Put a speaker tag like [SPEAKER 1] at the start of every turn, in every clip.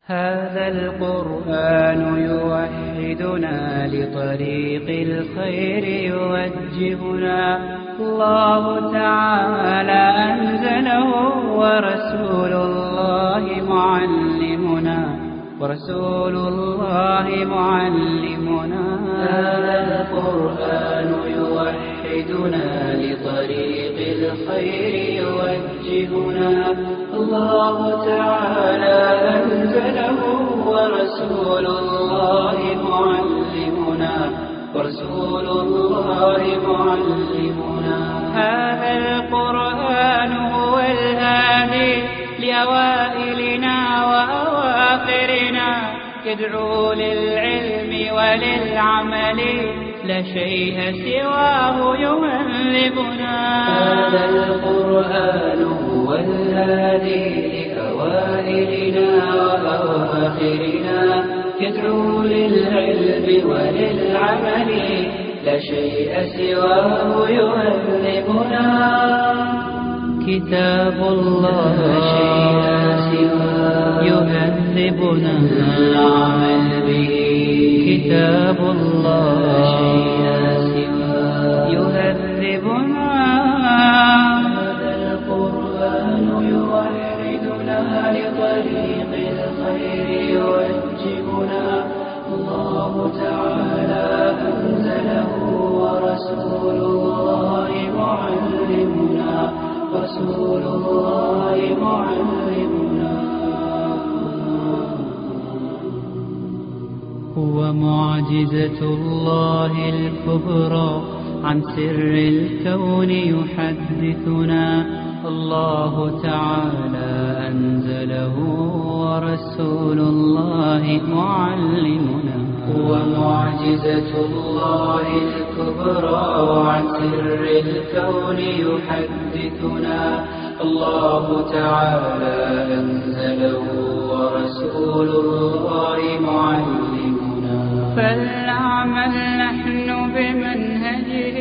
[SPEAKER 1] هذا القرآن يوحدنا لطريق الخير يوجهنا الله تعالى أنزله ورسول الله معلمنا ورسول الله معلمنا هذا القرآن يوحدنا لطريق الخير يوجهنا الله تعالى أنزله ورسول الله معلمنا ورسول الله معلمنا هذا القرآن هو الهادي لأوائلنا وأواخرنا يدعو للعلم وللعمل لا شيء سواه يهذبنا هذا القرآن هو الهادي لأوائلنا وأواخرنا يدعو للعلم وللعمل لا شيء سواه يهذبنا كتاب الله يهذبنا العمل به كتاب الله يهذبنا هذا القرآن يوحدنا لطريق الخير يوجهنا الله تعالى أنزله ورسول الله معلمنا رسول الله معلمنا هو معجزة الله الكبرى عن سر الكون يحدثنا الله تعالى أنزله ورسول الله معلمنا هو معجزة الله الكبرى عن سر الكون يحدثنا الله تعالى أنزله ورسول الله معلمنا فلنعمل نحن بمنهجه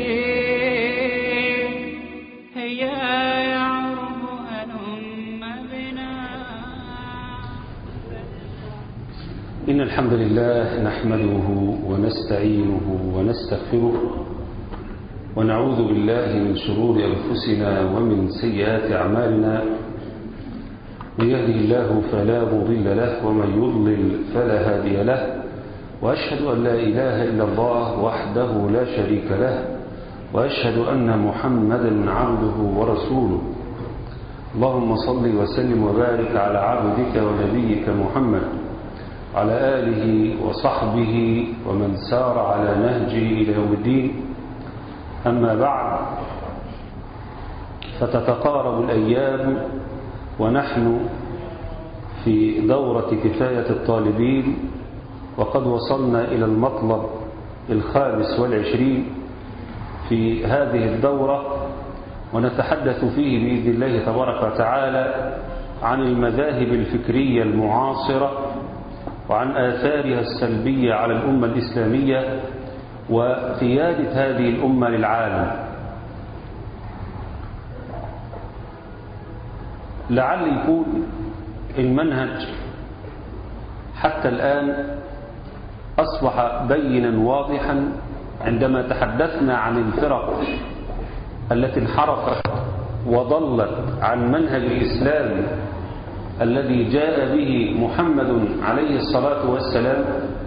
[SPEAKER 1] هيا يعرب هلم بنا
[SPEAKER 2] إن الحمد لله نحمده ونستعينه ونستغفره ونعوذ بالله من شرور أنفسنا ومن سيئات أعمالنا من يهده الله فلا مضل له ومن يضلل فلا هادي له وأشهد أن لا إله إلا الله وحده لا شريك له وأشهد أن محمدا عبده ورسوله اللهم صل وسلم وبارك على عبدك ونبيك محمد على آله وصحبه ومن سار على نهجه إلى يوم الدين أما بعد فتتقارب الأيام ونحن في دورة كفاية الطالبين وقد وصلنا إلى المطلب الخامس والعشرين في هذه الدورة ونتحدث فيه بإذن الله تبارك وتعالى عن المذاهب الفكرية المعاصرة وعن آثارها السلبية على الأمة الإسلامية وقيادة هذه الأمة للعالم لعل يكون المنهج حتى الآن أصبح بينا واضحا عندما تحدثنا عن الفرق التي انحرفت وضلت عن منهج الإسلام الذي جاء به محمد عليه الصلاة والسلام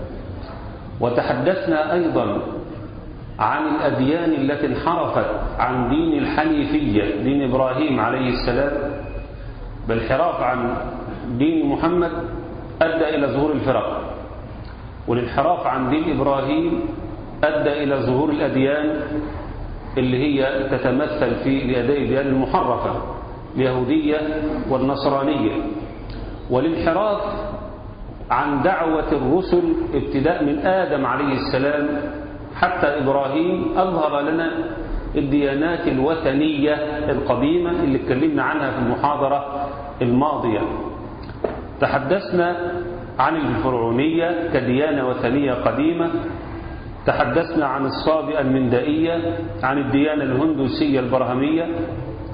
[SPEAKER 2] وتحدثنا أيضا عن الأديان التي انحرفت عن دين الحنيفية دين إبراهيم عليه السلام بالانحراف عن دين محمد أدى إلى ظهور الفرق والانحراف عن دين إبراهيم أدى إلى ظهور الأديان اللي هي تتمثل في الأديان المحرفة اليهودية والنصرانية والانحراف عن دعوة الرسل ابتداء من آدم عليه السلام حتى إبراهيم أظهر لنا الديانات الوثنية القديمة اللي اتكلمنا عنها في المحاضرة الماضية تحدثنا عن الفرعونية كديانة وثنية قديمة تحدثنا عن الصابئة المندائية عن الديانة الهندوسية البرهمية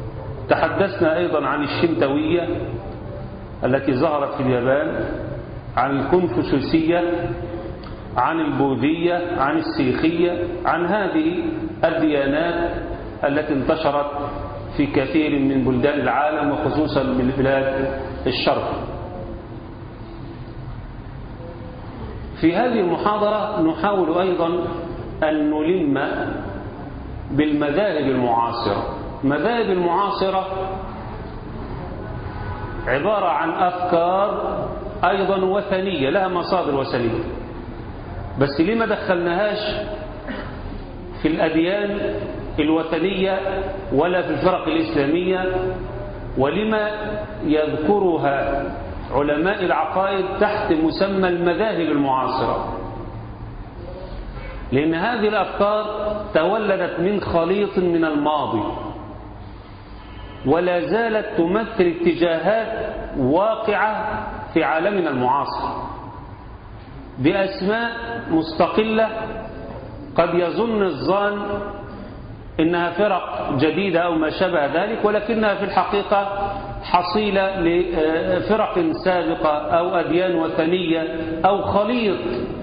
[SPEAKER 2] تحدثنا أيضا عن الشنتوية التي ظهرت في اليابان عن الكونفوشيوسية عن البوذية عن السيخية عن هذه الديانات التي انتشرت في كثير من بلدان العالم وخصوصا من بلاد الشرق في هذه المحاضرة نحاول أيضا أن نلم بالمذاهب المعاصرة مذاهب المعاصرة عبارة عن أفكار أيضا وثنية لها مصادر وثنية بس ليه ما دخلناهاش في الأديان الوثنية ولا في الفرق الإسلامية ولما يذكرها علماء العقائد تحت مسمى المذاهب المعاصرة لأن هذه الأفكار تولدت من خليط من الماضي ولا زالت تمثل اتجاهات واقعة في عالمنا المعاصر بأسماء مستقلة قد يظن الظان إنها فرق جديدة أو ما شابه ذلك ولكنها في الحقيقة حصيلة لفرق سابقة أو أديان وثنية أو خليط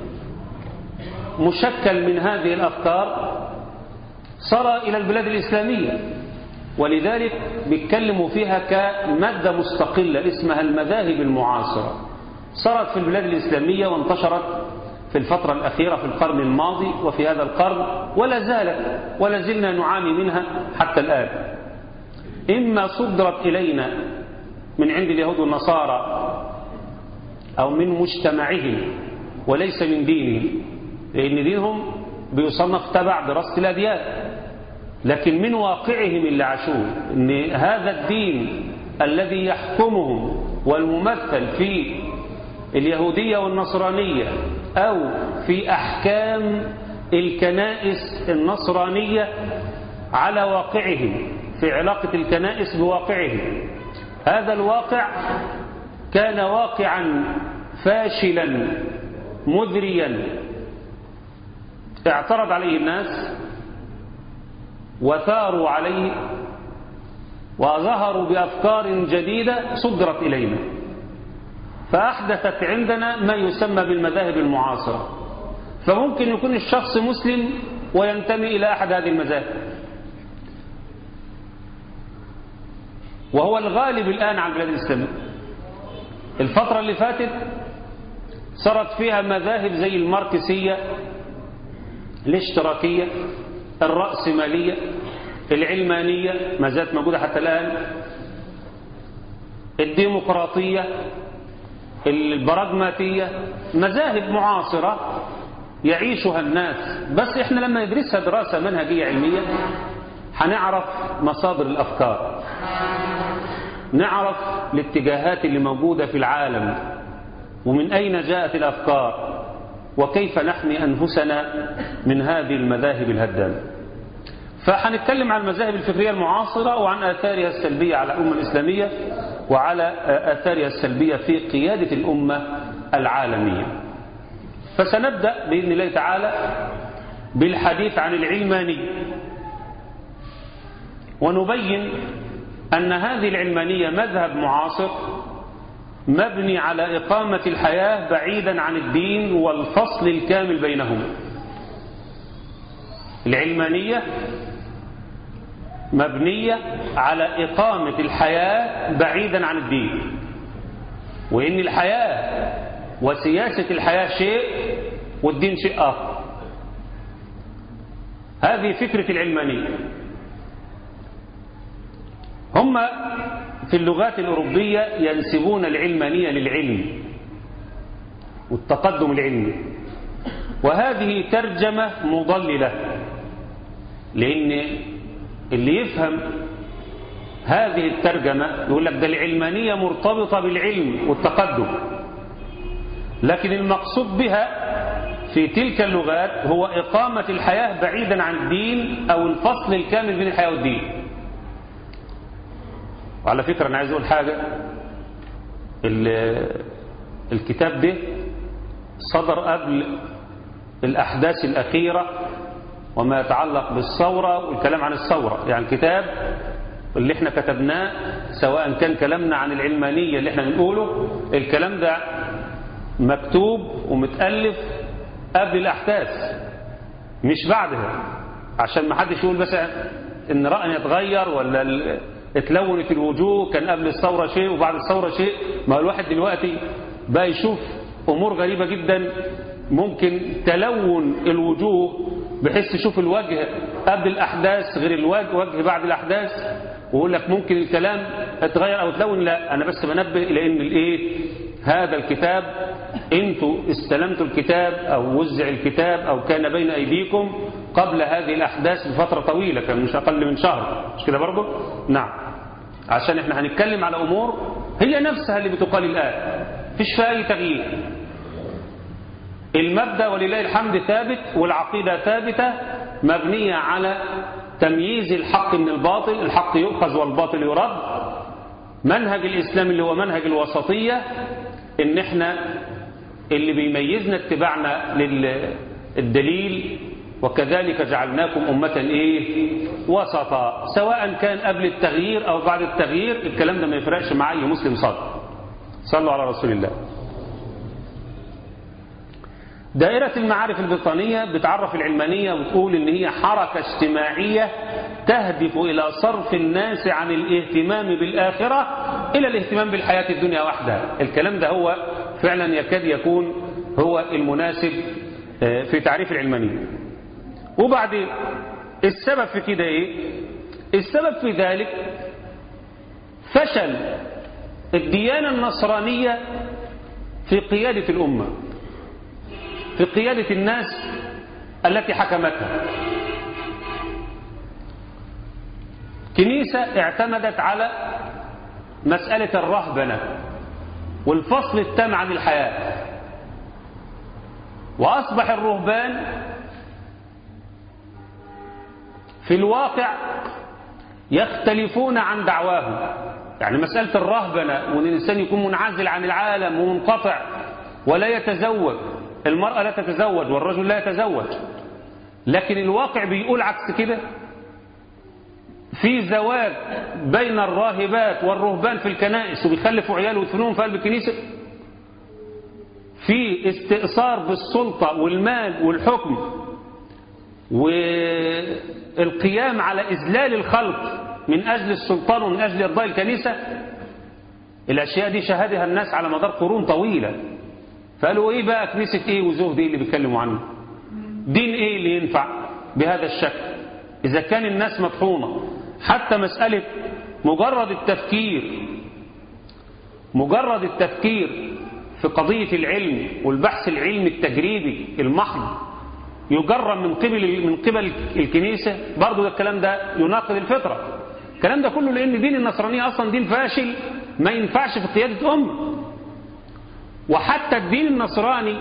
[SPEAKER 2] مشكل من هذه الأفكار صار إلى البلاد الإسلامية ولذلك بيتكلموا فيها كمادة مستقلة اسمها المذاهب المعاصرة صارت في البلاد الإسلامية وانتشرت في الفترة الأخيرة في القرن الماضي وفي هذا القرن ولا زالت ولا زلنا نعاني منها حتى الآن إما صدرت إلينا من عند اليهود والنصارى أو من مجتمعهم وليس من دينهم لأن دينهم بيصنف تبع دراسة الأديان لكن من واقعهم اللي عاشوه ان هذا الدين الذي يحكمهم والممثل في اليهودية والنصرانية أو في أحكام الكنائس النصرانية على واقعهم في علاقة الكنائس بواقعهم هذا الواقع كان واقعا فاشلا مذريا اعترض عليه الناس وثاروا عليه وظهروا بأفكار جديدة صدرت إلينا فأحدثت عندنا ما يسمى بالمذاهب المعاصرة فممكن يكون الشخص مسلم وينتمي إلى أحد هذه المذاهب وهو الغالب الآن على البلاد الإسلامية الفترة اللي فاتت صارت فيها مذاهب زي الماركسية الاشتراكية الرأسمالية العلمانية ما زالت موجودة حتى الآن الديمقراطية البراغماتية مذاهب معاصرة يعيشها الناس بس احنا لما ندرسها دراسة منهجية علمية هنعرف مصادر الأفكار نعرف الاتجاهات اللي موجودة في العالم ومن أين جاءت الأفكار وكيف نحمي أنفسنا من هذه المذاهب الهدامة فهنتكلم عن المذاهب الفكرية المعاصرة وعن آثارها السلبية على الأمة الإسلامية وعلى آثارها السلبية في قيادة الأمة العالمية فسنبدأ بإذن الله تعالى بالحديث عن العلماني ونبين أن هذه العلمانية مذهب معاصر مبني على إقامة الحياة بعيدا عن الدين والفصل الكامل بينهما العلمانية مبنية على إقامة الحياة بعيدا عن الدين وإن الحياة وسياسة الحياة شيء والدين شيء آخر هذه فكرة العلمانية هم في اللغات الأوروبية ينسبون العلمانية للعلم والتقدم العلمي وهذه ترجمة مضللة لأن اللي يفهم هذه الترجمة يقول لك ده العلمانية مرتبطة بالعلم والتقدم لكن المقصود بها في تلك اللغات هو إقامة الحياة بعيدا عن الدين أو الفصل الكامل بين الحياة والدين وعلى فكرة أنا عايز أقول حاجة الكتاب ده صدر قبل الأحداث الأخيرة وما يتعلق بالثورة والكلام عن الثورة يعني الكتاب اللي احنا كتبناه سواء كان كلامنا عن العلمانية اللي احنا بنقوله الكلام ده مكتوب ومتألف قبل الأحداث مش بعدها عشان ما حدش يقول مثلا ان رأي يتغير ولا ال- اتلونت الوجوه كان قبل الثورة شيء وبعد الثورة شيء ما هو الواحد دلوقتي بقى يشوف أمور غريبة جدا ممكن تلون الوجوه بحيث تشوف الوجه قبل الأحداث غير الوجه وجه بعد الأحداث ويقول لك ممكن الكلام اتغير أو تلون لا أنا بس بنبه إلى إن الإيه هذا الكتاب انتوا استلمتوا الكتاب أو وزع الكتاب أو كان بين أيديكم قبل هذه الأحداث بفترة طويلة كان مش أقل من شهر مش كده برضه نعم عشان احنا هنتكلم على أمور هي نفسها اللي بتقال الآن فيش فيها أي تغيير المبدأ ولله الحمد ثابت والعقيدة ثابتة مبنية على تمييز الحق من الباطل الحق يؤخذ والباطل يرد منهج الإسلام اللي هو منهج الوسطية إن احنا اللي بيميزنا اتباعنا للدليل وكذلك جعلناكم أمة إيه وسطا سواء كان قبل التغيير أو بعد التغيير الكلام ده ما يفرقش مع أي مسلم صادق صلوا على رسول الله دائرة المعارف البريطانية بتعرف العلمانية وتقول إن هي حركة اجتماعية تهدف إلى صرف الناس عن الاهتمام بالآخرة إلى الاهتمام بالحياة الدنيا وحدها الكلام ده هو فعلا يكاد يكون هو المناسب في تعريف العلمانية وبعدين السبب في كده إيه السبب في ذلك فشل الديانة النصرانية في قيادة الأمة في قيادة الناس التي حكمتها كنيسة اعتمدت على مسألة الرهبنة والفصل التام عن الحياة وأصبح الرهبان في الواقع يختلفون عن دعواهم يعني مسألة الرهبنة وأن الإنسان يكون منعزل عن العالم ومنقطع ولا يتزوج المرأة لا تتزوج والرجل لا يتزوج لكن الواقع بيقول عكس كده في زواج بين الراهبات والرهبان في الكنائس وبيخلفوا عيال ويدفنوهم في قلب الكنيسة في استئثار بالسلطة والمال والحكم والقيام على إذلال الخلق من أجل السلطان ومن أجل إرضاء الكنيسة الأشياء دي شاهدها الناس على مدار قرون طويلة فقالوا ايه بقى كنيسة ايه وزهد ايه اللي بيتكلموا عنه دين ايه اللي ينفع بهذا الشكل اذا كان الناس مطحونة حتى مسألة مجرد التفكير مجرد التفكير في قضية العلم والبحث العلمي التجريبي المحض يجرم من قبل من قبل الكنيسة برضه ده الكلام ده يناقض الفطرة الكلام ده كله لأن دين النصرانية أصلا دين فاشل ما ينفعش في قيادة أمة وحتى الدين النصراني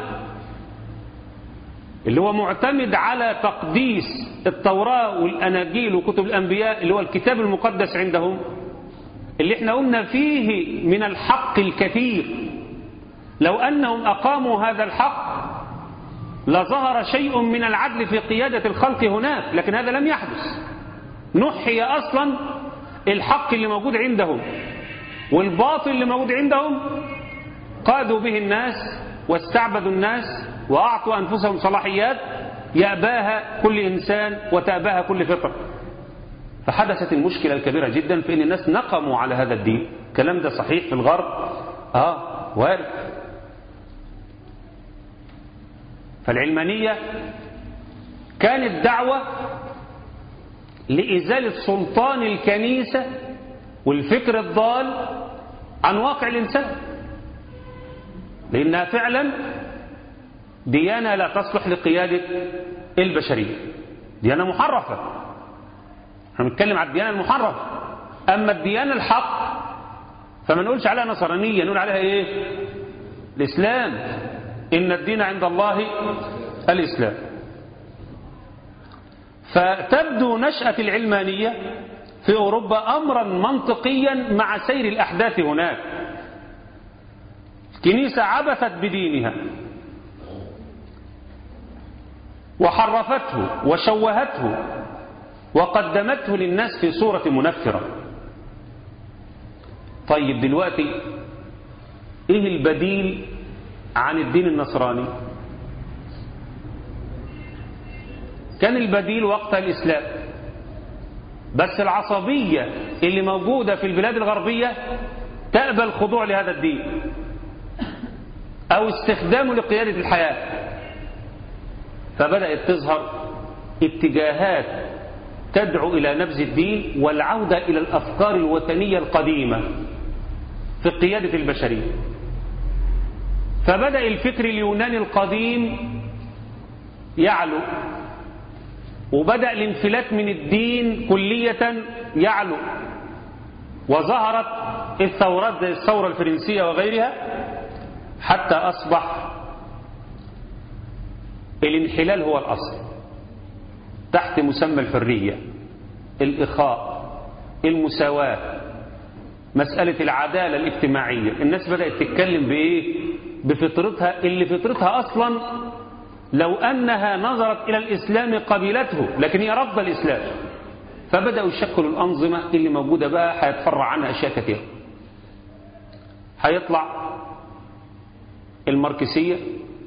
[SPEAKER 2] اللي هو معتمد على تقديس التوراة والأناجيل وكتب الأنبياء اللي هو الكتاب المقدس عندهم اللي احنا قلنا فيه من الحق الكثير لو أنهم أقاموا هذا الحق لظهر شيء من العدل في قيادة الخلق هناك لكن هذا لم يحدث نحي أصلا الحق اللي موجود عندهم والباطل اللي موجود عندهم قادوا به الناس واستعبدوا الناس وأعطوا أنفسهم صلاحيات يأباها كل إنسان وتأباها كل فطر فحدثت المشكلة الكبيرة جدا في أن الناس نقموا على هذا الدين الكلام ده صحيح في الغرب آه وارد فالعلمانية كانت دعوة لإزالة سلطان الكنيسة والفكر الضال عن واقع الإنسان لأنها فعلا ديانة لا تصلح لقيادة البشرية ديانة محرفة احنا بنتكلم على الديانة المحرفة أما الديانة الحق فما نقولش عليها نصرانية نقول عليها إيه الإسلام إن الدين عند الله الإسلام فتبدو نشأة العلمانية في أوروبا أمرا منطقيا مع سير الأحداث هناك كنيسة عبثت بدينها وحرفته وشوهته وقدمته للناس في صورة منفرة طيب دلوقتي ايه البديل عن الدين النصراني كان البديل وقتها الإسلام بس العصبية اللي موجودة في البلاد الغربية تقبل الخضوع لهذا الدين أو استخدامه لقيادة الحياة فبدأت تظهر اتجاهات تدعو إلى نبذ الدين والعودة إلى الأفكار الوثنية القديمة في قيادة البشرية فبدأ الفكر اليوناني القديم يعلو وبدأ الانفلات من الدين كلية يعلو وظهرت الثورات زي الثورة الفرنسية وغيرها حتى أصبح الانحلال هو الأصل تحت مسمى الحرية الإخاء المساواة مسألة العدالة الاجتماعية الناس بدأت تتكلم بإيه بفطرتها اللي فطرتها أصلا لو أنها نظرت إلى الإسلام قبلته لكن هي رفض الإسلام فبدأوا يشكلوا الأنظمة اللي موجودة بقى هيتفرع عنها أشياء كثيرة هيطلع الماركسية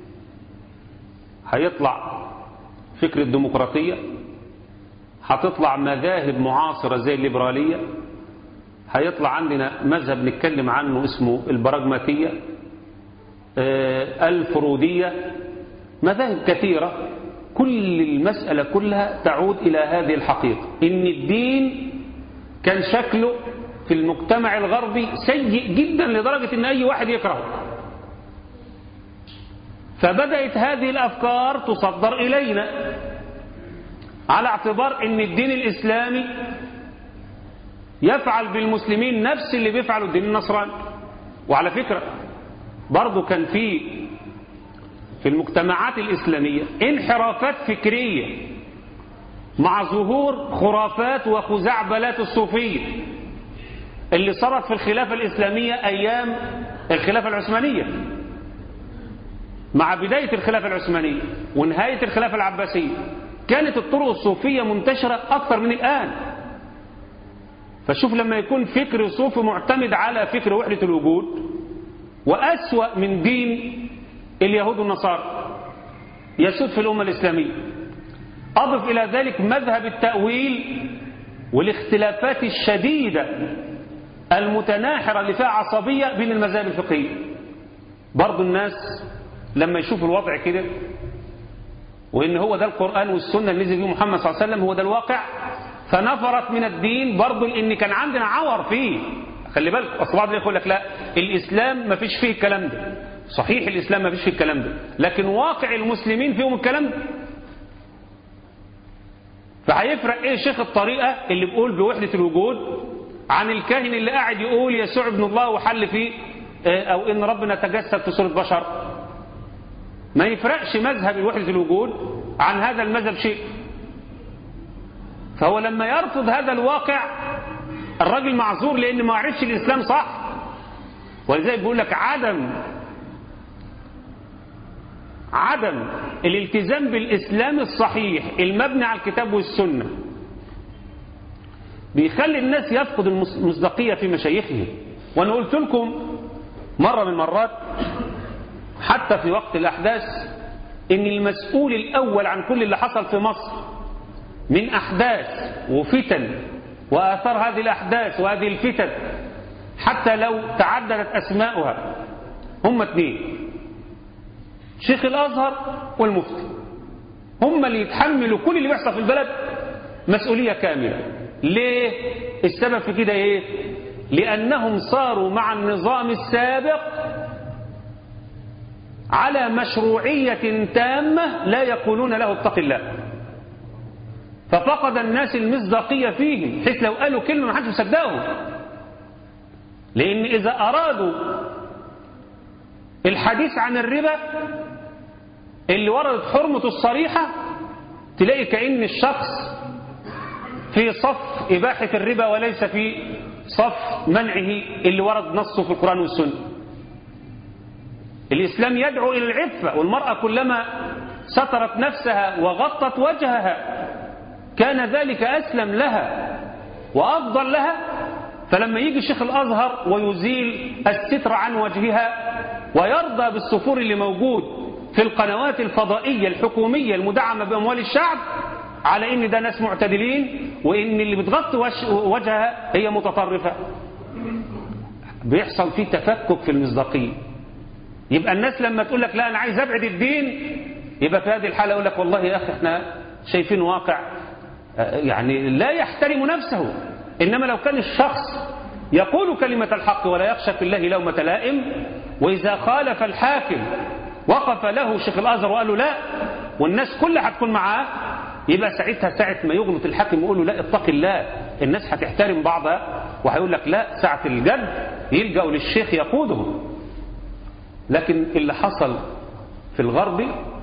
[SPEAKER 2] هيطلع فكر الديمقراطية هتطلع مذاهب معاصرة زي الليبرالية هيطلع عندنا مذهب نتكلم عنه اسمه البراغماتية الفرودية مذاهب كثيرة كل المسألة كلها تعود إلى هذه الحقيقة إن الدين كان شكله في المجتمع الغربي سيء جدا لدرجة إن أي واحد يكرهه فبدأت هذه الأفكار تصدر إلينا على اعتبار أن الدين الإسلامي يفعل بالمسلمين نفس اللي بيفعله الدين النصراني وعلى فكرة برضو كان في في المجتمعات الإسلامية انحرافات فكرية مع ظهور خرافات وخزعبلات الصوفية اللي صارت في الخلافة الإسلامية أيام الخلافة العثمانية مع بداية الخلافة العثمانية ونهاية الخلافة العباسية كانت الطرق الصوفية منتشرة أكثر من الآن فشوف لما يكون فكر صوفي معتمد على فكر وحدة الوجود وأسوأ من دين اليهود والنصارى يسود في الأمة الإسلامية أضف إلى ذلك مذهب التأويل والاختلافات الشديدة المتناحرة اللي فيها عصبية بين المذاهب الفقهية برضو الناس لما يشوفوا الوضع كده وإن هو ده القرآن والسنة اللي نزل به محمد صلى الله عليه وسلم هو ده الواقع فنفرت من الدين برضو لأن كان عندنا عور فيه خلي بالك أصل بعض يقول لك لا الإسلام ما فيش فيه الكلام ده صحيح الإسلام ما فيش فيه الكلام ده لكن واقع المسلمين فيهم الكلام ده فهيفرق ايه شيخ الطريقة اللي بيقول بوحدة الوجود عن الكاهن اللي قاعد يقول يسوع ابن الله وحل فيه او ان ربنا تجسد في صورة بشر ما يفرقش مذهب وحدة الوجود عن هذا المذهب شيء فهو لما يرفض هذا الواقع الراجل معذور لان ما عرفش الاسلام صح ولذلك بيقول لك عدم عدم الالتزام بالإسلام الصحيح المبني على الكتاب والسنة بيخلي الناس يفقد المصداقية في مشايخهم وأنا قلت لكم مرة من المرات حتى في وقت الأحداث إن المسؤول الأول عن كل اللي حصل في مصر من أحداث وفتن وآثار هذه الأحداث وهذه الفتن حتى لو تعددت أسماؤها هم اثنين شيخ الأزهر والمفتي هم اللي يتحملوا كل اللي بيحصل في البلد مسؤولية كاملة ليه السبب في كده ايه لأنهم صاروا مع النظام السابق على مشروعية تامة لا يقولون له اتق الله ففقد الناس المصداقية فيهم حيث لو قالوا كلمة ما حدش يصدقهم لأن إذا أرادوا الحديث عن الربا اللي وردت حرمته الصريحة تلاقي كأن الشخص في صف إباحة الربا وليس في صف منعه اللي ورد نصه في القرآن والسنة الإسلام يدعو إلى العفة والمرأة كلما سترت نفسها وغطت وجهها كان ذلك أسلم لها وأفضل لها فلما يجي شيخ الأزهر ويزيل الستر عن وجهها ويرضى بالسفور اللي موجود في القنوات الفضائية الحكومية المدعمة بأموال الشعب على ان ده ناس معتدلين وان اللي بتغطي وجهها هي متطرفة بيحصل فيه تفكك في المصداقية يبقى الناس لما تقول لك لا انا عايز ابعد الدين يبقى في هذه الحالة يقول لك والله يا اخي احنا شايفين واقع يعني لا يحترم نفسه انما لو كان الشخص يقول كلمة الحق ولا يخشى في الله لومة لائم واذا خالف الحاكم وقف له شيخ الازهر وقال له لا والناس كلها هتكون معاه يبقى ساعتها ساعة ما يغلط الحاكم ويقول له لا اتق الله الناس هتحترم بعضها وهيقول لك لا ساعة الجد يلجأوا للشيخ يقوده لكن اللي حصل في الغرب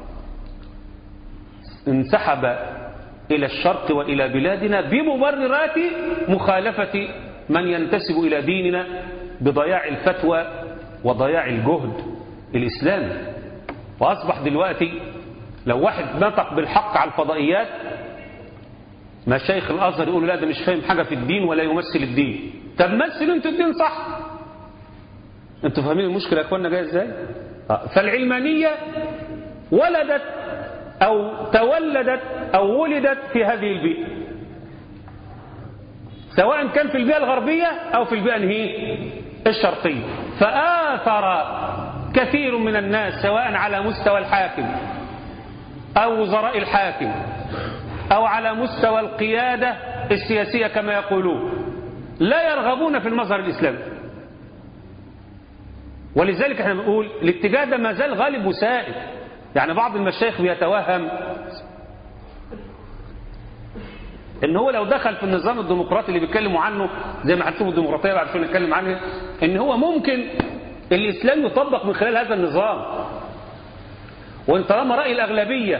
[SPEAKER 2] انسحب إلى الشرق وإلى بلادنا بمبررات مخالفة من ينتسب إلى ديننا بضياع الفتوى وضياع الجهد الإسلامي وأصبح دلوقتي لو واحد نطق بالحق على الفضائيات مشايخ الازهر يقولوا لا ده مش فاهم حاجه في الدين ولا يمثل الدين طب مثلوا انتوا الدين صح انتوا فاهمين المشكله يا اخوانا جايه ازاي فالعلمانيه ولدت او تولدت او ولدت في هذه البيئه سواء كان في البيئه الغربيه او في البيئه الهي الشرقيه فاثر كثير من الناس سواء على مستوى الحاكم أو وزراء الحاكم أو على مستوى القيادة السياسية كما يقولون لا يرغبون في المظهر الإسلامي ولذلك احنا بنقول الاتجاه ده ما زال غالب وسائد يعني بعض المشايخ بيتوهم ان هو لو دخل في النظام الديمقراطي اللي بيتكلموا عنه زي ما هنشوف الديمقراطيه بعد شويه نتكلم عنها ان هو ممكن الاسلام يطبق من خلال هذا النظام وان طالما رأي الأغلبية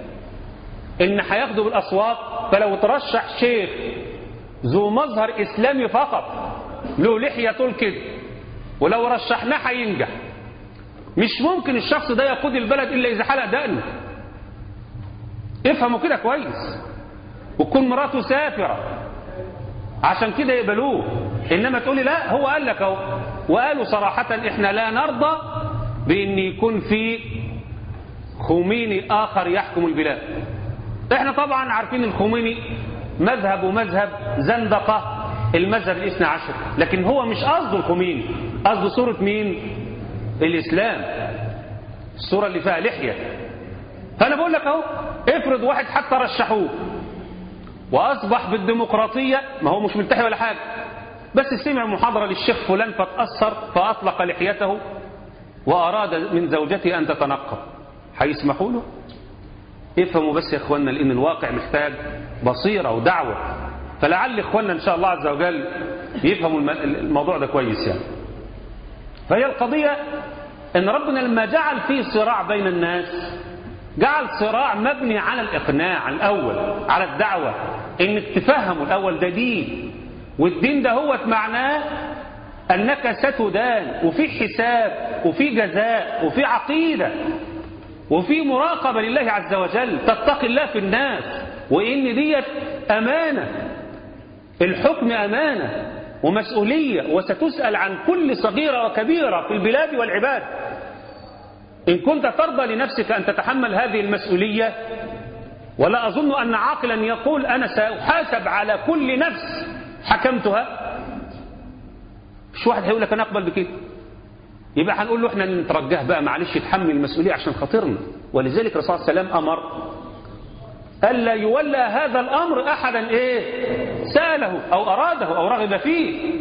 [SPEAKER 2] إن هياخدوا بالأصوات فلو ترشح شيخ ذو مظهر إسلامي فقط له لحية طول كده ولو رشحناه هينجح مش ممكن الشخص ده يقود البلد إلا إذا حلق دقنه افهموا كده كويس وتكون مراته سافرة عشان كده يقبلوه إنما تقولي لا هو قال لك اهو وقالوا صراحة إحنا لا نرضى بأن يكون في خوميني آخر يحكم البلاد احنا طبعا عارفين الخوميني مذهب ومذهب زندقة المذهب الاثنى عشر لكن هو مش قصده الخوميني قصده صورة مين الإسلام الصورة اللي فيها لحية فأنا بقول لك اهو افرض واحد حتى رشحوه وأصبح بالديمقراطية ما هو مش ملتحي ولا حاجة بس سمع محاضرة للشيخ فلان فتأثر فأطلق لحيته وأراد من زوجته أن تتنقب هيسمحوا له افهموا بس يا اخوانا لان الواقع محتاج بصيره ودعوه فلعل اخوانا ان شاء الله عز وجل يفهموا الموضوع ده كويس يعني فهي القضيه ان ربنا لما جعل فيه صراع بين الناس جعل صراع مبني على الاقناع الاول على الدعوه انك تفهموا الاول ده دين والدين ده هو معناه انك ستدان وفي حساب وفي جزاء وفي عقيده وفي مراقبة لله عز وجل تتقي الله في الناس وإن ديت أمانة الحكم أمانة ومسؤولية وستسأل عن كل صغيرة وكبيرة في البلاد والعباد إن كنت ترضى لنفسك أن تتحمل هذه المسؤولية ولا أظن أن عاقلا يقول أنا سأحاسب على كل نفس حكمتها مش واحد هيقول لك أنا أقبل بكده يبقى هنقول له احنا نترجاه بقى معلش يتحمل المسؤولية عشان خاطرنا ولذلك الرسول صلى الله عليه وسلم أمر ألا يولى هذا الأمر أحدا إيه سأله أو أراده أو رغب فيه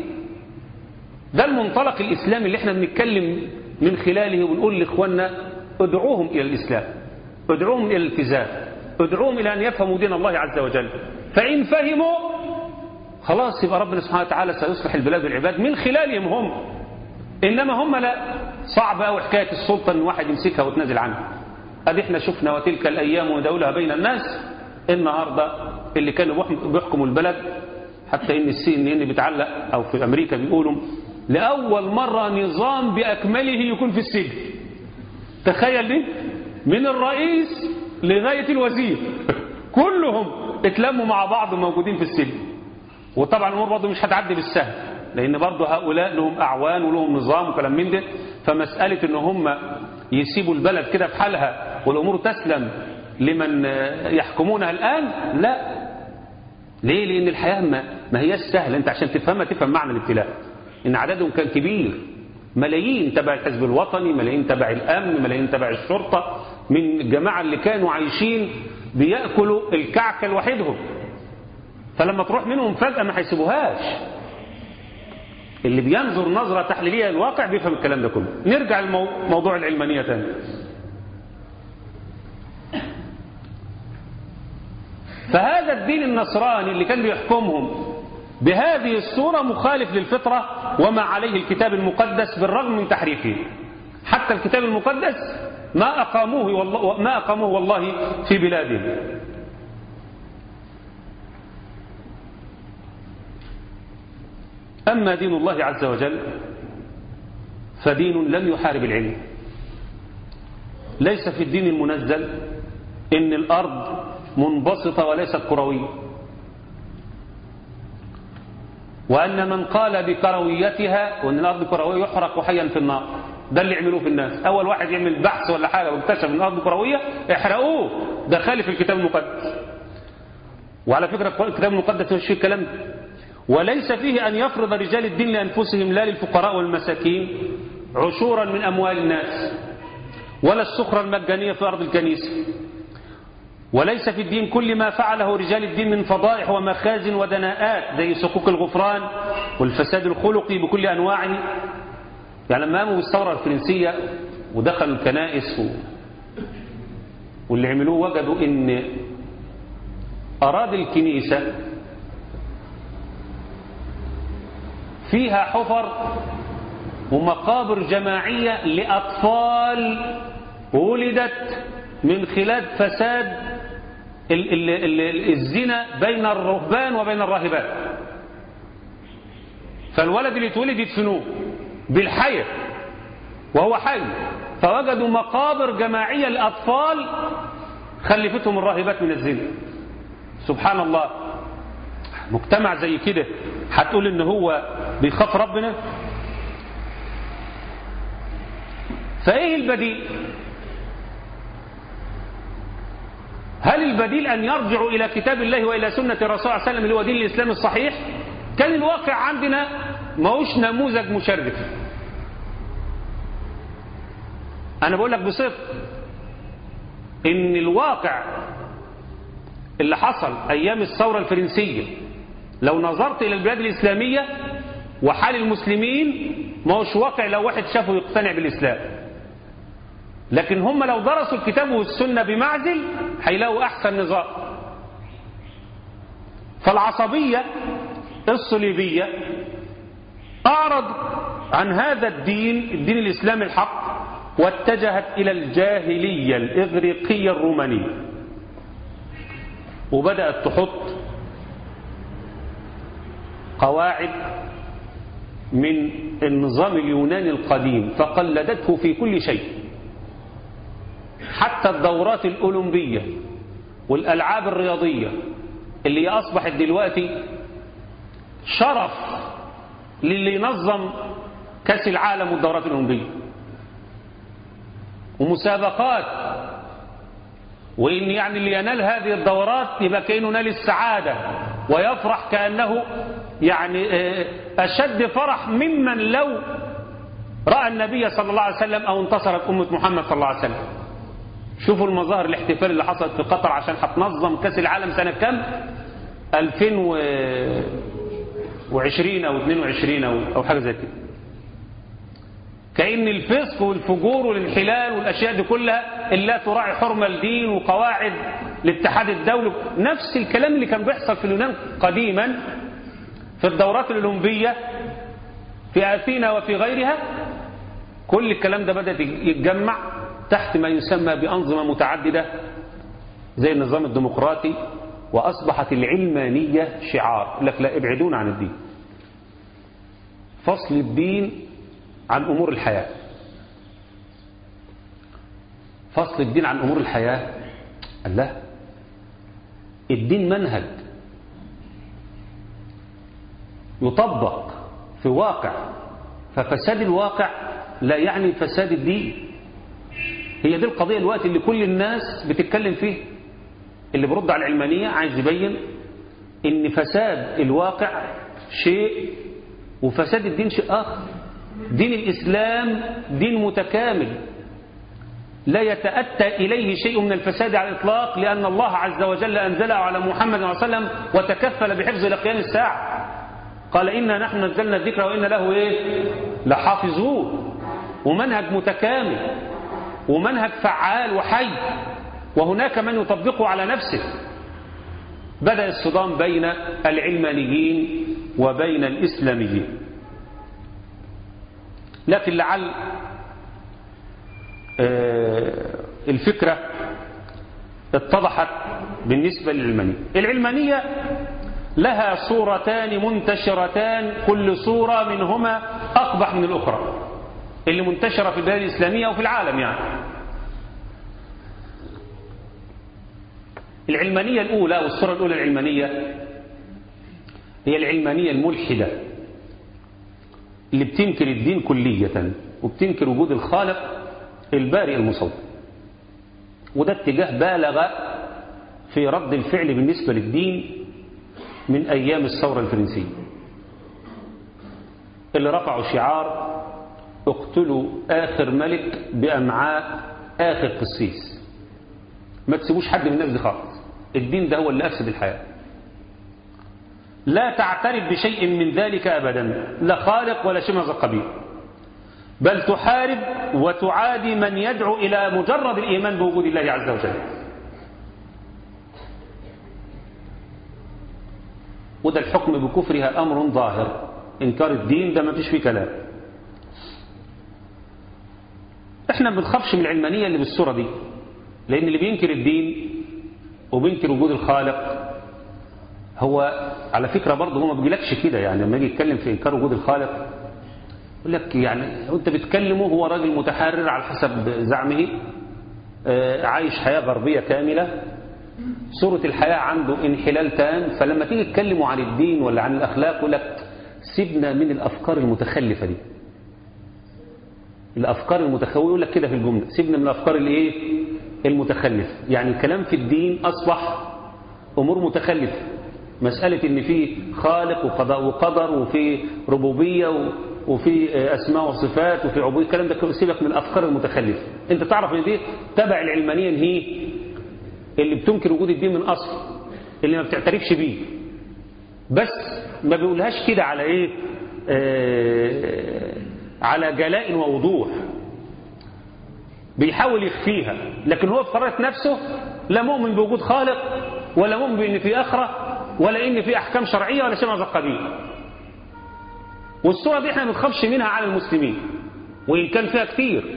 [SPEAKER 2] ده المنطلق الإسلامي اللي احنا بنتكلم من خلاله ونقول لإخواننا ادعوهم إلى الإسلام ادعوهم إلى الالتزام ادعوهم إلى أن يفهموا دين الله عز وجل فإن فهموا خلاص يبقى ربنا سبحانه وتعالى سيصلح البلاد والعباد من خلالهم هم إنما هم لا صعب أوي حكاية السلطة إن واحد يمسكها وتنازل عنها أدي احنا شفنا وتلك الأيام ودولها بين الناس النهاردة اللي كانوا بيحكموا البلد حتى إن السي إن إن بتعلق أو في أمريكا بيقولوا لأول مرة نظام بأكمله يكون في السجن تخيل دي من الرئيس لغاية الوزير كلهم اتلموا مع بعض موجودين في السجن وطبعا الأمور برضه مش هتعدي بالسهل لأن برضه هؤلاء لهم أعوان ولهم نظام وكلام من ده فمسألة إن هم يسيبوا البلد كده في حالها والأمور تسلم لمن يحكمونها الآن لا ليه لأن الحياة ما, ما هي سهلة أنت عشان تفهمها تفهم معنى الابتلاء إن عددهم كان كبير ملايين تبع الحزب الوطني ملايين تبع الأمن ملايين تبع الشرطة من الجماعة اللي كانوا عايشين بيأكلوا الكعكة لوحدهم فلما تروح منهم فجأة ما هيسيبوهاش اللي بينظر نظرة تحليلية للواقع بيفهم الكلام ده كله نرجع لموضوع العلمانية تاني فهذا الدين النصراني اللي كان بيحكمهم بهذه الصورة مخالف للفطرة وما عليه الكتاب المقدس بالرغم من تحريفه حتى الكتاب المقدس ما أقاموه والله, ما أقاموه والله في بلادهم أما دين الله عز وجل فدين لم يحارب العلم ليس في الدين المنزل إن الأرض منبسطة وليست كروية وأن من قال بكرويتها وأن الأرض كروية يحرق حيا في النار ده اللي يعملوه في الناس أول واحد يعمل بحث ولا حاجة واكتشف أن الأرض كروية احرقوه ده خالف الكتاب المقدس وعلى فكرة الكتاب المقدس مش فيه الكلام ده وليس فيه أن يفرض رجال الدين لأنفسهم لا للفقراء والمساكين عشورا من أموال الناس ولا السخرة المجانية في أرض الكنيسة وليس في الدين كل ما فعله رجال الدين من فضائح ومخازن ودناءات زي سقوق الغفران والفساد الخلقي بكل أنواعه يعني لما قاموا بالثورة الفرنسية ودخلوا الكنائس و... واللي عملوه وجدوا ان أراد الكنيسة فيها حفر ومقابر جماعية لأطفال ولدت من خلال فساد ال ال ال الزنا بين الرهبان وبين الراهبات فالولد اللي اتولد يدفنوه بالحية وهو حي فوجدوا مقابر جماعية لأطفال خلفتهم الراهبات من الزنا سبحان الله مجتمع زي كده هتقول ان هو بيخاف ربنا فايه البديل هل البديل ان يرجعوا الى كتاب الله والى سنة الرسول صلى الله عليه وسلم اللي هو دين الاسلام الصحيح كان الواقع عندنا ماهوش نموذج مشرف انا بقول لك بصدق ان الواقع اللي حصل ايام الثورة الفرنسية لو نظرت الى البلاد الاسلامية وحال المسلمين ما هوش واقع لو واحد شافه يقتنع بالاسلام لكن هم لو درسوا الكتاب والسنة بمعزل هيلاقوا احسن نظام فالعصبية الصليبية اعرض عن هذا الدين الدين الاسلامي الحق واتجهت الى الجاهلية الاغريقية الرومانية وبدأت تحط قواعد من النظام اليوناني القديم فقلدته في كل شيء حتى الدورات الأولمبية والألعاب الرياضية اللي أصبحت دلوقتي شرف للي ينظم كأس العالم والدورات الأولمبية ومسابقات وإن يعني اللي ينال هذه الدورات يبقى كأنه نال السعادة ويفرح كأنه يعني أشد فرح ممن لو رأى النبي صلى الله عليه وسلم أو انتصرت أمة محمد صلى الله عليه وسلم شوفوا المظاهر الاحتفال اللي حصلت في قطر عشان هتنظم كأس العالم سنة كام 2020 أو 22 أو, أو حاجة زي كده كأن الفسق والفجور والانحلال والأشياء دي كلها إلا تراعي حرمة الدين وقواعد الاتحاد الدولي نفس الكلام اللي كان بيحصل في اليونان قديما في الدورات الأولمبية في أثينا وفي غيرها كل الكلام ده بدأت يتجمع تحت ما يسمى بأنظمة متعددة زي النظام الديمقراطي وأصبحت العلمانية شعار لك لا ابعدون عن الدين فصل الدين عن أمور الحياة فصل الدين عن أمور الحياة الله الدين منهج يطبق في واقع ففساد الواقع لا يعني فساد الدين هي دي القضية الوقت اللي كل الناس بتتكلم فيه اللي برد على العلمانية عايز يبين ان فساد الواقع شيء وفساد الدين شيء آخر دين الإسلام دين متكامل لا يتأتى إليه شيء من الفساد على الإطلاق لأن الله عز وجل أنزله على محمد صلى الله عليه وسلم وتكفل بحفظه لقيام الساعة قال إنا نحن نزلنا الذكر وإن له إيه لحافظون ومنهج متكامل ومنهج فعال وحي وهناك من يطبقه على نفسه بدأ الصدام بين العلمانيين وبين الإسلاميين لكن لعل الفكرة اتضحت بالنسبة للعلمانية العلمانية لها صورتان منتشرتان كل صورة منهما أقبح من الأخرى اللي منتشرة في البلاد الإسلامية وفي العالم يعني العلمانية الأولى والصورة الأولى العلمانية هي العلمانية الملحدة اللي بتنكر الدين كلية وبتنكر وجود الخالق البارئ المصور وده اتجاه بالغ في رد الفعل بالنسبة للدين من أيام الثورة الفرنسية اللي رفعوا شعار اقتلوا آخر ملك بأمعاء آخر قسيس ما تسيبوش حد من الناس دي خالص الدين ده هو اللي أفسد الحياة لا تعترف بشيء من ذلك أبدا لا خالق ولا شيء من هذا القبيل بل تحارب وتعادي من يدعو إلى مجرد الإيمان بوجود الله عز وجل وده الحكم بكفرها أمر ظاهر إنكار الدين ده ما فيش فيه كلام احنا ما بنخافش من العلمانية اللي بالصورة دي لأن اللي بينكر الدين وبينكر وجود الخالق هو على فكرة برضه هو ما بيجيلكش كده يعني لما يجي يتكلم في إنكار وجود الخالق يقول لك يعني وانت بتكلمه هو راجل متحرر على حسب زعمه عايش حياة غربية كاملة صورة الحياة عنده انحلال تام فلما تيجي تكلمه عن الدين ولا عن الأخلاق يقول لك سيبنا من الأفكار المتخلفة دي الأفكار المتخلفة يقول لك كده في الجملة سيبنا من الأفكار الايه المتخلفة يعني الكلام في الدين أصبح أمور متخلفة مسألة إن في خالق وقضاء وقدر وفي ربوبية وفي أسماء وصفات وفي عبودية الكلام ده سيبك من الأفكار المتخلفة أنت تعرف إن دي تبع العلمانية هي اللي بتنكر وجود الدين من أصل اللي ما بتعترفش بيه بس ما بيقولهاش كده على إيه آه على جلاء ووضوح بيحاول يخفيها لكن هو في قرارة نفسه لا مؤمن بوجود خالق ولا مؤمن بأن في آخرة ولا إن في أحكام شرعية ولا شيء من هذا القبيل والصورة دي احنا ما بنخافش منها على المسلمين وإن كان فيها كثير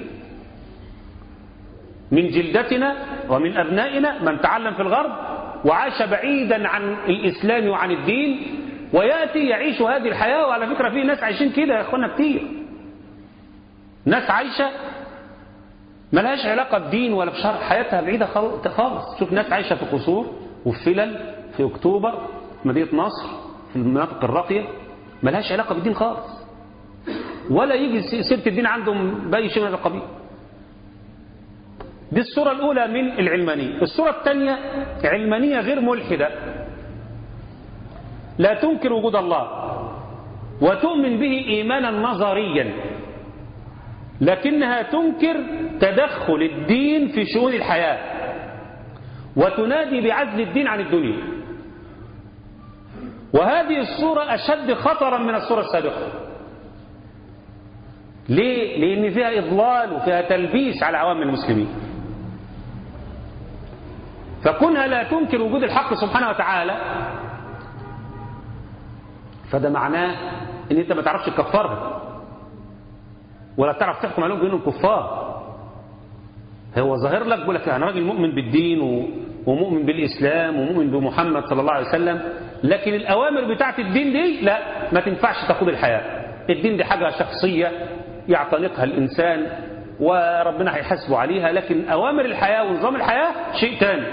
[SPEAKER 2] من جلدتنا ومن أبنائنا من تعلم في الغرب وعاش بعيدا عن الإسلام وعن الدين ويأتي يعيش هذه الحياة وعلى فكرة في ناس عايشين كده يا أخوانا كتير ناس عايشة ملهاش علاقة بدين ولا بشرع حياتها بعيدة خالص شوف ناس عايشة في قصور وفي فلل في أكتوبر مدينة نصر في المناطق الراقية ملهاش علاقة بالدين خالص ولا يجي سيرة الدين عندهم بأي شيء من هذا القبيل دي الصورة الأولى من العلمانية الصورة الثانية علمانية غير ملحدة لا تنكر وجود الله وتؤمن به إيمانا نظريا لكنها تنكر تدخل الدين في شؤون الحياة وتنادي بعزل الدين عن الدنيا وهذه الصورة أشد خطرا من الصورة السابقة ليه؟ لأن فيها إضلال وفيها تلبيس على عوام المسلمين فكونها لا تنكر وجود الحق سبحانه وتعالى فده معناه ان انت ما تعرفش تكفرهم ولا تعرف تحكم عليهم بانهم كفار هو ظاهر لك بيقول لك انا راجل مؤمن بالدين و... ومؤمن بالاسلام ومؤمن بمحمد صلى الله عليه وسلم لكن الاوامر بتاعت الدين دي لا ما تنفعش تاخد الحياه الدين دي حاجه شخصيه يعتنقها الانسان وربنا هيحاسبه عليها لكن أوامر الحياة ونظام الحياة شيء تاني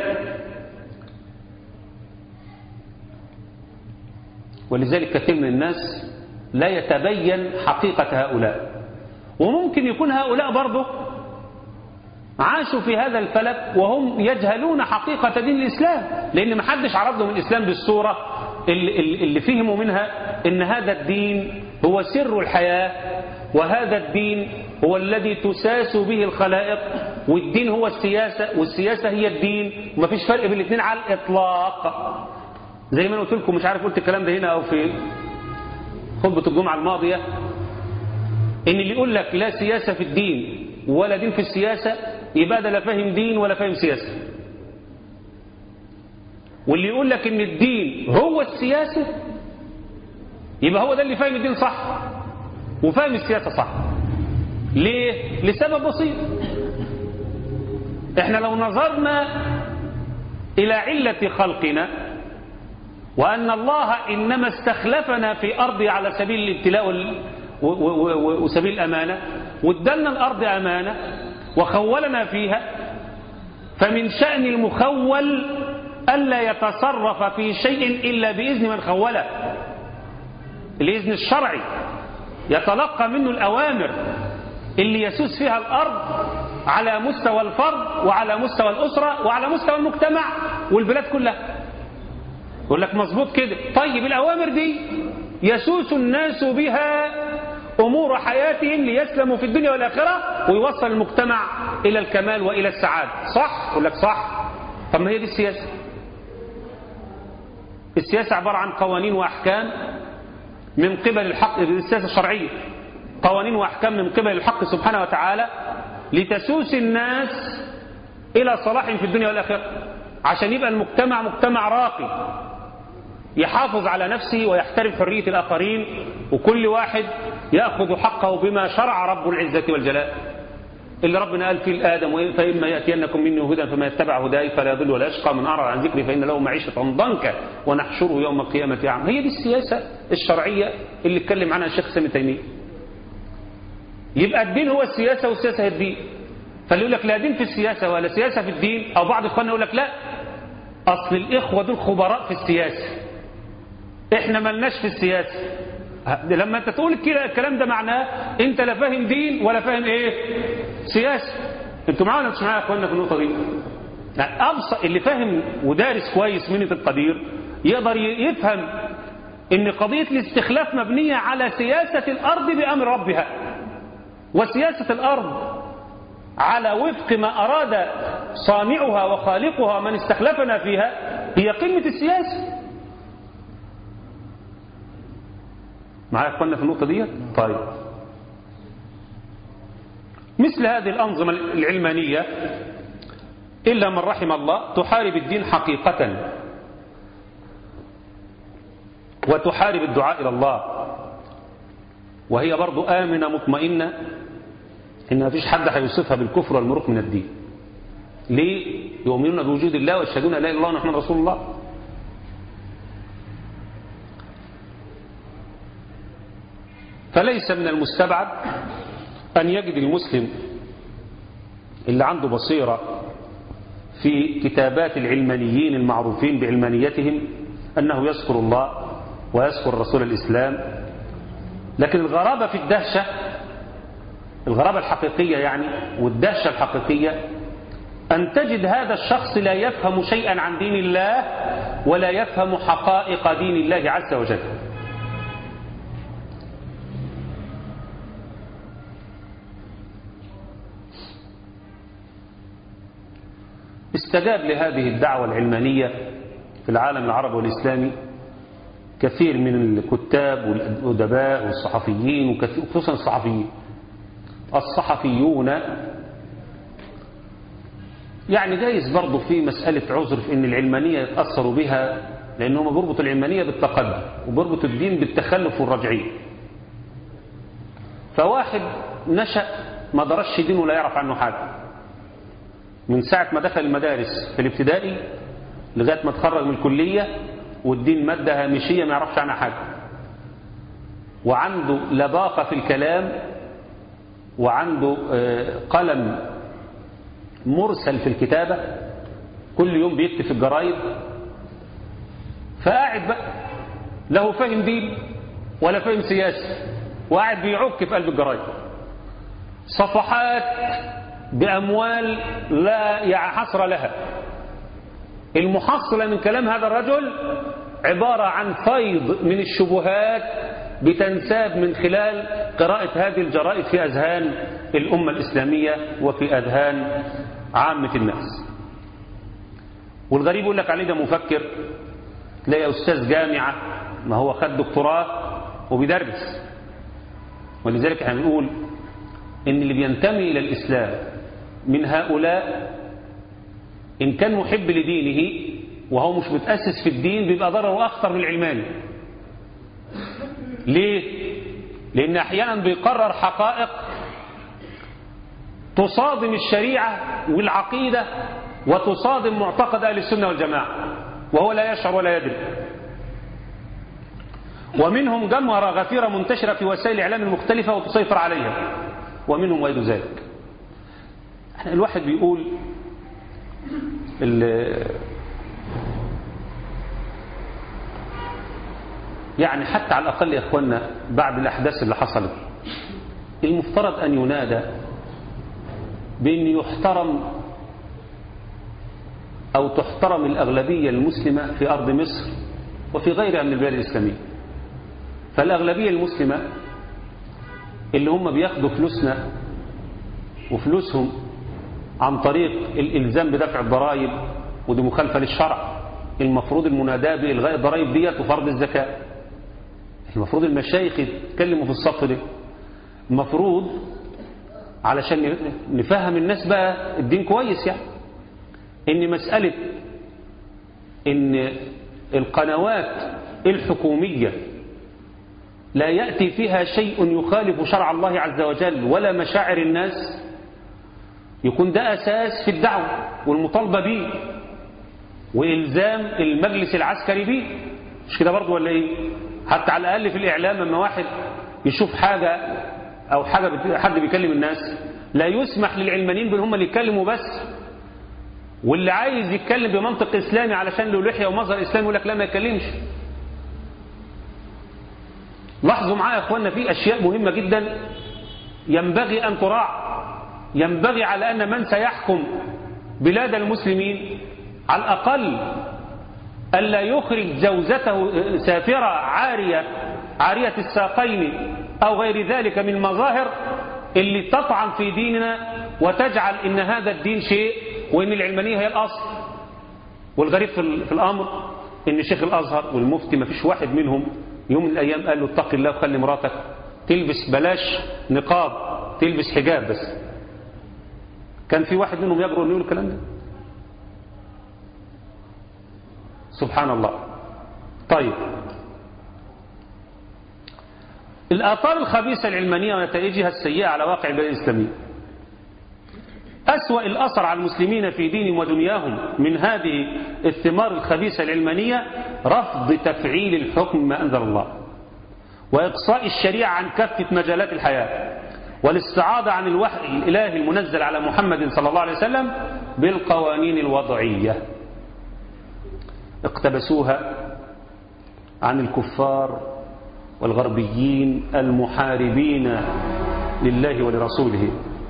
[SPEAKER 3] ولذلك كثير من الناس
[SPEAKER 2] لا يتبين حقيقة هؤلاء وممكن يكون هؤلاء برضه عاشوا في هذا الفلك وهم يجهلون حقيقة دين الإسلام لأن ما حدش عرض لهم الإسلام بالصورة اللي, اللي فهموا منها إن هذا الدين هو سر الحياة وهذا الدين هو الذي تساس به الخلائق والدين هو السياسة والسياسة هي الدين ومفيش فرق بين الاثنين على الإطلاق زي ما أنا قلت لكم مش عارف قلت الكلام ده هنا أو في خطبة الجمعة الماضية إن اللي يقول لك لا سياسة في الدين ولا دين في السياسة يبقى ده لا فاهم دين ولا فاهم سياسة واللي يقول لك إن الدين هو السياسة يبقى هو ده اللي فاهم الدين صح وفاهم السياسة صح ليه؟ لسبب بسيط احنا لو نظرنا إلى علة خلقنا وأن الله إنما استخلفنا في أرضه على سبيل الابتلاء وسبيل الأمانة وادلنا الأرض أمانة وخولنا فيها فمن شأن المخول ألا يتصرف في شيء إلا بإذن من خوله الإذن الشرعي يتلقى منه الأوامر اللي يسوس فيها الأرض على مستوى الفرد وعلى مستوى الأسرة وعلى مستوى المجتمع والبلاد كلها يقول لك مظبوط كده طيب الأوامر دي يسوس الناس بها أمور حياتهم ليسلموا في الدنيا والآخرة ويوصل المجتمع إلى الكمال وإلى السعادة صح؟ يقول لك صح طب ما هي دي السياسة السياسة عبارة عن قوانين وأحكام من قبل الحق السياسة الشرعية قوانين وأحكام من قبل الحق سبحانه وتعالى لتسوس الناس إلى صلاح في الدنيا والآخرة عشان يبقى المجتمع مجتمع راقي يحافظ على نفسه ويحترم حرية الآخرين وكل واحد يأخذ حقه بما شرع رب العزة والجلال اللي ربنا قال فيه الآدم فإما يأتينكم مني هدى فما يتبع هداي فلا يضل ولا يشقى من أعرض عن ذكري فإن له معيشة ضنكا ونحشره يوم القيامة أعمى هي دي السياسة الشرعية اللي اتكلم عنها الشيخ سامي تيمية يبقى الدين هو السياسة والسياسة هي الدين فاللي يقول لك لا دين في السياسة ولا سياسة في الدين أو بعض إخواننا يقول لك لا أصل الإخوة دول خبراء في السياسة إحنا ملناش في السياسة لما أنت تقول كده الكلام ده معناه أنت لا فاهم دين ولا فاهم إيه سياسة أنتوا معانا مش معايا يا إخواننا في النقطة دي أبسط اللي فاهم ودارس كويس منة القدير يقدر يفهم ان قضية الاستخلاف مبنية على سياسة الأرض بأمر ربها وسياسة الأرض على وفق ما أراد صانعها وخالقها من استخلفنا فيها هي قمة السياسة معايا اخوانا في النقطة دي طيب مثل هذه الأنظمة العلمانية إلا من رحم الله تحارب الدين حقيقة وتحارب الدعاء إلى الله وهي برضو آمنة مطمئنة إن ما فيش حد هيوصفها بالكفر والمروق من الدين ليه يؤمنون بوجود الله ويشهدون لا إله إلا الله ونحن رسول الله فليس من المستبعد أن يجد المسلم اللي عنده بصيرة في كتابات العلمانيين المعروفين بعلمانيتهم أنه يذكر الله ويذكر رسول الإسلام لكن الغرابة في الدهشة الغرابة الحقيقية يعني والدهشة الحقيقية أن تجد هذا الشخص لا يفهم شيئا عن دين الله ولا يفهم حقائق دين الله عز وجل استجاب لهذه الدعوة العلمانية في العالم العربي والإسلامي كثير من الكتاب والأدباء والصحفيين وخصوصا الصحفيين الصحفيون يعني جايز برضه في مسألة عذر في أن العلمانية يتأثروا بها لأنهم بيربطوا العلمانية بالتقدم وبيربطوا الدين بالتخلف والرجعية فواحد نشأ ما درسش دين ولا يعرف عنه حاجة من ساعة ما دخل المدارس في الابتدائي لغاية ما تخرج من الكلية والدين مادة هامشية ما يعرفش عنها حاجة وعنده لباقة في الكلام وعنده قلم مرسل في الكتابة كل يوم بيكتب في الجرايد فقاعد بقى له فهم دين ولا فهم سياسي وقاعد بيعك في قلب الجرايد صفحات بأموال لا حصر لها المحصلة من كلام هذا الرجل عبارة عن فيض من الشبهات بتنساب من خلال قراءة هذه الجرائد في أذهان الأمة الإسلامية وفي أذهان عامة الناس والغريب يقول لك عليه ده مفكر تلاقي أستاذ جامعة ما هو خد دكتوراه وبيدرس ولذلك احنا بنقول ان اللي بينتمي الى الاسلام من هؤلاء ان كان محب لدينه وهو مش متاسس في الدين بيبقى ضرره اخطر من العلماني ليه لان احيانا بيقرر حقائق تصادم الشريعه والعقيده وتصادم معتقد اهل السنه والجماعه وهو لا يشعر ولا يدري ومنهم جمرة غفيرة منتشرة في وسائل الإعلام المختلفة وتسيطر عليها ومنهم غير ذلك احنا الواحد بيقول يعني حتى على الأقل يا إخواننا بعد الأحداث اللي حصلت المفترض أن ينادى بأن يحترم أو تحترم الأغلبية المسلمة في أرض مصر وفي غيرها من البلاد الإسلامية فالأغلبية المسلمة اللي هم بياخدوا فلوسنا وفلوسهم عن طريق الإلزام بدفع الضرائب ودي مخالفة للشرع المفروض المناداة بإلغاء الضرائب ديت وفرض الزكاة المفروض المشايخ يتكلموا في الصف ده المفروض علشان نفهم الناس بقى الدين كويس يعني ان مسألة ان القنوات الحكومية لا يأتي فيها شيء يخالف شرع الله عز وجل ولا مشاعر الناس يكون ده أساس في الدعوة والمطالبة به وإلزام المجلس العسكري به مش كده برضه ولا إيه حتى على الأقل في الإعلام لما واحد يشوف حاجة أو حاجة حد بيكلم الناس لا يسمح للعلمانيين بأن هم اللي يتكلموا بس واللي عايز يتكلم بمنطق إسلامي علشان له لحية ومظهر إسلامي يقول لك لا ما يتكلمش لاحظوا معايا يا اخوانا في اشياء مهمه جدا ينبغي ان تراعى ينبغي على ان من سيحكم بلاد المسلمين على الاقل الا يخرج زوجته سافره عاريه عاريه الساقين او غير ذلك من مظاهر اللي تطعن في ديننا وتجعل ان هذا الدين شيء وان العلمانيه هي الاصل والغريب في الامر ان شيخ الازهر والمفتي ما فيش واحد منهم يوم من الأيام قال له اتق الله وخلي مراتك تلبس بلاش نقاب تلبس حجاب بس كان في واحد منهم يجرؤ انه يقول الكلام ده سبحان الله طيب الآثار الخبيثة العلمانية ونتائجها السيئة على واقع البلاد الإسلامية أسوأ الأثر على المسلمين في دينهم ودنياهم من هذه الثمار الخبيثة العلمانية رفض تفعيل الحكم ما أنزل الله وإقصاء الشريعة عن كافة مجالات الحياة والاستعاضة عن الوحي الإلهي المنزل على محمد صلى الله عليه وسلم بالقوانين الوضعية اقتبسوها عن الكفار والغربيين المحاربين لله ولرسوله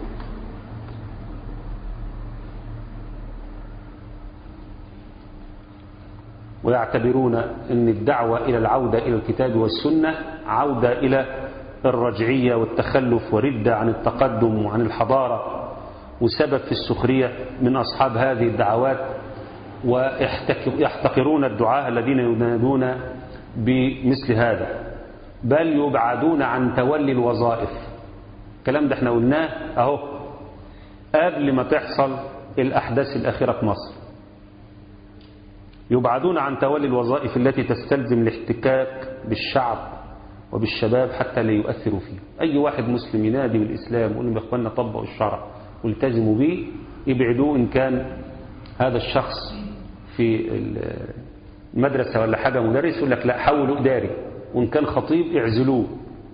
[SPEAKER 2] ويعتبرون أن الدعوة إلى العودة إلى الكتاب والسنة عودة إلى الرجعية والتخلف وردة عن التقدم وعن الحضارة وسبب في السخرية من أصحاب هذه الدعوات ويحتقرون الدعاة الذين ينادون بمثل هذا بل يبعدون عن تولي الوظائف الكلام ده احنا قلناه اهو قبل ما تحصل الأحداث الأخيرة في مصر يبعدون عن تولي الوظائف التي تستلزم الاحتكاك بالشعب وبالشباب حتى لا يؤثروا فيه أي واحد مسلم ينادي بالإسلام يقول لهم يا إخواننا طبقوا الشرع والتزموا به يبعدوه إن كان هذا الشخص في المدرسة ولا حاجة مدرس يقول لك لا حولوا إداري وإن كان خطيب اعزلوه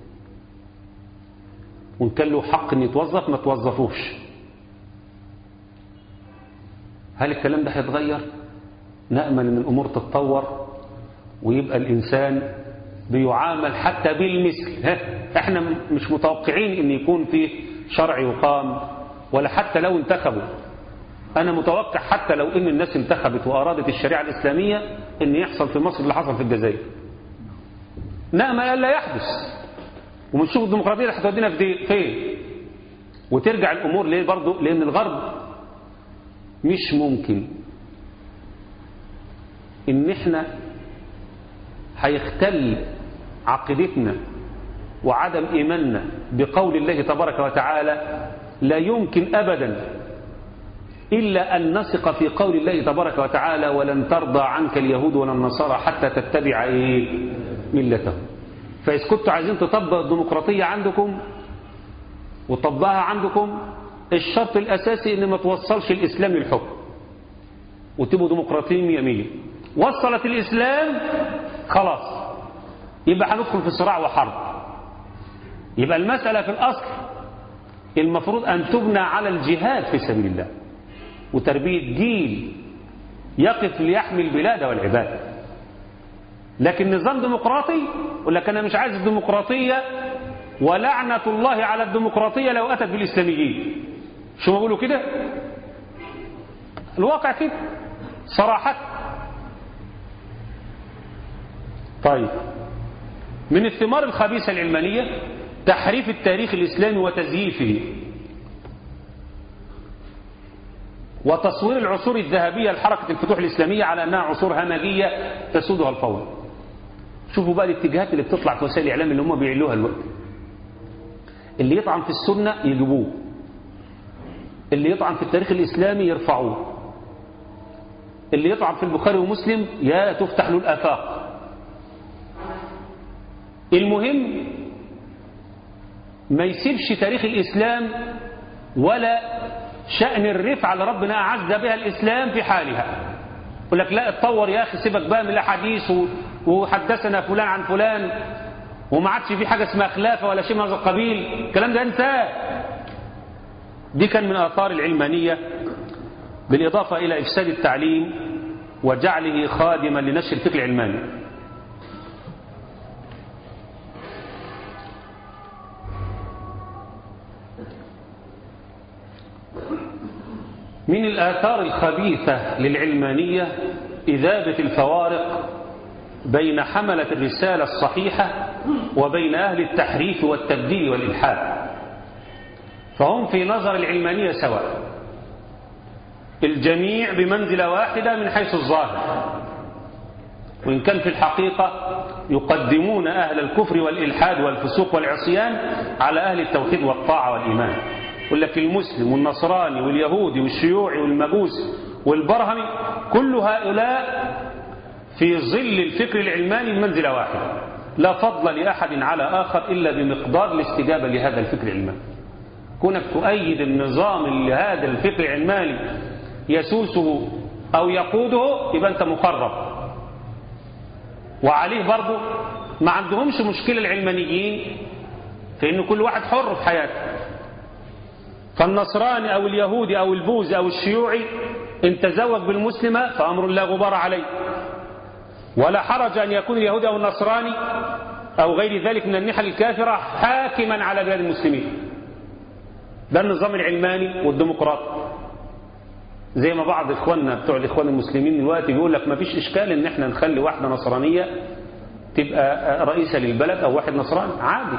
[SPEAKER 2] وإن كان له حق أن يتوظف ما توظفوش هل الكلام ده هيتغير؟ نأمل أن الأمور تتطور ويبقى الإنسان بيعامل حتى بالمثل ها احنا مش متوقعين ان يكون فيه شرع يقام ولا حتى لو انتخبوا انا متوقع حتى لو ان الناس انتخبت وارادت الشريعة الاسلامية ان يحصل في مصر اللي حصل في الجزائر نعم الا يحدث ونشوف الديمقراطية اللي هتودينا في فين وترجع الامور ليه برضه لان الغرب مش ممكن ان احنا هيختل عقيدتنا وعدم ايماننا بقول الله تبارك وتعالى لا يمكن ابدا الا ان نثق في قول الله تبارك وتعالى ولن ترضى عنك اليهود ولا النصارى حتى تتبع ايه ملتهم فاذا كنتوا عايزين تطبق الديمقراطيه عندكم وتطبقها عندكم الشرط الاساسي ان ما توصلش الاسلام للحكم وتبقوا ديمقراطيين مية مية وصلت الاسلام خلاص يبقى هندخل في صراع وحرب يبقى المسألة في الأصل المفروض أن تبنى على الجهاد في سبيل الله وتربية جيل يقف ليحمي البلاد والعباد لكن نظام ديمقراطي يقول لك أنا مش عايز الديمقراطية ولعنة الله على الديمقراطية لو أتت بالإسلاميين شو بقولوا كده الواقع كده صراحة طيب من الثمار الخبيثة العلمانية تحريف التاريخ الإسلامي وتزييفه وتصوير العصور الذهبية لحركة الفتوح الإسلامية على أنها عصور همجية تسودها الفوضى شوفوا بقى الاتجاهات اللي بتطلع في وسائل الإعلام اللي هم بيعلوها الوقت اللي يطعن في السنة يجيبوه اللي يطعن في التاريخ الإسلامي يرفعوه اللي يطعن في البخاري ومسلم يا تفتح له الآفاق المهم ما يسيبش تاريخ الإسلام ولا شأن الرفعة اللي ربنا أعز بها الإسلام في حالها يقول لك لا اتطور يا أخي سيبك بقى من الأحاديث وحدثنا فلان عن فلان وما عادش في حاجة اسمها خلافة ولا شيء من هذا القبيل الكلام ده انساه دي كان من آثار العلمانية بالإضافة إلى إفساد التعليم وجعله خادما لنشر الفكر العلماني من الآثار الخبيثة للعلمانية إذابة الفوارق بين حملة الرسالة الصحيحة وبين أهل التحريف والتبديل والإلحاد فهم في نظر العلمانية سواء الجميع بمنزلة واحدة من حيث الظاهر وإن كان في الحقيقة يقدمون أهل الكفر والإلحاد والفسوق والعصيان على أهل التوحيد والطاعة والإيمان يقول لك المسلم والنصراني واليهودي والشيوعي والمجوسي والبرهمي كل هؤلاء في ظل الفكر العلماني بمنزلة واحدة لا فضل لأحد على آخر إلا بمقدار الاستجابة لهذا الفكر العلماني كونك تؤيد النظام اللي هذا الفكر العلماني يسوسه أو يقوده يبقى أنت مقرب وعليه برضه ما عندهمش مشكلة العلمانيين في أن كل واحد حر في حياته فالنصراني أو اليهودي أو البوذي أو الشيوعي إن تزوج بالمسلمة فأمر لا غبار عليه ولا حرج أن يكون اليهودي أو النصراني أو غير ذلك من النحل الكافرة حاكما على بلاد المسلمين ده النظام العلماني والديمقراطي زي ما بعض إخواننا بتوع الإخوان المسلمين دلوقتي بيقول لك ما فيش إشكال إن إحنا نخلي واحدة نصرانية تبقى رئيسة للبلد أو واحد نصراني عادي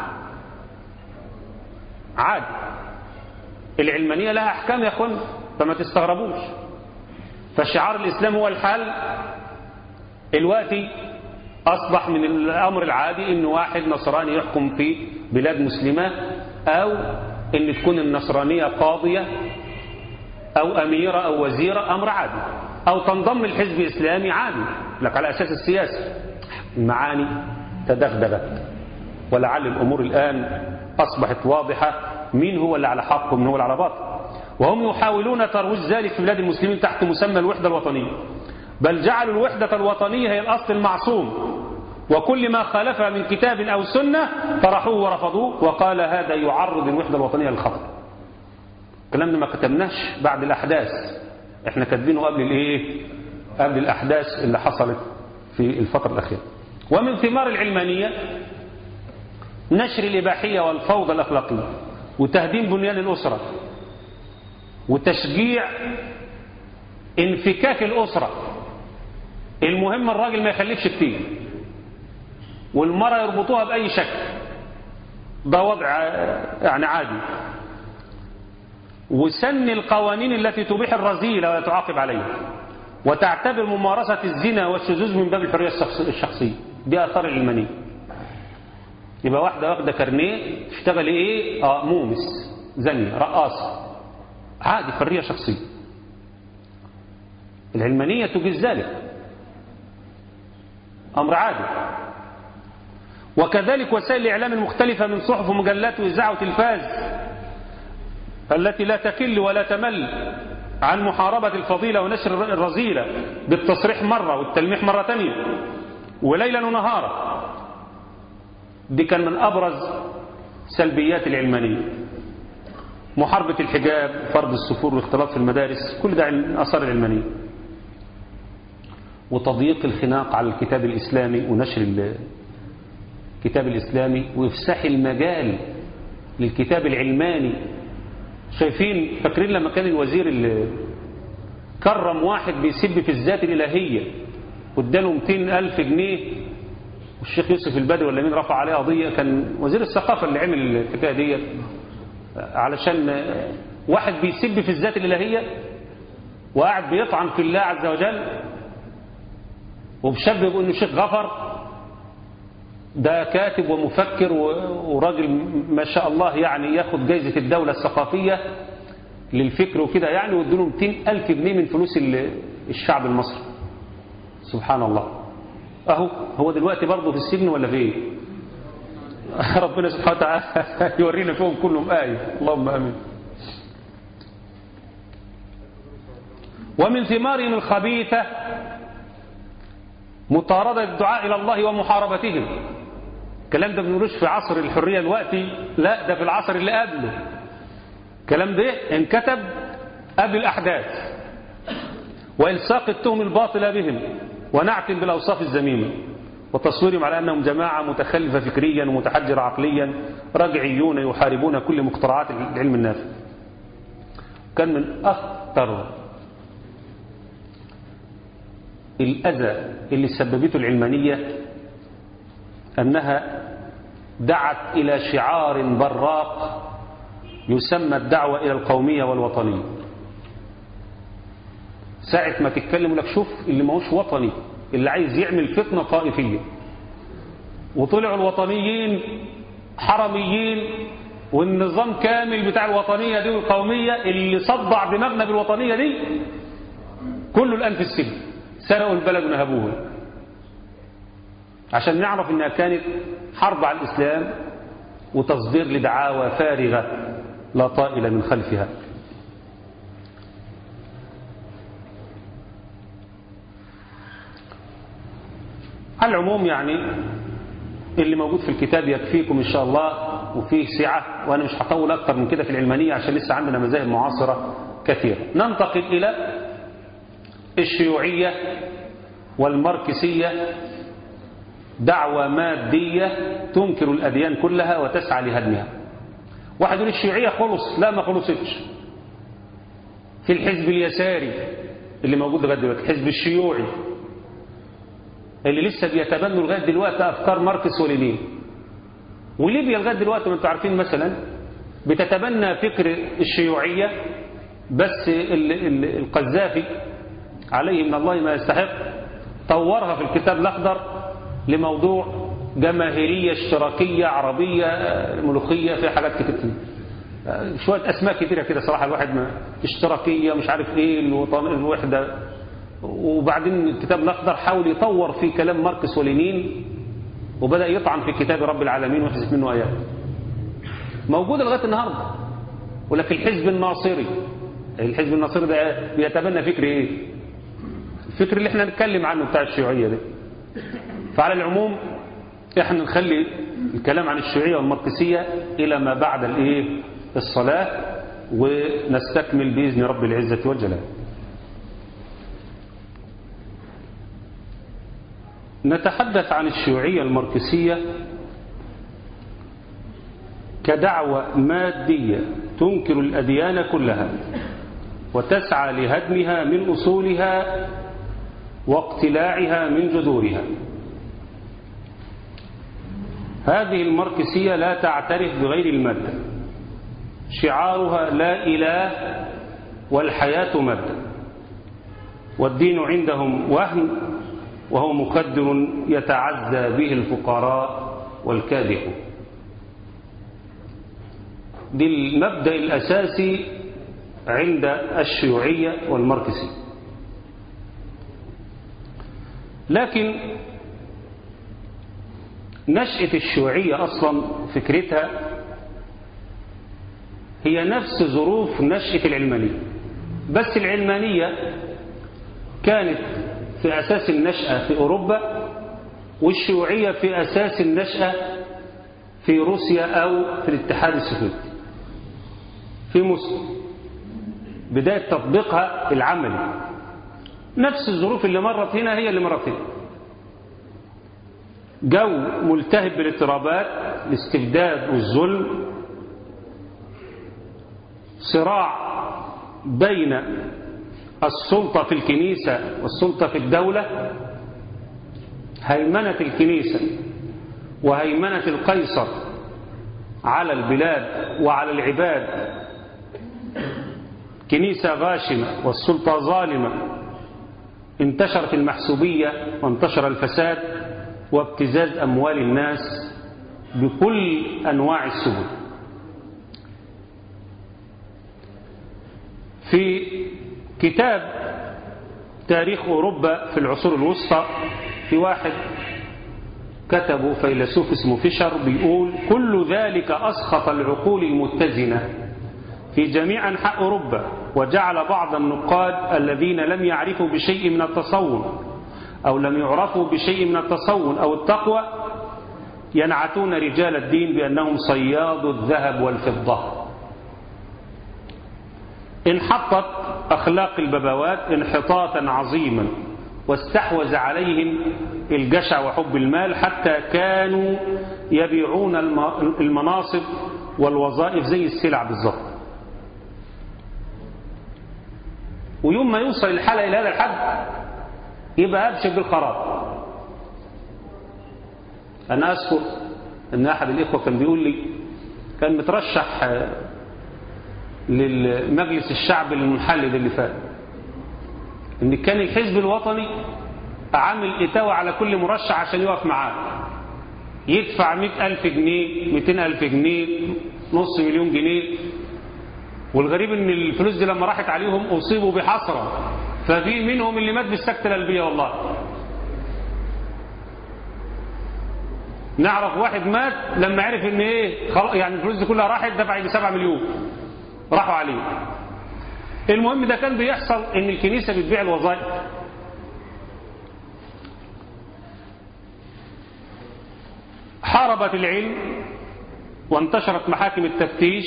[SPEAKER 2] عادي العلمانية لها أحكام يا أخوان فما تستغربوش فشعار الإسلام هو الحل الوقتي أصبح من الأمر العادي إن واحد نصراني يحكم في بلاد مسلمة أو إن تكون النصرانية قاضية أو أميرة أو وزيرة أمر عادي أو تنضم الحزب الإسلامي عادي لك على أساس السياسي المعاني تدغدغت ولعل الأمور الآن أصبحت واضحة مين هو اللي على حق ومين هو اللي على باطل وهم يحاولون ترويج ذلك في بلاد المسلمين تحت مسمى الوحدة الوطنية بل جعلوا الوحدة الوطنية هي الأصل المعصوم وكل ما خالفها من كتاب أو سنة طرحوه ورفضوه وقال هذا يعرض الوحدة الوطنية للخطر الكلام ده ما كتبناش بعد الأحداث احنا كاتبينه قبل الايه قبل الأحداث اللي حصلت في الفترة الأخيرة ومن ثمار العلمانية نشر الإباحية والفوضى الأخلاقية وتهديم بنيان الأسرة وتشجيع انفكاك الأسرة المهم الراجل ما يخلفش كتير والمرأة يربطوها بأي شكل ده وضع يعني عادي وسن القوانين التي تبيح الرذيلة ولا تعاقب عليها وتعتبر ممارسة الزنا والشذوذ من باب الحرية الشخصية دي آثار العلمانية يبقى واحدة واخدة كارنيه تشتغل ايه اه مومس زني رقاصة عادي حرية شخصية العلمانية تجيز ذلك أمر عادي وكذلك وسائل الإعلام المختلفة من صحف ومجلات وإذاعة وتلفاز التي لا تكل ولا تمل عن محاربة الفضيلة ونشر الرذيلة بالتصريح مرة والتلميح مرة تانية وليلا ونهارا دي كان من أبرز سلبيات العلمانية محاربة الحجاب فرض السفور والاختلاط في المدارس كل ده أثار العلمانية وتضييق الخناق على الكتاب الإسلامي ونشر الكتاب الإسلامي وإفساح المجال للكتاب العلماني شايفين فاكرين لما كان الوزير اللي كرم واحد بيسب في الذات الإلهية واداله 200 ألف جنيه والشيخ يوسف البدر ولا مين رفع عليه قضية كان وزير الثقافة اللي عمل الحكاية دي علشان واحد بيسب في الذات الإلهية وقاعد بيطعن في الله عز وجل وبشبه بيقول انه شيخ غفر ده كاتب ومفكر وراجل ما شاء الله يعني ياخد جايزة الدولة الثقافية للفكر وكده يعني وادوله 200 ألف جنيه من فلوس الشعب المصري سبحان الله أهو هو دلوقتي برضه في السجن ولا في ايه ربنا سبحانه وتعالى يورينا فيهم كلهم آية اللهم آمين ومن ثمارهم الخبيثة مطاردة الدعاء إلى الله ومحاربتهم الكلام ده بنقولوش في عصر الحرية الوقتي لا ده في العصر اللي قبله الكلام ده انكتب قبل الأحداث وإلصاق التهم الباطلة بهم ونعت بالأوصاف الذميمة وتصويرهم على أنهم جماعة متخلفة فكريا ومتحجرة عقليا رجعيون يحاربون كل مخترعات العلم النافع كان من أخطر الأذى اللي سببته العلمانية أنها دعت إلى شعار براق يسمى الدعوة إلى القومية والوطنية ساعة ما تتكلم لك شوف اللي ماهوش وطني اللي عايز يعمل فتنة طائفية وطلعوا الوطنيين حرميين والنظام كامل بتاع الوطنية دي والقومية اللي صدع دماغنا بالوطنية دي كله الآن في السجن سرقوا البلد ونهبوه عشان نعرف انها كانت حرب على الإسلام وتصدير لدعاوى فارغة لا طائل من خلفها على العموم يعني اللي موجود في الكتاب يكفيكم إن شاء الله وفيه سعة وأنا مش هطول أكتر من كده في العلمانية عشان لسه عندنا مذاهب معاصرة كثيرة ننتقل إلى الشيوعية والماركسية دعوة مادية تنكر الأديان كلها وتسعى لهدمها واحد يقول الشيوعية خلص لا ما خلصتش في الحزب اليساري اللي موجود لغاية دلوقتي الحزب الشيوعي اللي لسه بيتبنوا لغاية دلوقتي أفكار ماركس ولينين وليبيا لغاية دلوقتي ما انتم عارفين مثلا بتتبنى فكر الشيوعية بس القذافي عليه من الله ما يستحق طورها في الكتاب الأخضر لموضوع جماهيرية اشتراكية عربية ملوخية في حاجات كتير شوية أسماء كتيرة كده صراحة الواحد ما اشتراكية مش عارف ايه الوطن الوحدة وبعدين الكتاب الأخضر حاول يطور في كلام ماركس ولينين وبدأ يطعن في كتاب رب العالمين ويحذف منه آيات موجودة لغاية النهاردة ولكن الحزب الناصري الحزب الناصري ده بيتبنى فكر ايه الفكر اللي احنا نتكلم عنه بتاع الشيوعية ده فعلى العموم احنا نخلي الكلام عن الشيوعية والماركسية إلى ما بعد الايه الصلاة ونستكمل بإذن رب العزة والجلال نتحدث عن الشيوعية الماركسية كدعوة مادية تنكر الأديان كلها وتسعى لهدمها من أصولها واقتلاعها من جذورها هذه الماركسية لا تعترف بغير المادة شعارها لا إله والحياة مادة والدين عندهم وهم وهو مخدر يتعزى به الفقراء والكادحون دي المبدأ الأساسي عند الشيوعية والماركسية لكن نشأة الشيوعية أصلا فكرتها هي نفس ظروف نشأة العلمانية بس العلمانية كانت في أساس النشأة في أوروبا والشيوعية في أساس النشأة في روسيا أو في الاتحاد السوفيتي في موسكو بداية تطبيقها العملي نفس الظروف اللي مرت هنا هي اللي مرت هنا جو ملتهب بالاضطرابات الاستبداد والظلم صراع بين السلطة في الكنيسة والسلطة في الدولة هيمنة الكنيسة وهيمنة القيصر على البلاد وعلى العباد كنيسة غاشمة والسلطة ظالمة انتشرت المحسوبية وانتشر الفساد وابتزاز أموال الناس بكل أنواع السبل في كتاب تاريخ أوروبا في العصور الوسطى في واحد كتبه فيلسوف اسمه فيشر بيقول كل ذلك أسخط العقول المتزنة في جميع أنحاء أوروبا وجعل بعض النقاد الذين لم يعرفوا بشيء من التصون أو لم يعرفوا بشيء من التصون أو التقوى ينعتون رجال الدين بأنهم صياد الذهب والفضة انحطت أخلاق الببوات انحطاطا عظيما واستحوذ عليهم الجشع وحب المال حتى كانوا يبيعون المناصب والوظائف زي السلع بالظبط ويوم ما يوصل الحالة إلى هذا الحد يبقى أبشر بالخراب أنا أذكر أن أحد الإخوة كان بيقول لي كان مترشح للمجلس الشعب المنحل اللي فات ان كان الحزب الوطني عامل اتاوة على كل مرشح عشان يقف معاه يدفع مئة ألف جنيه مئتين ألف جنيه نص مليون جنيه والغريب ان الفلوس دي لما راحت عليهم اصيبوا بحسرة ففي منهم اللي مات بالسكتة القلبية والله نعرف واحد مات لما عرف ان ايه يعني الفلوس دي كلها راحت دفع ب 7 مليون راحوا عليه المهم ده كان بيحصل ان الكنيسة بتبيع الوظائف حاربت العلم وانتشرت محاكم التفتيش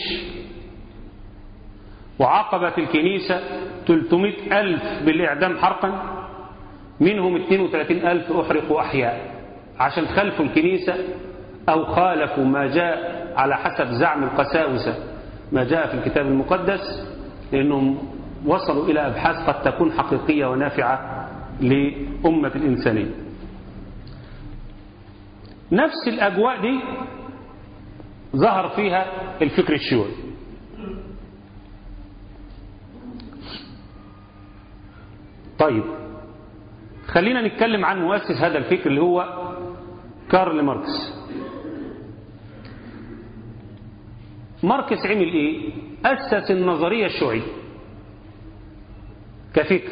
[SPEAKER 2] وعاقبت الكنيسة 300 ألف بالإعدام حرقا منهم 32 ألف أحرقوا أحياء عشان خلفوا الكنيسة أو خالفوا ما جاء على حسب زعم القساوسة ما جاء في الكتاب المقدس لأنهم وصلوا إلى أبحاث قد تكون حقيقية ونافعة لأمة الإنسانية نفس الأجواء دي ظهر فيها الفكر الشيوعي طيب خلينا نتكلم عن مؤسس هذا الفكر اللي هو كارل ماركس ماركس عمل ايه أسس النظرية الشيوعية كفكر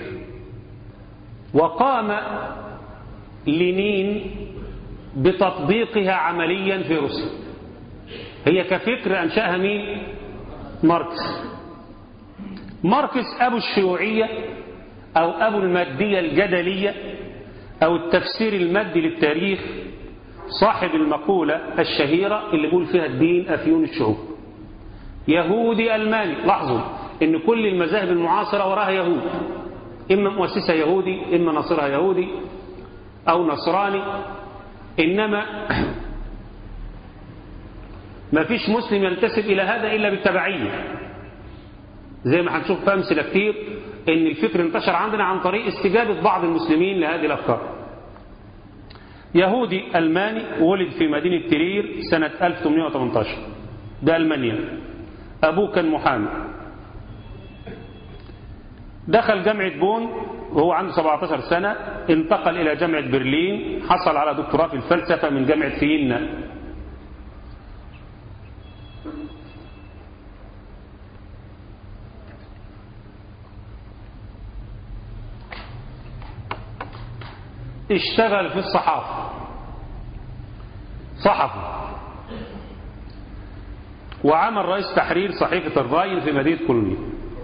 [SPEAKER 2] وقام لينين بتطبيقها عمليا في روسيا هي كفكر أنشأها مين ماركس ماركس أبو الشيوعية أو أبو المادية الجدلية أو التفسير المادي للتاريخ صاحب المقولة الشهيرة اللي بيقول فيها الدين أفيون الشعوب يهودي ألماني لاحظوا ان كل المذاهب المعاصرة وراها يهود إما مؤسسها يهودي إما ناصرها يهودي أو نصراني إنما ما فيش مسلم ينتسب إلى هذا إلا بالتبعية زي ما هنشوف في أمثلة كتير إن الفكر انتشر عندنا عن طريق استجابة بعض المسلمين لهذه الأفكار يهودي ألماني ولد في مدينة ترير سنة 1818 ده ألمانيا أبوه كان محامي دخل جامعة بون وهو عنده 17 سنة انتقل إلى جامعة برلين حصل على دكتوراه في الفلسفة من جامعة فيينا اشتغل في الصحافة صحفي وعمل رئيس تحرير صحيفة الراين في مدينة كولونيا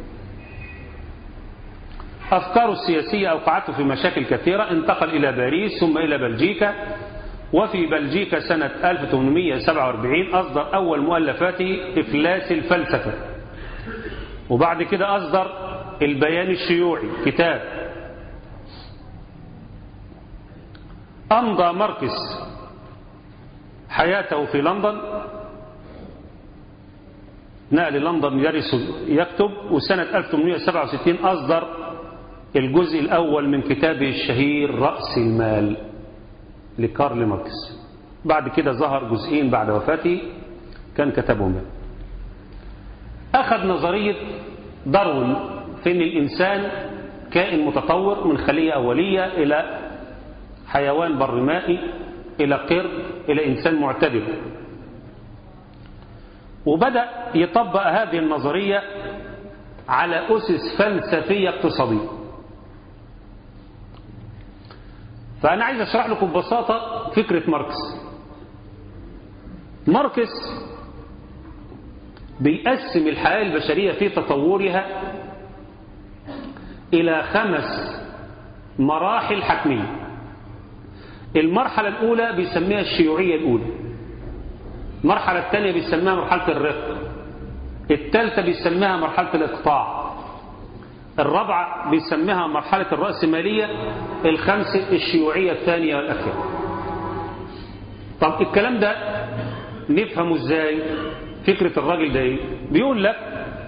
[SPEAKER 2] أفكاره السياسية أوقعته في مشاكل كثيرة انتقل إلى باريس ثم إلى بلجيكا وفي بلجيكا سنة 1847 أصدر أول مؤلفاته إفلاس الفلسفة وبعد كده أصدر البيان الشيوعي كتاب أمضى ماركس حياته في لندن نقل لندن يدرس يكتب وسنة 1867 أصدر الجزء الأول من كتابه الشهير رأس المال لكارل ماركس بعد كده ظهر جزئين بعد وفاته كان كتبهما أخذ نظرية داروين في أن الإنسان كائن متطور من خلية أولية إلى حيوان برمائي إلى قرد إلى إنسان معتدل وبدأ يطبق هذه النظرية على أسس فلسفية اقتصادية فأنا عايز أشرح لكم ببساطة فكرة ماركس ماركس بيقسم الحياة البشرية في تطورها إلى خمس مراحل حتمية المرحلة الأولى بيسميها الشيوعية الأولى المرحلة الثانية بيسميها مرحلة الرق الثالثة بيسميها مرحلة الإقطاع الرابعة بيسميها مرحلة الرأسمالية الخامسة الشيوعية الثانية والأخيرة طب الكلام ده نفهمه ازاي فكرة الراجل ده ايه بيقول لك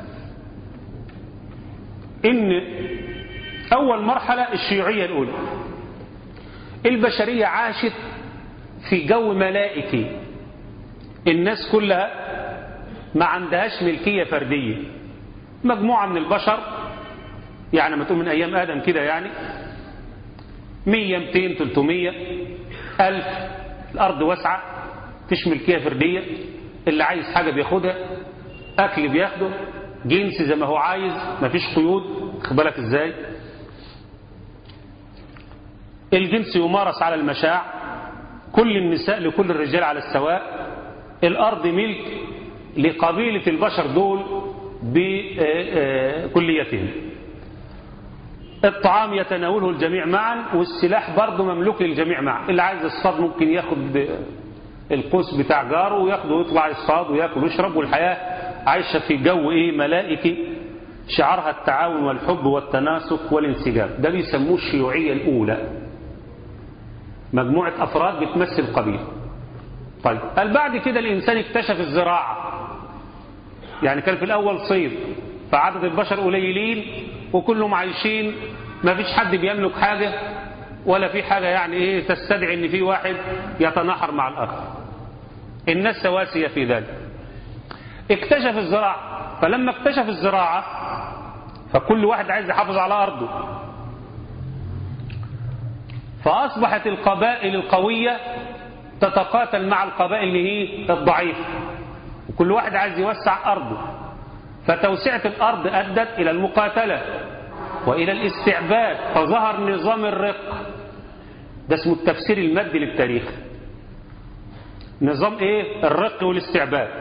[SPEAKER 2] ان اول مرحلة الشيوعية الاولى البشرية عاشت في جو ملائكي الناس كلها ما عندهاش ملكية فردية مجموعة من البشر يعني ما تقول من أيام آدم كده يعني مية ميتين تلتمية ألف الأرض واسعة فيش ملكية فردية اللي عايز حاجة بياخدها أكل بياخده جنس زي ما هو عايز ما فيش قيود بالك ازاي الجنس يمارس على المشاع كل النساء لكل الرجال على السواء الأرض ملك لقبيلة البشر دول بكليتهم الطعام يتناوله الجميع معا والسلاح برضه مملوك للجميع معا اللي عايز الصاد ممكن ياخد القوس بتاع جاره وياخده ويطلع يصطاد وياكل ويشرب والحياة عايشة في جو ايه ملائكي شعارها التعاون والحب والتناسق والانسجام ده بيسموه الشيوعية الأولى مجموعة أفراد بتمثل قبيلة طيب قال بعد كده الإنسان اكتشف الزراعة يعني كان في الأول صيد فعدد البشر قليلين وكلهم عايشين ما فيش حد بيملك حاجة ولا في حاجة يعني ايه تستدعي ان في واحد يتناحر مع الآخر الناس سواسية في ذلك اكتشف الزراعة فلما اكتشف الزراعة فكل واحد عايز يحافظ على أرضه فأصبحت القبائل القوية تتقاتل مع القبائل اللي هي الضعيفة وكل واحد عايز يوسع أرضه فتوسعة الأرض أدت إلى المقاتلة وإلى الاستعباد فظهر نظام الرق ده اسمه التفسير المادي للتاريخ نظام ايه الرق والاستعباد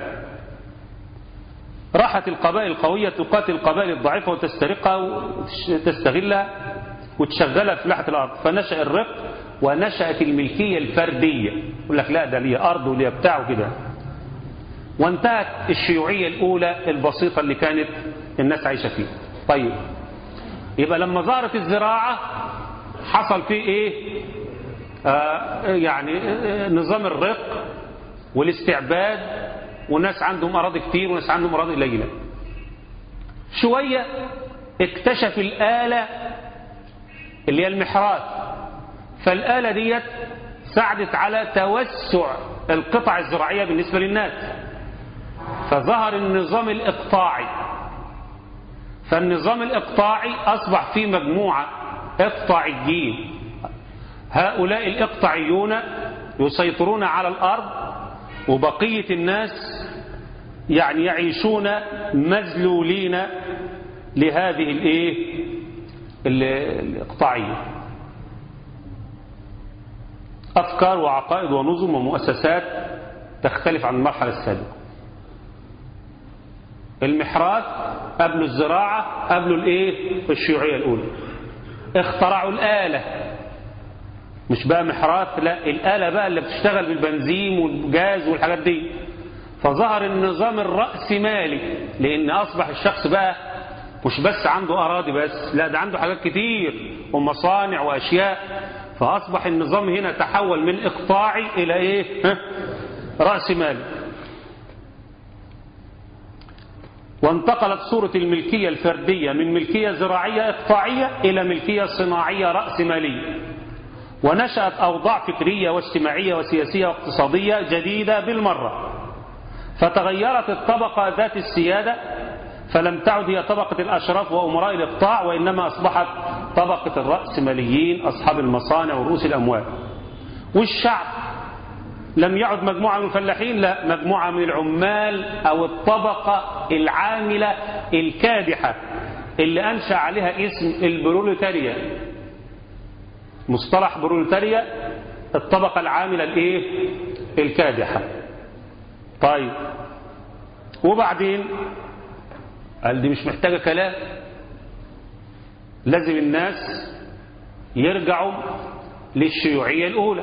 [SPEAKER 2] راحت القبائل القوية تقاتل القبائل الضعيفة وتسترقها وتستغلها وتشغلها في فلاحة الأرض فنشأ الرق ونشأت الملكية الفردية يقول لك لا ده ليه أرض وليه بتاع وكده وانتهت الشيوعية الأولى البسيطة اللي كانت الناس عايشة فيها طيب يبقى لما ظهرت الزراعة حصل فيه ايه آه يعني آه نظام الرق والاستعباد وناس عندهم أراضي كتير وناس عندهم أراضي قليلة شوية اكتشف الآلة اللي هي المحرات فالآلة ديت ساعدت على توسع القطع الزراعية بالنسبة للناس فظهر النظام الإقطاعي فالنظام الإقطاعي أصبح فيه مجموعة إقطاعيين هؤلاء الإقطاعيون يسيطرون على الأرض وبقية الناس يعني يعيشون مذلولين لهذه الايه الاقطاعيه افكار وعقائد ونظم ومؤسسات تختلف عن المرحله السابقه المحرات قبل الزراعه قبل الايه الشيوعيه الاولى اخترعوا الاله مش بقى محرات لا الاله بقى اللي بتشتغل بالبنزين والجاز والحاجات دي فظهر النظام الرأسمالي لأن أصبح الشخص بقى مش بس عنده أراضي بس لا ده عنده حاجات كتير ومصانع وأشياء فأصبح النظام هنا تحول من إقطاعي إلى إيه ها؟ رأسمالي وانتقلت صورة الملكية الفردية من ملكية زراعية إقطاعية إلى ملكية صناعية رأسمالية ونشأت أوضاع فكرية واجتماعية وسياسية واقتصادية جديدة بالمرة فتغيرت الطبقة ذات السيادة فلم تعد هي طبقة الأشراف وأمراء الإقطاع وإنما أصبحت طبقة الرأسماليين أصحاب المصانع ورؤوس الأموال والشعب لم يعد مجموعة من الفلاحين لا مجموعة من العمال أو الطبقة العاملة الكادحة اللي أنشأ عليها اسم البروليتاريا مصطلح بروليتاريا الطبقة العاملة الايه الكادحة طيب وبعدين قال دي مش محتاجة كلام لازم الناس يرجعوا للشيوعية الأولى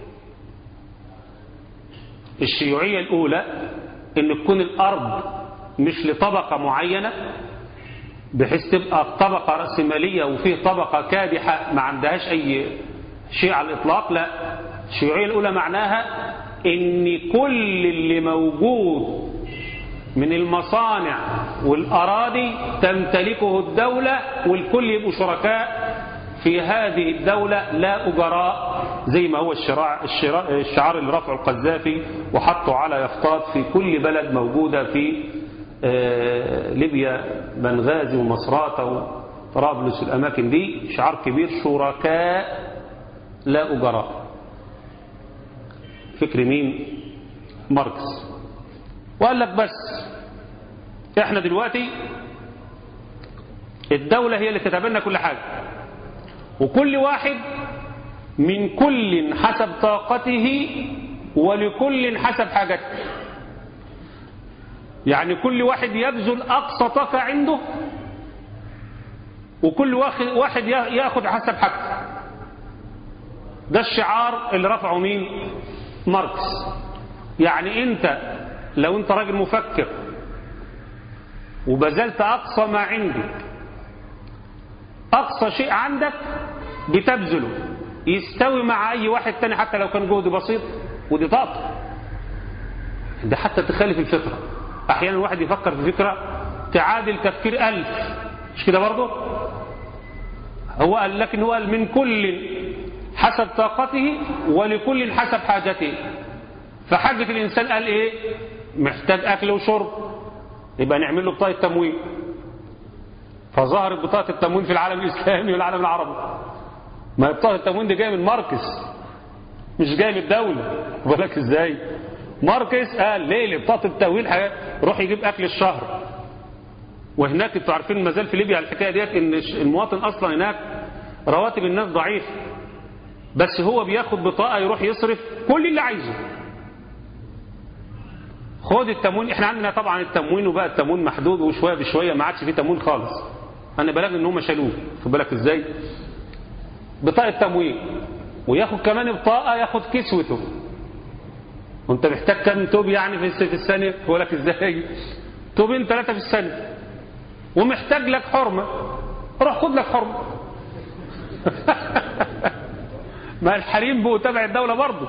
[SPEAKER 2] الشيوعية الأولى إن تكون الأرض مش لطبقة معينة بحيث تبقى طبقة رأسمالية وفيه طبقة كادحة ما عندهاش أي شيء على الإطلاق لا الشيوعية الأولى معناها إن كل اللي موجود من المصانع والأراضي تمتلكه الدولة والكل يبقوا شركاء في هذه الدولة لا أجراء زي ما هو الشراع الشعار اللي رفعه القذافي وحطه على يافطات في كل بلد موجودة في ليبيا بنغازي ومصراتة وطرابلس الأماكن دي شعار كبير شركاء لا أجراء فكر مين ماركس وقال لك بس احنا دلوقتي الدولة هي اللي تتبنى كل حاجة وكل واحد من كل حسب طاقته ولكل حسب حاجته يعني كل واحد يبذل أقصى طاقة عنده وكل واحد ياخد حسب حاجته ده الشعار اللي رفعه مين ماركس يعني انت لو انت راجل مفكر وبذلت أقصى ما عندك أقصى شيء عندك بتبذله يستوي مع أي واحد تاني حتى لو كان جهد بسيط ودي طاقة ده حتى تخالف الفطرة أحيانا الواحد يفكر في فكرة تعادل تفكير ألف مش كده برضه هو قال لكن هو قال من كل حسب طاقته ولكل حسب حاجته فحاجة الإنسان قال إيه محتاج أكل وشرب يبقى نعمل له بطاقة تموين فظهرت بطاقة التموين في العالم الإسلامي والعالم العربي ما بطاقة التموين دي جاية من ماركس مش جاية من الدولة بالك ازاي ماركس قال ليه بطاقة التموين روح يجيب أكل الشهر وهناك انتوا عارفين ما زال في ليبيا الحكاية ديت ان المواطن أصلا هناك رواتب الناس ضعيفة بس هو بياخد بطاقة يروح يصرف كل اللي عايزه خد التموين احنا عندنا طبعا التموين وبقى التموين محدود وشويه بشويه ما عادش فيه تموين خالص انا بلغني ان هم شالوه خد بالك ازاي بطاقه تموين وياخد كمان بطاقه ياخد كسوته وانت محتاج كام توب يعني في السنه بقول لك ازاي توبين ثلاثه في السنه ومحتاج لك حرمه روح خد لك حرمه ما الحريم بقوا تبع الدولة برضه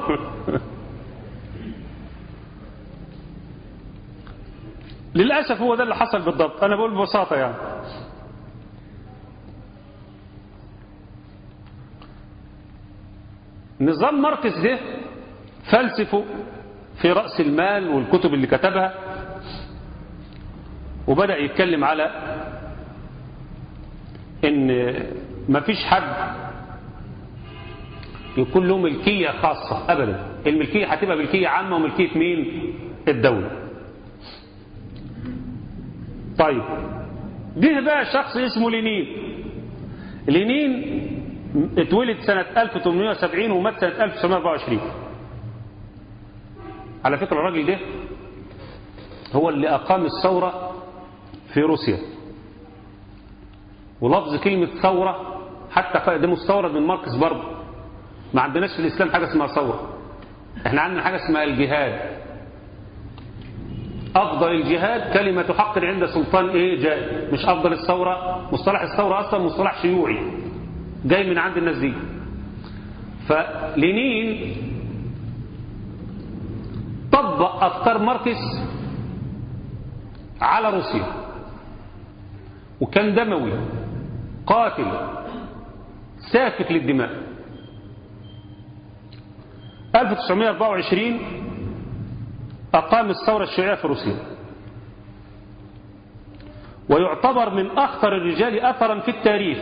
[SPEAKER 2] للأسف هو ده اللي حصل بالضبط أنا بقول ببساطة يعني نظام ماركس ده فلسفه في رأس المال والكتب اللي كتبها وبدأ يتكلم على ان مفيش حد يكون له ملكية خاصة أبدا الملكية هتبقى ملكية عامة وملكية مين الدولة طيب جه بقى شخص اسمه لينين لينين اتولد سنة 1870 ومات سنة 1924 على فكرة الراجل ده هو اللي أقام الثورة في روسيا ولفظ كلمة ثورة حتى ده مستورد من ماركس برضه ما عندناش في الإسلام حاجة اسمها ثورة احنا عندنا حاجة اسمها الجهاد أفضل الجهاد كلمة حق عند سلطان إيه جاء مش أفضل الثورة مصطلح الثورة أصلا مصطلح شيوعي جاي من عند الناس دي فلينين طبق أفكار ماركس على روسيا وكان دموي قاتل سافك للدماء 1924 أقام الثورة الشيوعية في روسيا ويعتبر من أخطر الرجال أثرا في التاريخ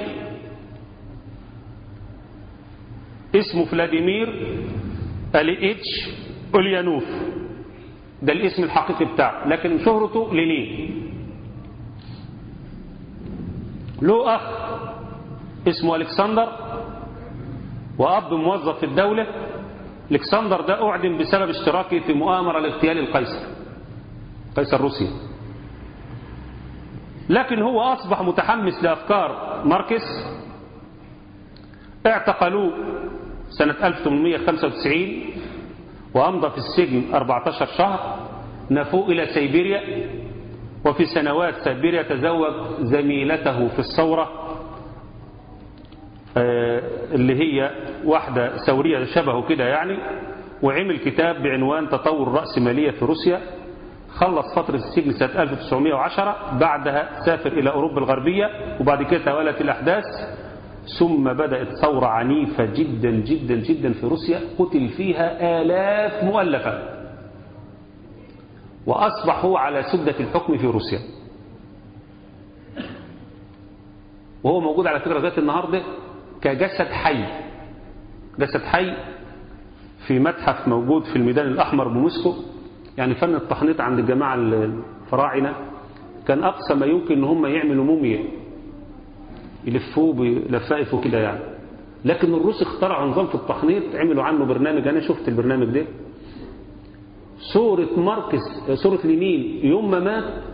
[SPEAKER 2] اسمه فلاديمير أليتش أوليانوف ده الاسم الحقيقي بتاعه لكن شهرته لينين له أخ اسمه ألكسندر وأب موظف في الدولة الكسندر ده أعدم بسبب اشتراكه في مؤامرة لاغتيال القيصر قيصر روسيا لكن هو أصبح متحمس لأفكار ماركس اعتقلوه سنة 1895 وأمضى في السجن 14 شهر نفوه إلى سيبيريا وفي سنوات سيبيريا تزوج زميلته في الثورة اللي هي واحدة ثورية شبهه كده يعني وعمل كتاب بعنوان تطور الرأسمالية في روسيا خلص فترة السجن سنة 1910 بعدها سافر إلى أوروبا الغربية وبعد كده توالت الأحداث ثم بدأت ثورة عنيفة جدا جدا جدا في روسيا قتل فيها آلاف مؤلفة وأصبح هو على سدة الحكم في روسيا وهو موجود على فكرة ذات النهاردة كجسد حي جسد حي في متحف موجود في الميدان الأحمر بموسكو يعني فن التحنيط عند الجماعة الفراعنة كان أقصى ما يمكن ان هم يعملوا موميا يلفوه بلفائف وكده يعني لكن الروس اخترعوا نظام في التحنيط عملوا عنه برنامج أنا شفت البرنامج ده صورة ماركس صورة لينين يوم ما مات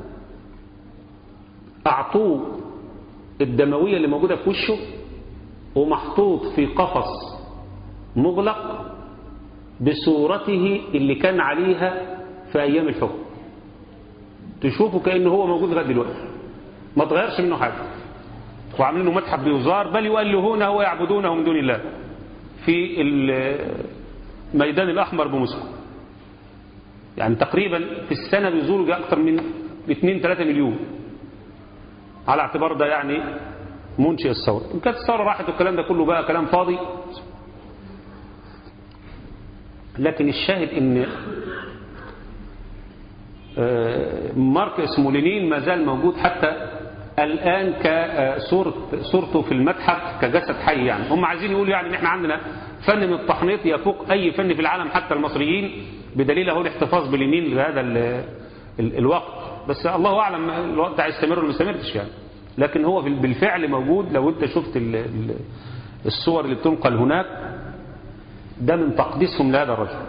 [SPEAKER 2] أعطوه الدموية اللي موجودة في وشه ومحطوط في قفص مغلق بصورته اللي كان عليها في أيام الحكم تشوفه كأنه هو موجود لغايه دلوقتي ما تغيرش منه حاجة وعاملين له متحف بيزار بل يؤلهونه ويعبدونه من دون الله في الميدان الأحمر بموسكو يعني تقريبا في السنة بيزوروا أكثر من 2 3 مليون على اعتبار ده يعني منشئ الثورة إن كانت الثورة راحت والكلام ده كله بقى كلام فاضي لكن الشاهد ان ماركس مولينين ما زال موجود حتى الآن كصورة صورته في المتحف كجسد حي يعني هم عايزين يقولوا يعني ان احنا عندنا فن من التحنيط يفوق أي فن في العالم حتى المصريين بدليل هو الاحتفاظ باليمين لهذا ال ال الوقت بس الله أعلم الوقت هيستمر ولا ما يستمرش يعني لكن هو بالفعل موجود لو انت شفت ال ال الصور اللي بتنقل هناك ده من تقديسهم لهذا الرجل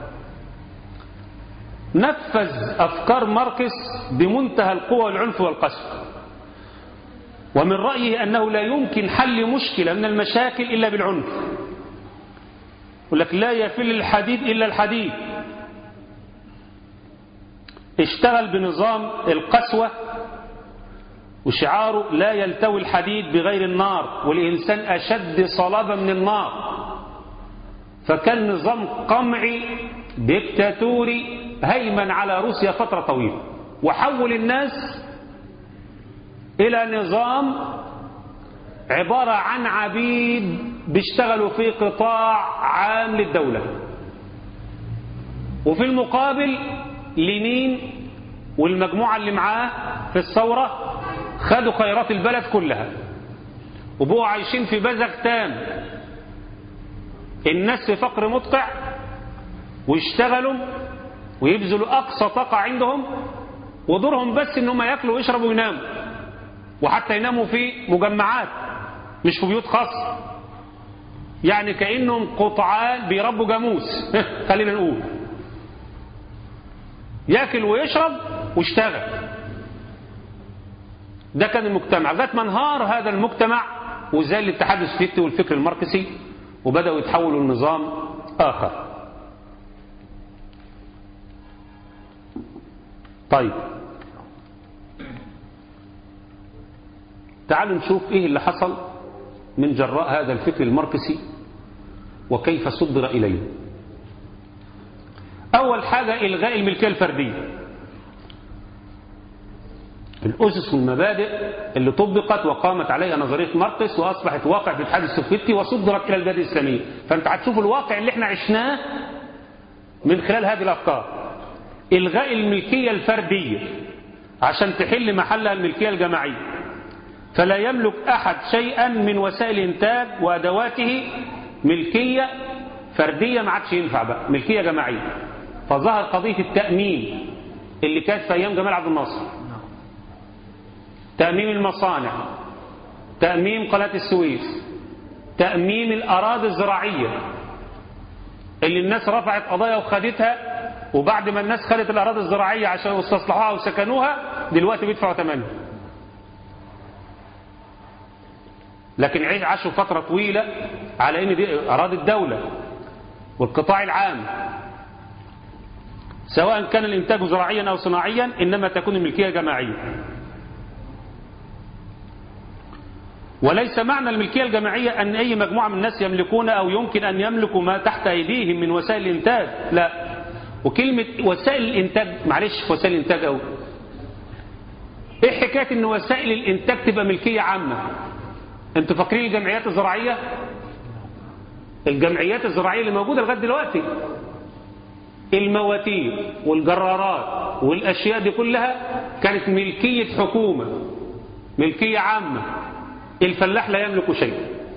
[SPEAKER 2] نفذ أفكار ماركس بمنتهى القوة والعنف والقسوة ومن رأيه أنه لا يمكن حل مشكلة من المشاكل إلا بالعنف يقول لك لا يفل الحديد إلا الحديد اشتغل بنظام القسوة وشعاره لا يلتوي الحديد بغير النار والإنسان أشد صلابة من النار فكان نظام قمعي ديكتاتوري هيمن على روسيا فترة طويلة وحول الناس إلى نظام عبارة عن عبيد بيشتغلوا في قطاع عام للدولة وفي المقابل لينين والمجموعة اللي معاه في الثورة خدوا خيرات البلد كلها وبقوا عايشين في بزغ تام الناس في فقر مدقع ويشتغلوا ويبذلوا أقصى طاقة عندهم ودورهم بس إنهم ياكلوا ويشربوا ويناموا وحتى يناموا في مجمعات مش في بيوت خاصة يعني كأنهم قطعان بيربوا جاموس خلينا نقول ياكل ويشرب ويشتغل ده كان المجتمع لغايه ما انهار هذا المجتمع وزال الاتحاد السوفيتي والفكر الماركسي وبداوا يتحولوا لنظام اخر طيب تعالوا نشوف ايه اللي حصل من جراء هذا الفكر الماركسي وكيف صدر اليه اول حاجه الغاء الملكيه الفرديه الأسس والمبادئ اللي طبقت وقامت عليها نظرية ماركس وأصبحت واقع في الاتحاد السوفيتي وصدرت إلى البلاد الإسلامية فأنت هتشوف الواقع اللي احنا عشناه من خلال هذه الأفكار إلغاء الملكية الفردية عشان تحل محلها الملكية الجماعية فلا يملك أحد شيئا من وسائل إنتاج وأدواته ملكية فردية ما عادش ينفع بقى ملكية جماعية فظهر قضية التأمين اللي كانت في أيام جمال عبد الناصر تأميم المصانع تأميم قناة السويس تأميم الأراضي الزراعية اللي الناس رفعت قضايا وخدتها وبعد ما الناس خدت الأراضي الزراعية عشان استصلحوها وسكنوها دلوقتي بيدفعوا ثمنها لكن عيش عاشوا فترة طويلة على ان دي أراضي الدولة والقطاع العام سواء كان الإنتاج زراعيا أو صناعيا إنما تكون الملكية جماعية وليس معنى الملكية الجماعية أن أي مجموعة من الناس يملكون أو يمكن أن يملكوا ما تحت أيديهم من وسائل الإنتاج لا وكلمة وسائل الإنتاج معلش وسائل الإنتاج أو إيه حكاية أن وسائل الإنتاج تبقى ملكية عامة أنتوا فاكرين الجمعيات الزراعية الجمعيات الزراعية اللي موجودة لغاية دلوقتي المواتير والجرارات والأشياء دي كلها كانت ملكية حكومة ملكية عامة الفلاح لا يملك شيء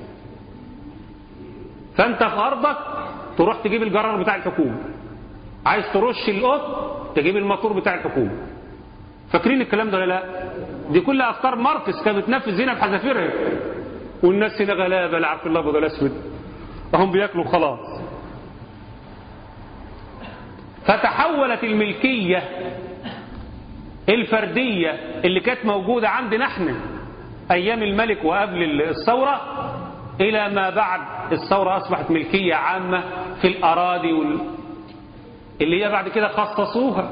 [SPEAKER 2] فأنت في أرضك تروح تجيب الجرار بتاع الحكومة عايز ترش القط تجيب الموتور بتاع الحكومة فاكرين الكلام ده ولا لا دي كلها أفكار ماركس كانت بتنفذ هنا بحذافيرها والناس هنا غلابة لا عارف الأبيض ولا الأسود هم بياكلوا خلاص فتحولت الملكية الفردية اللي كانت موجودة عندنا احنا أيام الملك وقبل الثورة إلى ما بعد الثورة أصبحت ملكية عامة في الأراضي وال... اللي هي بعد كده خصصوها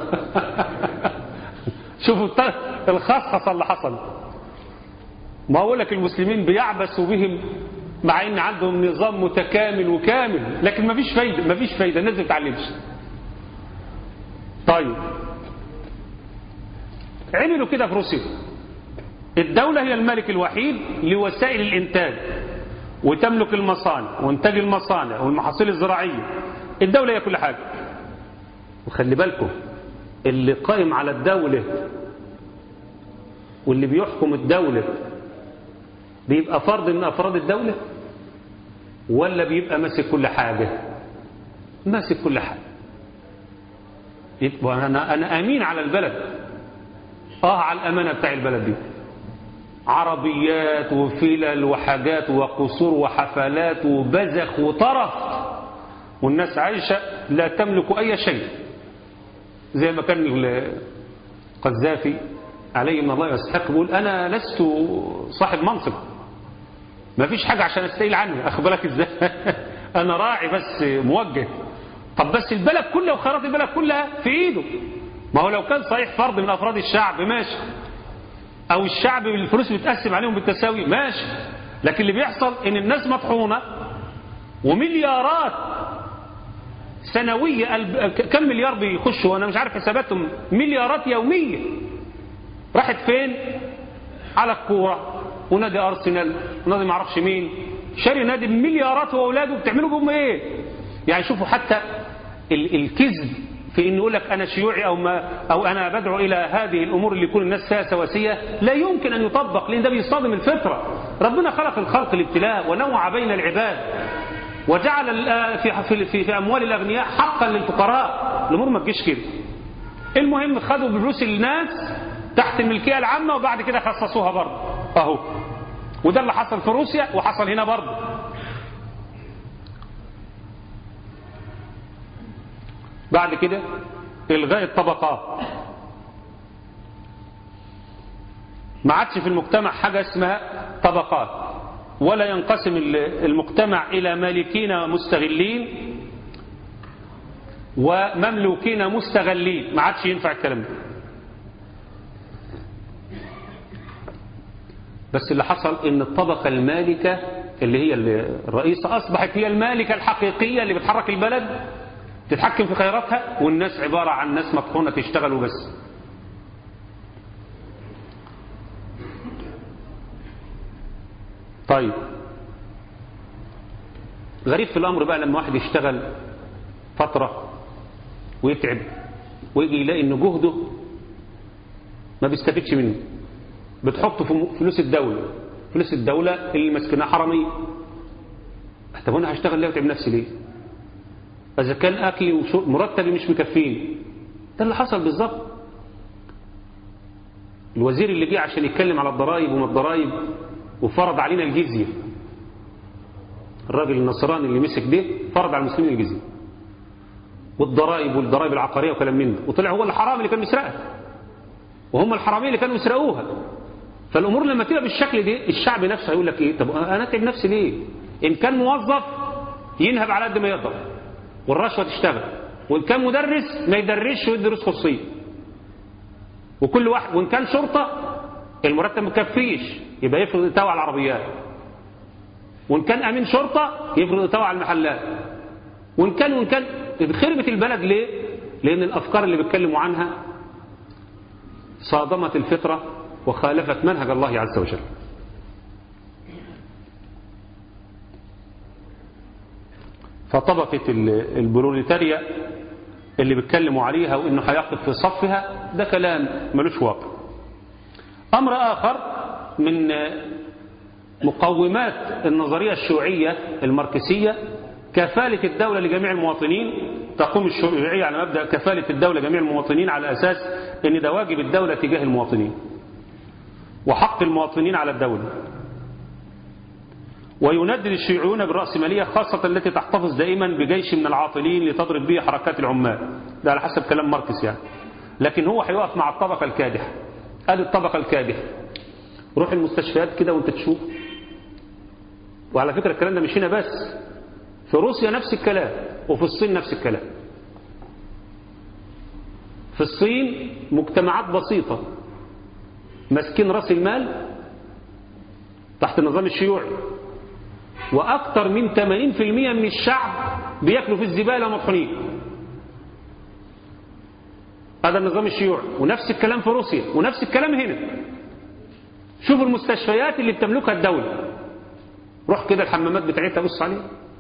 [SPEAKER 2] شوفوا الخصخصة اللي حصل ما أقول لك المسلمين بيعبثوا بهم مع ان عندهم نظام متكامل وكامل لكن ما فيش فايدة ما فيش فايدة الناس ما بتتعلمش طيب عملوا كده في روسيا الدولة هي الملك الوحيد لوسائل الإنتاج وتملك المصانع وإنتاج المصانع والمحاصيل الزراعية الدولة هي كل حاجة وخلي بالكم اللي قائم على الدولة واللي بيحكم الدولة بيبقى فرد من أفراد الدولة ولا بيبقى ماسك كل حاجة ماسك كل حاجة يبقى أنا, أنا أمين على البلد آه على الأمانة بتاع البلد دي عربيات وفلل وحاجات وقصور وحفلات وبزخ وطرف والناس عايشة لا تملك أي شيء زي ما كان القذافي عليه من الله يستحق بيقول أنا لست صاحب منصب ما فيش حاجة عشان استقيل عنه أخد بالك إزاي أنا راعي بس موجه طب بس البلد كلها وخيرات البلد كلها في إيده ما هو لو كان صحيح فرد من أفراد الشعب ماشي أو الشعب الفلوس بتقسم عليهم بالتساوي ماشي لكن اللي بيحصل إن الناس مطحونة ومليارات سنوية الب- كم مليار بيخشوا وانا مش عارف حساباتهم مليارات يومية راحت فين على الكورة ونادي ارسنال ونادي ما اعرفش مين شاري نادي بمليارات واولاده بتعملوا بهم ايه يعني شوفوا حتى ال- الكذب في ان يقول لك انا شيوعي او ما او انا بدعو الى هذه الامور اللي يكون الناس فيها سواسيه لا يمكن ان يطبق لان ده بيصادم الفطره ربنا خلق الخلق الابتلاء ونوع بين العباد وجعل ال- في في في, في اموال الاغنياء حقا للفقراء الامور ما تجيش كده المهم خدوا بفلوس الناس تحت الملكيه العامه وبعد كده خصصوها برضه اهو وده اللي حصل في روسيا وحصل هنا برضه بعد كده الغاء الطبقات ما عادش في المجتمع حاجه اسمها طبقات ولا ينقسم المجتمع الى مالكين مستغلين ومملوكين مستغلين ما عادش ينفع الكلام ده بس اللي حصل ان الطبقة المالكة اللي هي الرئيسة اصبحت هي المالكة الحقيقية اللي بتحرك البلد تتحكم في خيراتها والناس عبارة عن ناس مطحونة تشتغل وبس طيب غريب في الامر بقى لما واحد يشتغل فترة ويتعب ويجي يلاقي ان جهده ما بيستفيدش منه بتحطه في فلوس الدولة فلوس الدولة اللي ماسكينها حرامية طب انا هشتغل ليه واتعب نفسي ليه اذا كان اكلي ومرتبي مش مكفيني ده اللي حصل بالظبط الوزير اللي جه عشان يتكلم على الضرائب وما الضرائب وفرض علينا الجزية الراجل النصراني اللي مسك ده فرض على المسلمين الجزية والضرائب والضرائب العقارية وكلام من ده وطلع هو الحرامي اللي كان بيسرقها وهم الحرامية اللي كانوا يسرقوها فالأمور لما تبقى بالشكل ده الشعب نفسه هيقول لك إيه طب أنا أتعب نفسي ليه إن كان موظف ينهب على قد ما يقدر والرشوة تشتغل وإن كان مدرس ما يدرسش ويدرس خصوصية وكل واحد وإن كان شرطة المرتب ما يكفيش يبقى يفرض إتاوة على العربيات وإن كان أمين شرطة يفرض إتاوة على المحلات وإن كان وإن كان خربت البلد ليه؟ لأن الأفكار اللي بيتكلموا عنها صادمت الفطرة وخالفت منهج الله عز وجل فطبقة البروليتاريا اللي بيتكلموا عليها وانه هيقف في صفها ده كلام ملوش واقع امر اخر من مقومات النظرية الشيوعية الماركسية كفالة الدولة لجميع المواطنين تقوم الشيوعية على مبدأ كفالة الدولة جميع المواطنين على أساس أن ده واجب الدولة تجاه المواطنين وحق المواطنين على الدولة ويندد الشيوعيون بالرأسمالية خاصة التي تحتفظ دائما بجيش من العاطلين لتضرب به حركات العمال ده على حسب كلام ماركس يعني لكن هو هيقف مع الطبقة الكادحة ادي الطبقة الكادحة روح المستشفيات كده وانت تشوف وعلى فكرة الكلام ده مش هنا بس في روسيا نفس الكلام وفي الصين نفس الكلام في الصين مجتمعات بسيطة ماسكين راس المال تحت النظام الشيوعي وأكثر من 80% من الشعب بياكلوا في الزبالة مطحونين هذا النظام الشيوعي ونفس الكلام في روسيا ونفس الكلام هنا شوفوا المستشفيات اللي بتملكها الدولة روح كده الحمامات بتاعتها بص عليها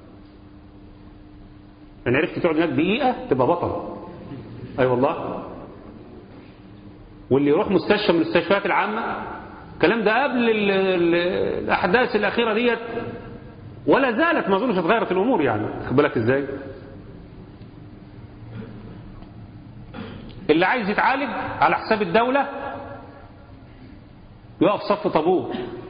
[SPEAKER 2] ان عرفت تقعد هناك دقيقة تبقى بطل اي أيوة والله واللي يروح مستشفى من المستشفيات العامة الكلام ده قبل ال ال الأحداث الأخيرة ديت ولا زالت ما أظنش اتغيرت الأمور يعني خد بالك إزاي اللي عايز يتعالج على حساب الدولة يقف صف طابور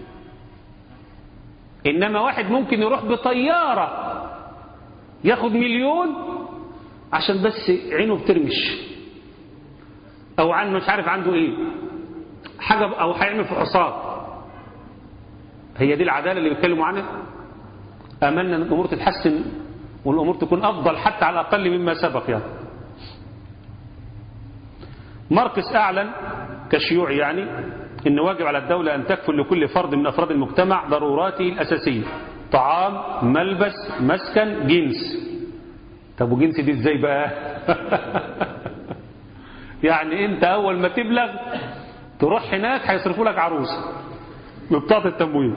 [SPEAKER 2] إنما واحد ممكن يروح بطيارة ياخد مليون عشان بس عينه بترمش او عن مش عارف عنده ايه حاجة او هيعمل فحوصات هي دي العدالة اللي بيتكلموا عنها املنا ان الامور تتحسن والامور تكون افضل حتى على الاقل مما سبق يعني ماركس اعلن كشيوعي يعني ان واجب على الدولة ان تكفل لكل فرد من افراد المجتمع ضروراته الاساسية طعام ملبس مسكن جنس طب وجنس دي ازاي بقى يعني انت اول ما تبلغ تروح هناك هيصرفوا لك عروسه ببطاقه التموين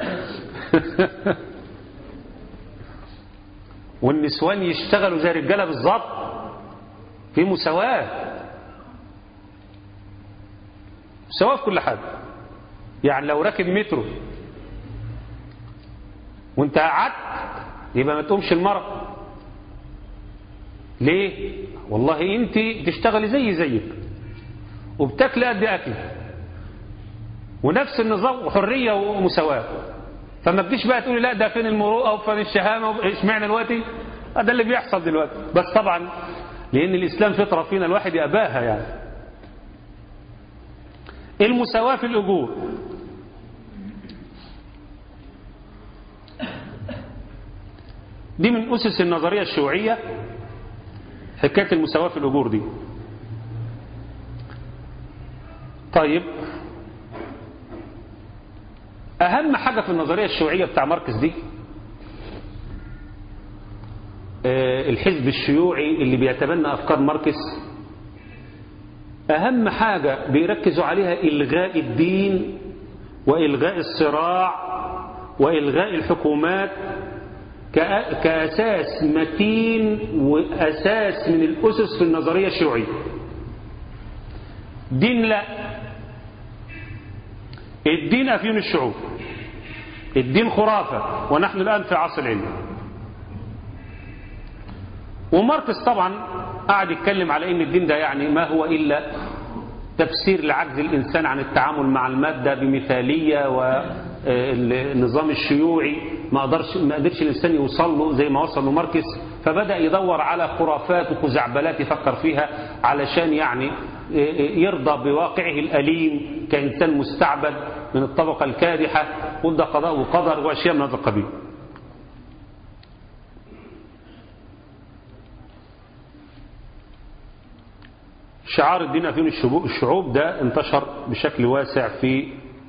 [SPEAKER 2] والنسوان يشتغلوا زي الرجاله بالظبط في مساواه مساواه في كل حاجه يعني لو راكب مترو وانت قعدت يبقى ما تقومش المرأة ليه والله انت بتشتغلي زي زيك وبتاكلي قد اكل ونفس النظام وحرية ومساواة فما تجيش بقى تقولي لا ده فين المروءة وفين الشهامة اشمعنى دلوقتي ده اللي بيحصل دلوقتي بس طبعا لان الاسلام فطرة فينا الواحد يأباها يعني المساواة في الأجور دي من أسس النظرية الشيوعية حكاية المساواة في الأجور دي طيب أهم حاجة في النظرية الشيوعية بتاع ماركس دي آه، الحزب الشيوعي اللي بيتبنى أفكار ماركس أهم حاجة بيركزوا عليها إلغاء الدين وإلغاء الصراع وإلغاء الحكومات كأ- كأساس متين وأساس من الأسس في النظرية الشيوعية دين لا الدين أفيون الشعوب الدين خرافة ونحن الآن في عصر العلم وماركس طبعا قعد يتكلم على ان الدين ده يعني ما هو الا تفسير لعجز الانسان عن التعامل مع الماده بمثاليه والنظام الشيوعي ما قدرش ما قدرش الانسان يوصل له زي ما وصل له ماركس فبدا يدور على خرافات وخزعبلات يفكر فيها علشان يعني يرضى بواقعه الاليم كانسان مستعبد من الطبقه الكادحه وده قضاء وقدر واشياء من هذا القبيل شعار الدين أفين الشعوب ده انتشر بشكل واسع في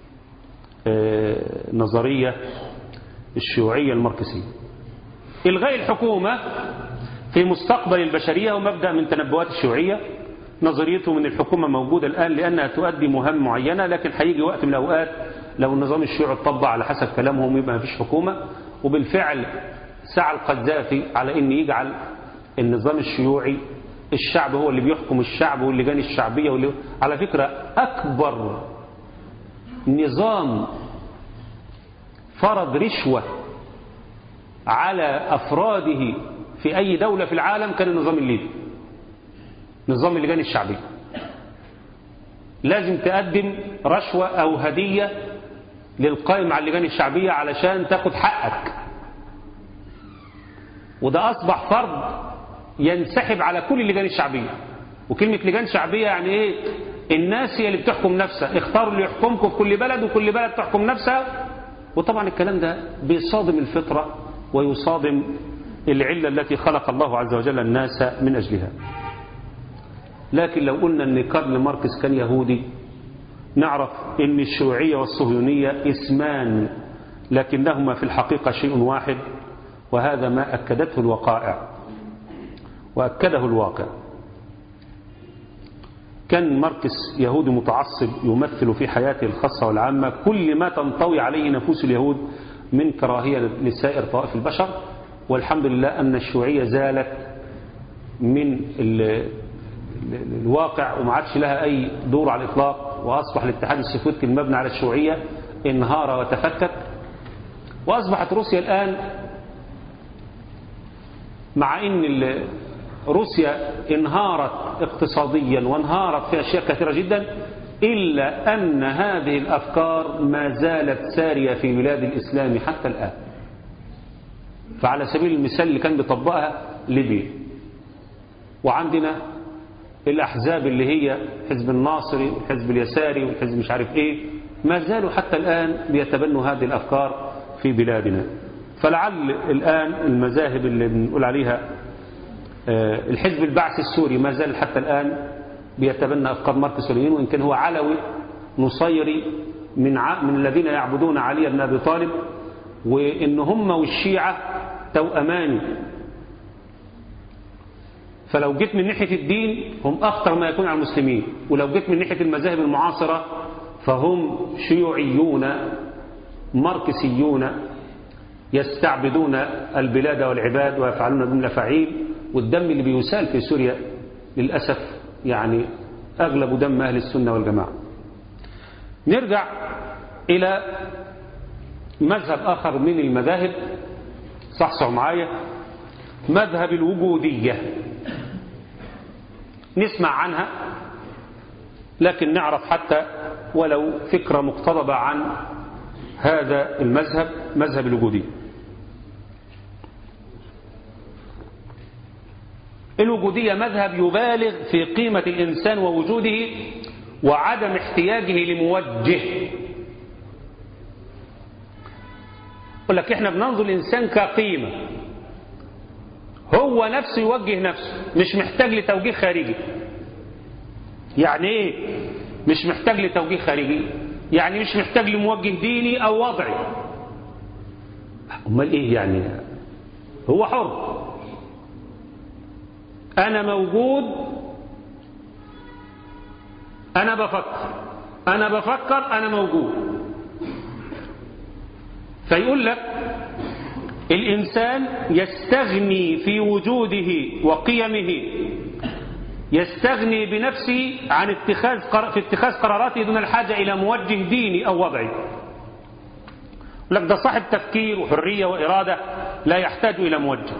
[SPEAKER 2] آه، نظرية الشيوعية الماركسية إلغاء الحكومة في مستقبل البشرية ومبدأ من تنبؤات الشيوعية نظريته من الحكومة موجودة الآن لأنها تؤدي مهام معينة لكن هيجي وقت من الأوقات لو النظام الشيوعي اتطبق على حسب كلامهم يبقى ما فيش حكومة وبالفعل سعى القذافي على أن يجعل النظام الشيوعي الشعب هو اللي بيحكم الشعب واللجان الشعبية واللي على فكرة أكبر نظام فرض رشوة على أفراده في أي دولة في العالم كان النظام الليبي نظام اللجان الشعبية لازم تقدم رشوة أو هدية للقائم على اللجان الشعبية علشان تاخد حقك وده أصبح فرض ينسحب على كل اللجان الشعبية وكلمة لجان شعبية يعني ايه الناس هي اللي بتحكم نفسها اختاروا اللي يحكمكم في كل بلد وكل بلد تحكم نفسها وطبعا الكلام ده بيصادم الفطرة ويصادم العلة التي خلق الله عز وجل الناس من أجلها لكن لو قلنا أن كارل ماركس كان يهودي نعرف أن الشيوعية والصهيونية اسمان لكنهما في الحقيقة شيء واحد وهذا ما أكدته الوقائع وأكده الواقع كان ماركس يهودي متعصب يمثل في حياته الخاصة والعامة كل ما تنطوي عليه نفوس اليهود من كراهية لسائر طوائف البشر والحمد لله أن الشيوعية زالت من ال ال الواقع وما عادش لها أي دور على الإطلاق وأصبح الاتحاد السوفيتي المبني على الشيوعية انهار وتفكك وأصبحت روسيا الآن مع أن روسيا انهارت اقتصاديا وانهارت في أشياء كثيرة جدا إلا أن هذه الأفكار ما زالت سارية في بلاد الإسلام حتى الآن فعلى سبيل المثال اللي كان بيطبقها ليبيا وعندنا الأحزاب اللي هي حزب الناصري والحزب اليساري والحزب مش عارف إيه ما زالوا حتى الآن بيتبنوا هذه الأفكار في بلادنا فلعل الآن المذاهب اللي بنقول عليها الحزب البعث السوري ما زال حتى الآن بيتبنى أفكار ماركس ولينين وإن كان هو علوي نصيري من ع... من الذين يعبدون علي بن أبي طالب وإن هم والشيعة توأمان فلو جيت من ناحية الدين هم أخطر ما يكون على المسلمين ولو جيت من ناحية المذاهب المعاصرة فهم شيوعيون ماركسيون يستعبدون البلاد والعباد ويفعلون بهم الافاعيل والدم اللي بيسال في سوريا للأسف يعني أغلب دم أهل السنة والجماعة نرجع إلى مذهب آخر من المذاهب صحصحوا معايا مذهب الوجودية نسمع عنها لكن نعرف حتى ولو فكرة مقتضبة عن هذا المذهب مذهب الوجودية الوجودية مذهب يبالغ في قيمة الإنسان ووجوده وعدم احتياجه لموجه يقول لك احنا بننظر الإنسان كقيمة هو نفسه يوجه نفسه مش محتاج لتوجيه خارجي يعني ايه مش محتاج لتوجيه خارجي يعني مش محتاج لموجه ديني او وضعي امال ايه يعني هو حر انا موجود انا بفكر انا بفكر انا موجود فيقول لك الانسان يستغني في وجوده وقيمه يستغني بنفسه عن اتخاذ قر... في اتخاذ قراراته دون الحاجة إلى موجه ديني أو وضعي لك ده صاحب تفكير وحرية وإرادة لا يحتاج إلى موجه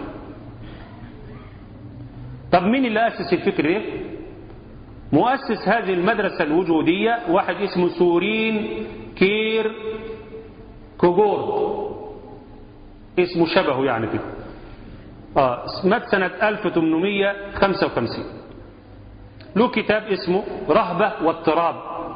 [SPEAKER 2] طب مين اللي أسس الفكر ده مؤسس هذه المدرسة الوجودية واحد اسمه سورين كير كوغورد اسمه شبهه يعني كده آه مات سنة 1855 له كتاب اسمه رهبة واضطراب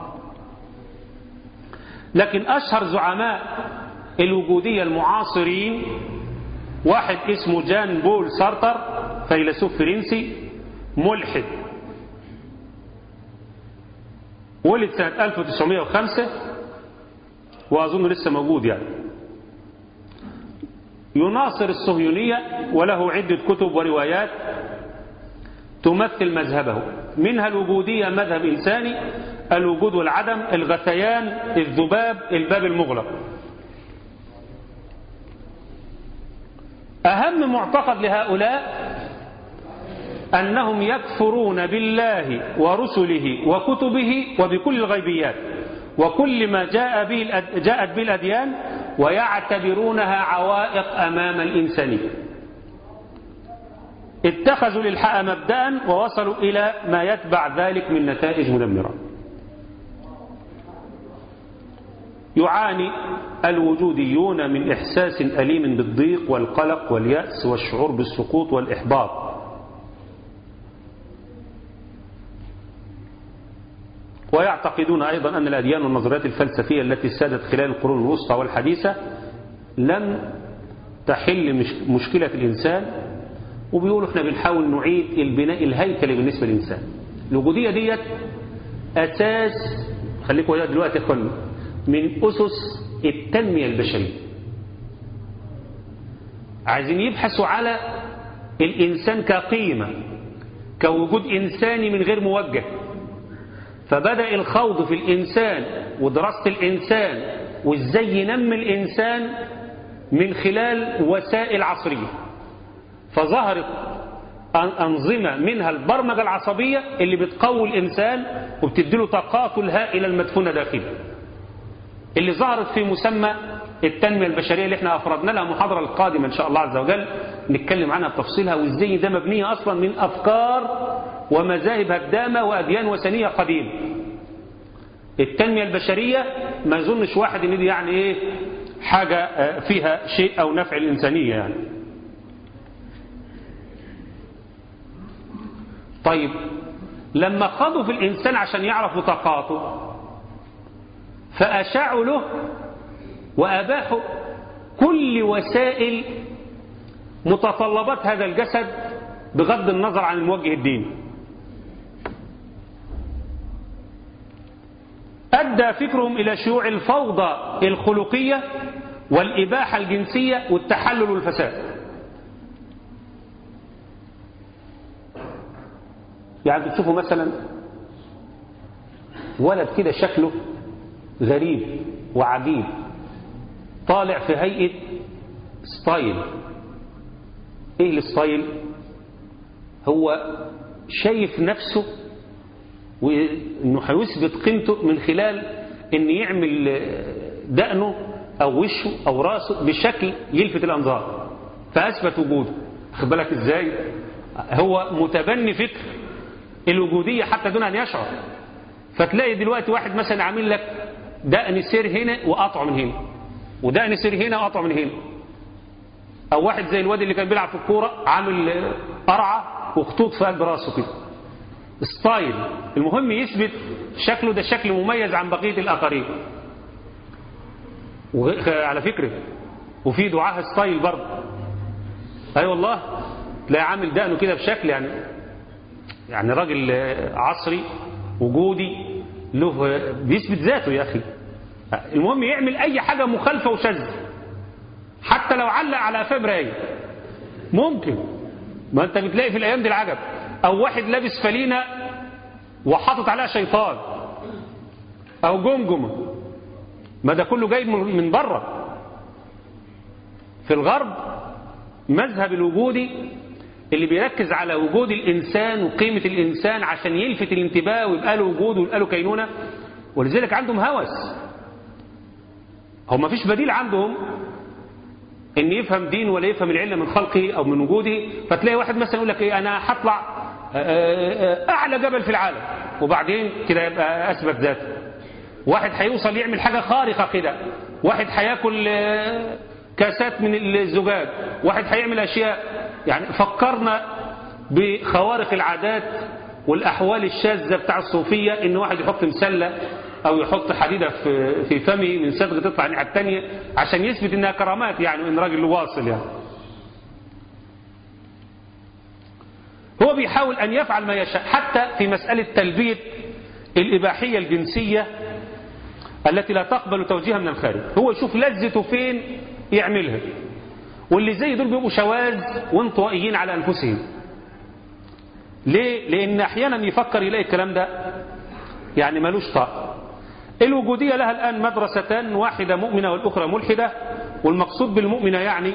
[SPEAKER 2] لكن أشهر زعماء الوجودية المعاصرين واحد اسمه جان بول سارتر فيلسوف فرنسي ملحد ولد سنة 1905 وأظن لسه موجود يعني يناصر الصهيونية وله عدة كتب وروايات تمثل مذهبه منها الوجودية مذهب إنساني الوجود والعدم الغثيان الذباب الباب المغلق أهم معتقد لهؤلاء أنهم يكفرون بالله ورسله وكتبه وبكل الغيبيات وكل ما جاء به جاءت به الأديان ويعتبرونها عوائق أمام الإنسانية اتخذوا للحق مبدأ ووصلوا إلى ما يتبع ذلك من نتائج مدمرة يعاني الوجوديون من إحساس أليم بالضيق والقلق واليأس والشعور بالسقوط والإحباط ويعتقدون أيضا أن الأديان والنظريات الفلسفية التي سادت خلال القرون الوسطى والحديثة لم تحل مشكلة الإنسان وبيقولوا احنا بنحاول نعيد البناء الهيكلي بالنسبة للإنسان الوجودية ديت أساس خليكم وياه دلوقتي يا اخوانا من أسس التنمية البشرية عايزين يبحثوا على الإنسان كقيمة كوجود إنساني من غير موجه فبدأ الخوض في الإنسان ودراسة الإنسان وإزاي ينمي الإنسان من خلال وسائل عصرية فظهرت أنظمة منها البرمجة العصبية اللي بتقوي الإنسان وبتديله طاقاته الهائلة المدفونة داخله اللي ظهرت في مسمى التنمية البشرية اللي احنا أفردنا لها محاضرة القادمة إن شاء الله عز وجل نتكلم عنها بتفصيلها وإزاي ده مبنية أصلا من أفكار ومذاهب هدامة وأديان وثنية قديمة التنمية البشرية ما يظنش واحد ان دي يعني ايه حاجة فيها شيء أو نفع الإنسانية يعني طيب لما خاضوا في الإنسان عشان يعرفوا طاقاته فأشاعوا له وأباحوا كل وسائل متطلبات هذا الجسد بغض النظر عن الموجه الديني أدى فكرهم إلى شيوع الفوضى الخلقية والإباحة الجنسية والتحلل والفساد يعني بتشوفوا مثلا ولد كده شكله غريب وعجيب طالع في هيئة ستايل ايه الستايل هو شايف نفسه وانه هيثبت قيمته من خلال ان يعمل دقنه او وشه او راسه بشكل يلفت الانظار فاثبت وجوده خد بالك ازاي هو متبني فكر الوجودية حتى دون ان يشعر فتلاقي دلوقتي واحد مثلا عامل لك دقن سير هنا وقطعه من هنا ودقن سير هنا وقطعه من هنا او واحد زي الواد اللي كان بيلعب في الكوره عامل قرعه وخطوط في قلب راسه كده ستايل المهم يثبت شكله ده شكل مميز عن بقيه الاخرين وعلى فكره وفي دعاها ستايل برضه اي أيوة والله تلاقي عامل دقنه كده بشكل يعني يعني راجل عصري وجودي له بيثبت ذاته يا اخي المهم يعمل اي حاجه مخالفه وشاذه حتى لو علق على قفاه مرايه ممكن ما انت بتلاقي في الايام دي العجب او واحد لابس فلينه وحاطط عليها شيطان او جمجمه ما ده كله جاي من بره في الغرب مذهب الوجودي اللي بيركز على وجود الانسان وقيمه الانسان عشان يلفت الانتباه ويبقى له وجود ويبقى له كينونه ولذلك عندهم هوس هو ما فيش بديل عندهم ان يفهم دين ولا يفهم العلم من خلقه او من وجوده فتلاقي واحد مثلا يقول لك ايه انا هطلع اعلى جبل في العالم وبعدين كده يبقى اثبت ذاته واحد هيوصل يعمل حاجه خارقه كده واحد هياكل كاسات من الزجاج واحد هيعمل اشياء يعني فكرنا بخوارق العادات والاحوال الشاذه بتاع الصوفيه ان واحد يحط مسله او يحط حديده في في فمه من صدغه تطلع الناحيه الثانيه عشان يثبت انها كرامات يعني وان راجل واصل يعني هو بيحاول ان يفعل ما يشاء حتى في مساله تلبيه الاباحيه الجنسيه التي لا تقبل توجيهها من الخارج هو يشوف لذته فين يعملها واللي زي دول بيبقوا شواذ وانطوائيين على انفسهم ليه لان احيانا يفكر يلاقي الكلام ده يعني ملوش طاقه الوجودية لها الآن مدرستان واحدة مؤمنة والأخرى ملحدة والمقصود بالمؤمنة يعني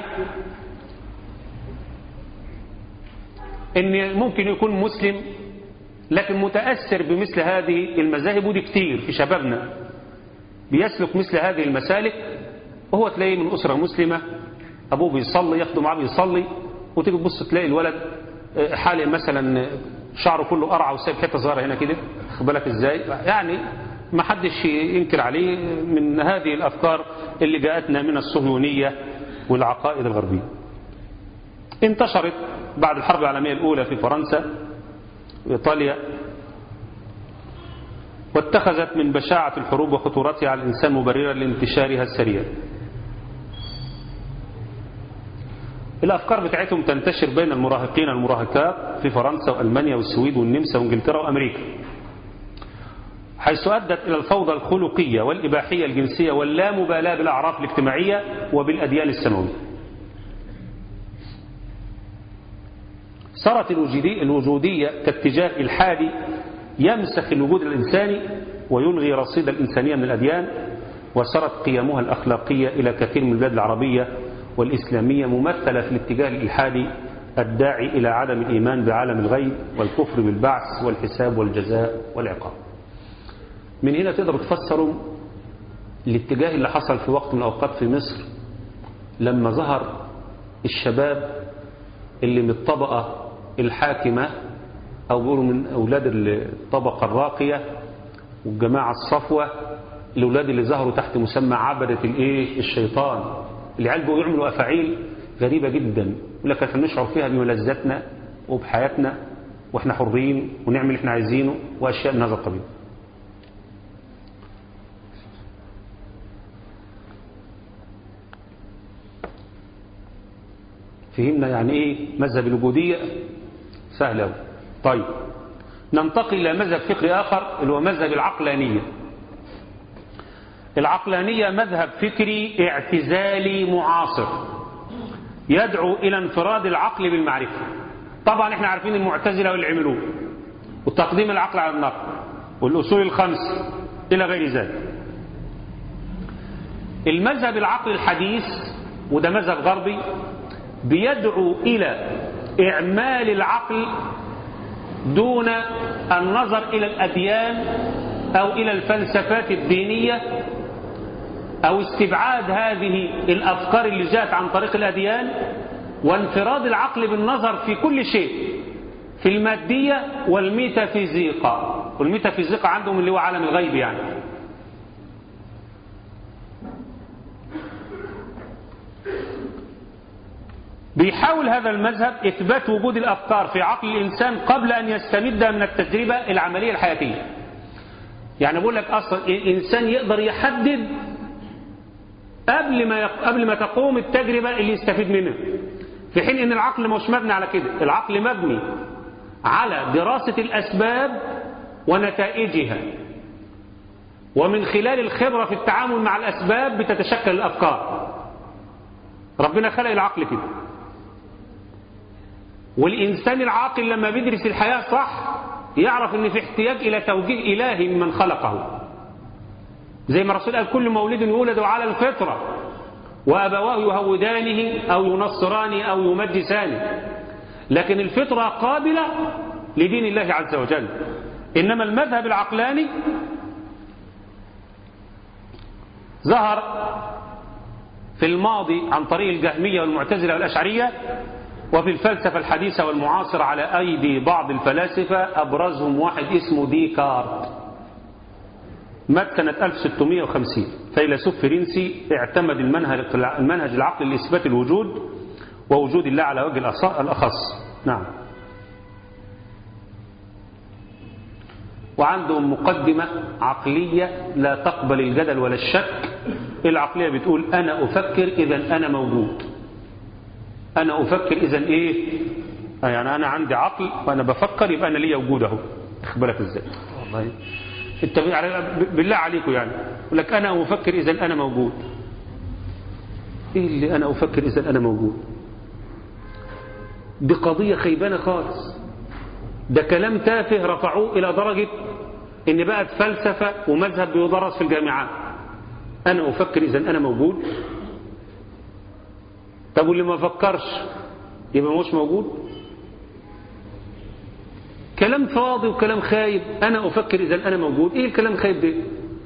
[SPEAKER 2] ان ممكن يكون مسلم لكن متأثر بمثل هذه المذاهب ودي كتير في شبابنا بيسلك مثل هذه المسالك وهو تلاقيه من أسرة مسلمة أبوه بيصلي ياخده معاه بيصلي وتيجي تبص تلاقي الولد حالي مثلا شعره كله قرعة وسايب حتة صغيرة هنا كده خد بالك ازاي يعني ما حدش ينكر عليه من هذه الأفكار اللي جاءتنا من الصهيونية والعقائد الغربية انتشرت بعد الحرب العالمية الأولى في فرنسا وإيطاليا واتخذت من بشاعة الحروب وخطورتها على الإنسان مبررا لانتشارها السريع الأفكار بتاعتهم تنتشر بين المراهقين والمراهقات في فرنسا وألمانيا والسويد والنمسا وإنجلترا وأمريكا حيث أدت إلى الفوضى الخلقية والإباحية الجنسية واللامبالاة بالأعراف الاجتماعية وبالأديان السماوية صارت الوجودية كاتجاه إلحادي يمسخ الوجود الإنساني ويلغي رصيد الإنسانية من الأديان وصارت قيمها الأخلاقية إلى كثير من البلاد العربية والإسلامية ممثلة في الاتجاه الإلحادي الداعي إلى عدم الإيمان بعالم الغيب والكفر بالبعث والحساب والجزاء والعقاب من هنا تقدروا تفسروا الاتجاه اللي حصل في وقت من الأوقات في مصر لما ظهر الشباب اللي من الطبقة الحاكمة أو بيقولوا من أولاد الطبقة الراقية والجماعة الصفوة الأولاد اللي ظهروا تحت مسمى عبدة الإيه الشيطان العيال بقوا يعملوا أفاعيل غريبة جدا يقول لك احنا نشعر فيها بملذاتنا وبحياتنا واحنا حرين ونعمل اللي احنا عايزينه وأشياء من هذا القبيل فهمنا يعني ايه مذهب الوجودية سهل أوي طيب ننتقل إلى مذهب فقهي آخر اللي هو مذهب العقلانية العقلانية مذهب فكري اعتزالي معاصر يدعو إلى انفراد العقل بالمعرفة طبعا احنا عارفين المعتزلة واللي عملوه وتقديم العقل على النقل والأصول الخمس إلى غير ذلك المذهب العقل الحديث وده مذهب غربي بيدعو إلى إعمال العقل دون النظر إلى الأديان أو إلى الفلسفات الدينية أو استبعاد هذه الأفكار اللي جاءت عن طريق الأديان وانفراد العقل بالنظر في كل شيء في المادية والميتافيزيقا والميتافيزيقا عندهم اللي هو عالم الغيب يعني بيحاول هذا المذهب إثبات وجود الأفكار في عقل الإنسان قبل أن يستمدها من التجربة العملية الحياتية يعني بقول لك أصلا الإنسان يقدر يحدد قبل ما يق... قبل ما تقوم التجربة اللي يستفيد منها في حين ان العقل مش مبني على كده العقل مبني على دراسة الأسباب ونتائجها ومن خلال الخبرة في التعامل مع الأسباب بتتشكل الأفكار ربنا خلق العقل كده والإنسان العاقل لما بيدرس الحياة صح يعرف ان في احتياج إلى توجيه إلهي ممن خلقه زي ما الرسول قال كل مولد يولد على الفطرة وأبواه يهودانه أو ينصرانه أو يمجسانه لكن الفطرة قابلة لدين الله عز وجل إنما المذهب العقلاني ظهر في الماضي عن طريق الجهمية والمعتزلة والأشعرية وفي الفلسفة الحديثة والمعاصرة على أيدي بعض الفلاسفة أبرزهم واحد اسمه ديكارت مات سنة 1650 فيلسوف فرنسي اعتمد المنهج المنهج العقلي لإثبات الوجود ووجود الله على وجه الأخص نعم وعندهم مقدمة عقلية لا تقبل الجدل ولا الشك العقلية بتقول أنا أفكر إذا أنا موجود أنا أفكر إذا إيه يعني أنا عندي عقل وأنا بفكر يبقى أنا ليا وجود أهو بالك إزاي والله انت بالله عليكم يعني يقول لك انا افكر اذا انا موجود ايه اللي انا افكر اذا انا موجود دي قضيه خيبانه خالص ده كلام تافه رفعوه الى درجه ان بقت فلسفه ومذهب بيدرس في الجامعات انا افكر اذا انا موجود طب واللي ما فكرش يبقى مش موجود كلام فاضي وكلام خايب أنا أفكر إذا أنا موجود إيه الكلام خايب ده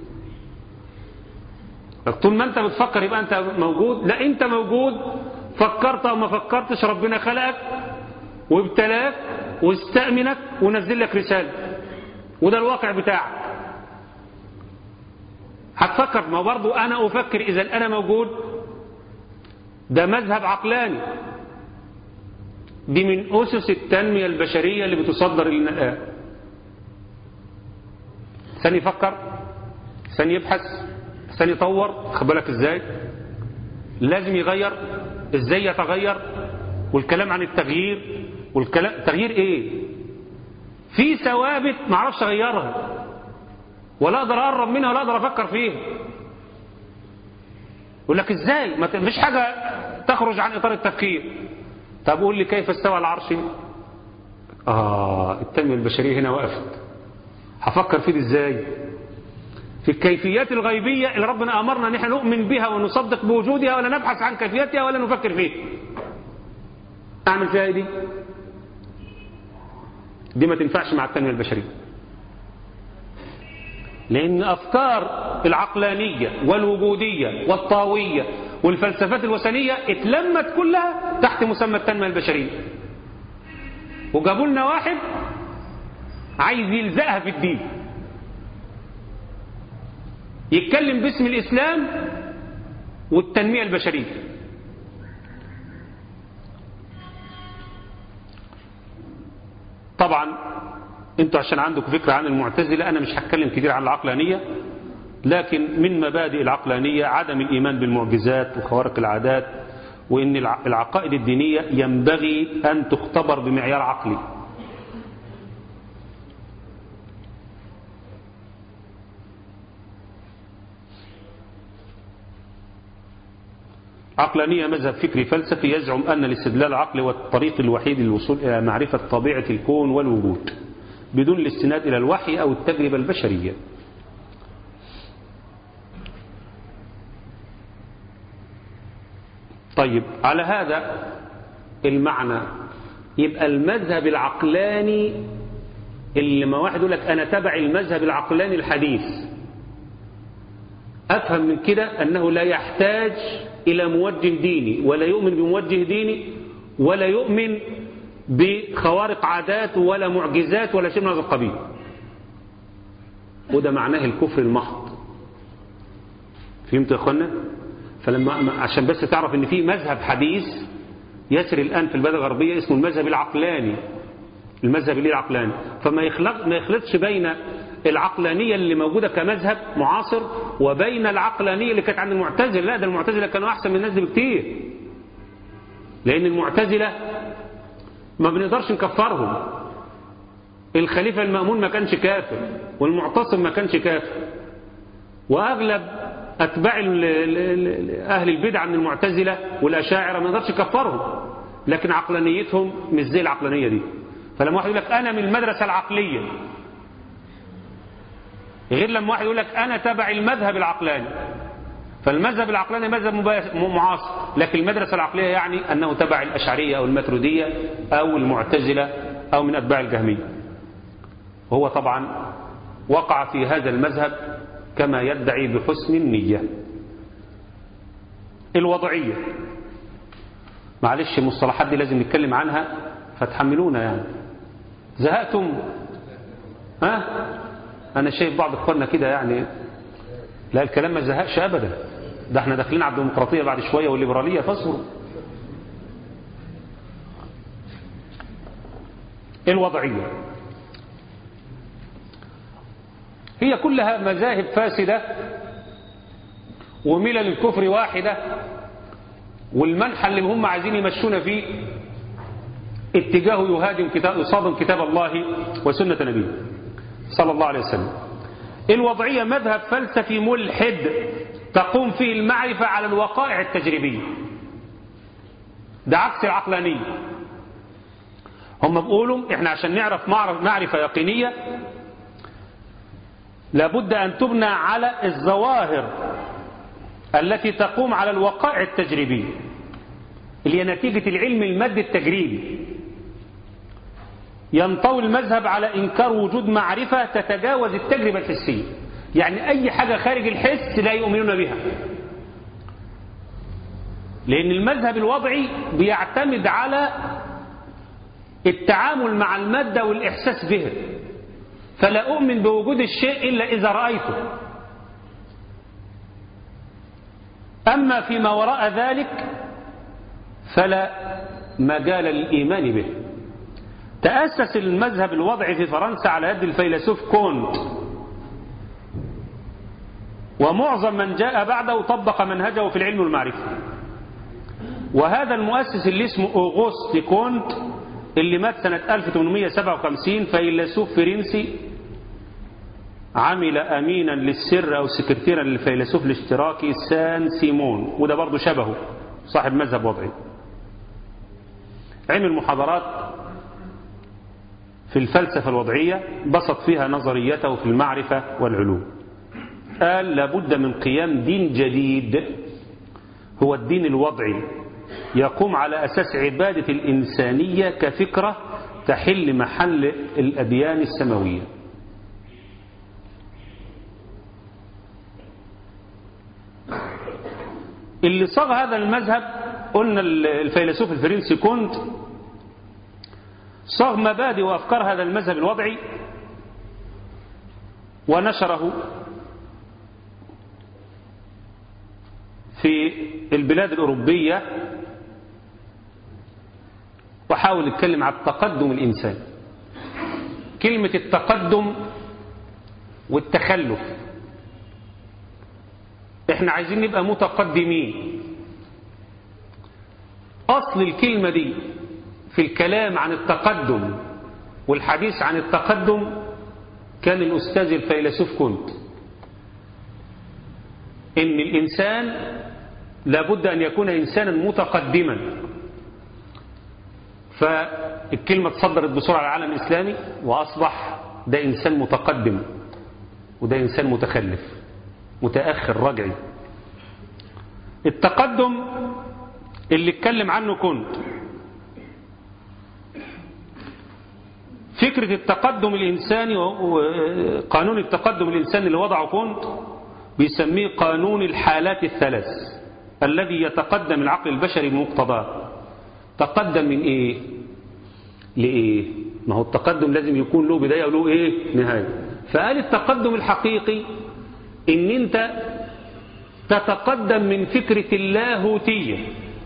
[SPEAKER 2] طول ما أنت بتفكر يبقى أنت موجود لا أنت موجود فكرت أو ما فكرتش ربنا خلقك وابتلاك واستأمنك ونزل لك رسالة وده الواقع بتاعك هتفكر ما برضو أنا أفكر إذا أنا موجود ده مذهب عقلاني دي من أسس التنمية البشرية اللي بتصدر للنقاء ثاني يفكر ثاني يبحث ثاني يطور بالك ازاي لازم يغير ازاي يتغير والكلام عن التغيير والكلام تغيير ايه في ثوابت ما اعرفش اغيرها ولا اقدر اقرب منها ولا اقدر افكر فيها يقول لك ازاي ما فيش حاجه تخرج عن اطار التفكير طب قول لي كيف استوى العرش آه التنمية البشرية هنا وقفت هفكر فيه ازاي في الكيفيات الغيبية اللي ربنا أمرنا ان احنا نؤمن بها ونصدق بوجودها ولا نبحث عن كيفيتها ولا نفكر فيها أعمل فيها دي دي ما تنفعش مع التنمية البشرية لأن أفكار العقلانية والوجودية والطاوية والفلسفات الوثنية اتلمت كلها تحت مسمى التنمية البشرية وجابوا لنا واحد عايز يلزقها في الدين يتكلم باسم الإسلام والتنمية البشرية طبعا انتوا عشان عندكم فكرة عن المعتزلة أنا مش هتكلم كتير عن العقلانية لكن من مبادئ العقلانية عدم الإيمان بالمعجزات وخوارق العادات وإن العقائد الدينية ينبغي أن تختبر بمعيار عقلي عقلانية مذهب فكري فلسفي يزعم أن الاستدلال العقلي هو الطريق الوحيد للوصول إلى معرفة طبيعة الكون والوجود بدون الاستناد إلى الوحي أو التجربة البشرية طيب على هذا المعنى يبقى المذهب العقلاني اللي ما واحد يقول لك أنا تبع المذهب العقلاني الحديث أفهم من كده أنه لا يحتاج إلى موجه ديني ولا يؤمن بموجه ديني ولا يؤمن بخوارق عادات ولا معجزات ولا شيء من هذا القبيل وده معناه الكفر المحض فهمت يا اخوانا فلما عشان بس تعرف ان في مذهب حديث يسري الان في البلد الغربيه اسمه المذهب العقلاني المذهب اللي العقلاني فما يخلق ما يخلطش بين العقلانية اللي موجودة كمذهب معاصر وبين العقلانية اللي كانت عند المعتزلة لا ده المعتزلة كانوا أحسن من الناس دي بكتير لأن المعتزلة ما بنقدرش نكفرهم الخليفة المأمون ما كانش كافر والمعتصم ما كانش كافر وأغلب أتباع أهل البدع من المعتزلة والأشاعرة ما نقدرش نكفرهم لكن عقلانيتهم مش زي العقلانية دي فلما واحد يقول لك أنا من المدرسة العقلية غير لما واحد يقول لك أنا تبع المذهب العقلاني فالمذهب العقلاني مذهب معاصر لكن المدرسة العقلية يعني أنه تبع الأشعرية أو الماترودية أو المعتزلة أو من أتباع الجهمية وهو طبعا وقع في هذا المذهب كما يدعي بحسن النية الوضعية معلش المصطلحات دي لازم نتكلم عنها فتحملونا يعني زهقتم ها انا شايف بعض اخواننا كده يعني لا الكلام ما زهقش ابدا ده احنا داخلين على الديمقراطيه بعد شويه والليبراليه فاصبروا الوضعيه هي كلها مذاهب فاسده وملل الكفر واحده والمنحى اللي هم عايزين يمشونا فيه اتجاه يهاجم كتاب يصادم كتاب الله وسنه نبيه صلى الله عليه وسلم الوضعية مذهب فلسفي ملحد تقوم فيه المعرفة على الوقائع التجريبية ده عكس العقلانية هم بيقولوا احنا عشان نعرف معرفة يقينية لابد أن تبنى على الظواهر التي تقوم على الوقائع التجريبية اللي هي نتيجة العلم المادي التجريبي ينطوي المذهب على إنكار وجود معرفة تتجاوز التجربة الحسية يعني أي حاجة خارج الحس لا يؤمنون بها لأن المذهب الوضعي بيعتمد على التعامل مع المادة والإحساس بها فلا أؤمن بوجود الشيء إلا إذا رأيته أما فيما وراء ذلك فلا مجال للإيمان به تأسس المذهب الوضعي في فرنسا على يد الفيلسوف كونت ومعظم من جاء بعده طبق منهجه في العلم والمعرفة وهذا المؤسس اللي اسمه أوغوست كونت اللي مات سنة 1857 فيلسوف فرنسي عمل أمينا للسر أو سكرتيرا للفيلسوف الاشتراكي سان سيمون وده برضه شبهه صاحب مذهب وضعي عمل محاضرات في الفلسفة الوضعية بسط فيها نظريته في المعرفة والعلوم قال لابد من قيام دين جديد هو الدين الوضعي يقوم على أساس عبادة الإنسانية كفكرة تحل محل الأديان السماوية اللي صاغ هذا المذهب قلنا الفيلسوف الفرنسي كونت صاغ مبادئ وأفكار هذا المذهب الوضعي ونشره في البلاد الأوروبية وحاول يتكلم عن التقدم الإنساني كلمة التقدم والتخلف احنا عايزين نبقى متقدمين أصل الكلمة دي في الكلام عن التقدم والحديث عن التقدم كان الأستاذ الفيلسوف كنت إن الإنسان لابد أن يكون إنسانا متقدما فالكلمة تصدرت بسرعة على العالم الإسلامي وأصبح ده إنسان متقدم وده إنسان متخلف متأخر رجعي التقدم اللي اتكلم عنه كنت فكرة التقدم الإنساني وقانون التقدم الإنساني اللي وضعه كنت بيسميه قانون الحالات الثلاث الذي يتقدم العقل البشري بمقتضاه تقدم من إيه لإيه ما هو التقدم لازم يكون له بداية وله إيه نهاية فقال التقدم الحقيقي إن أنت تتقدم من فكرة اللاهوتية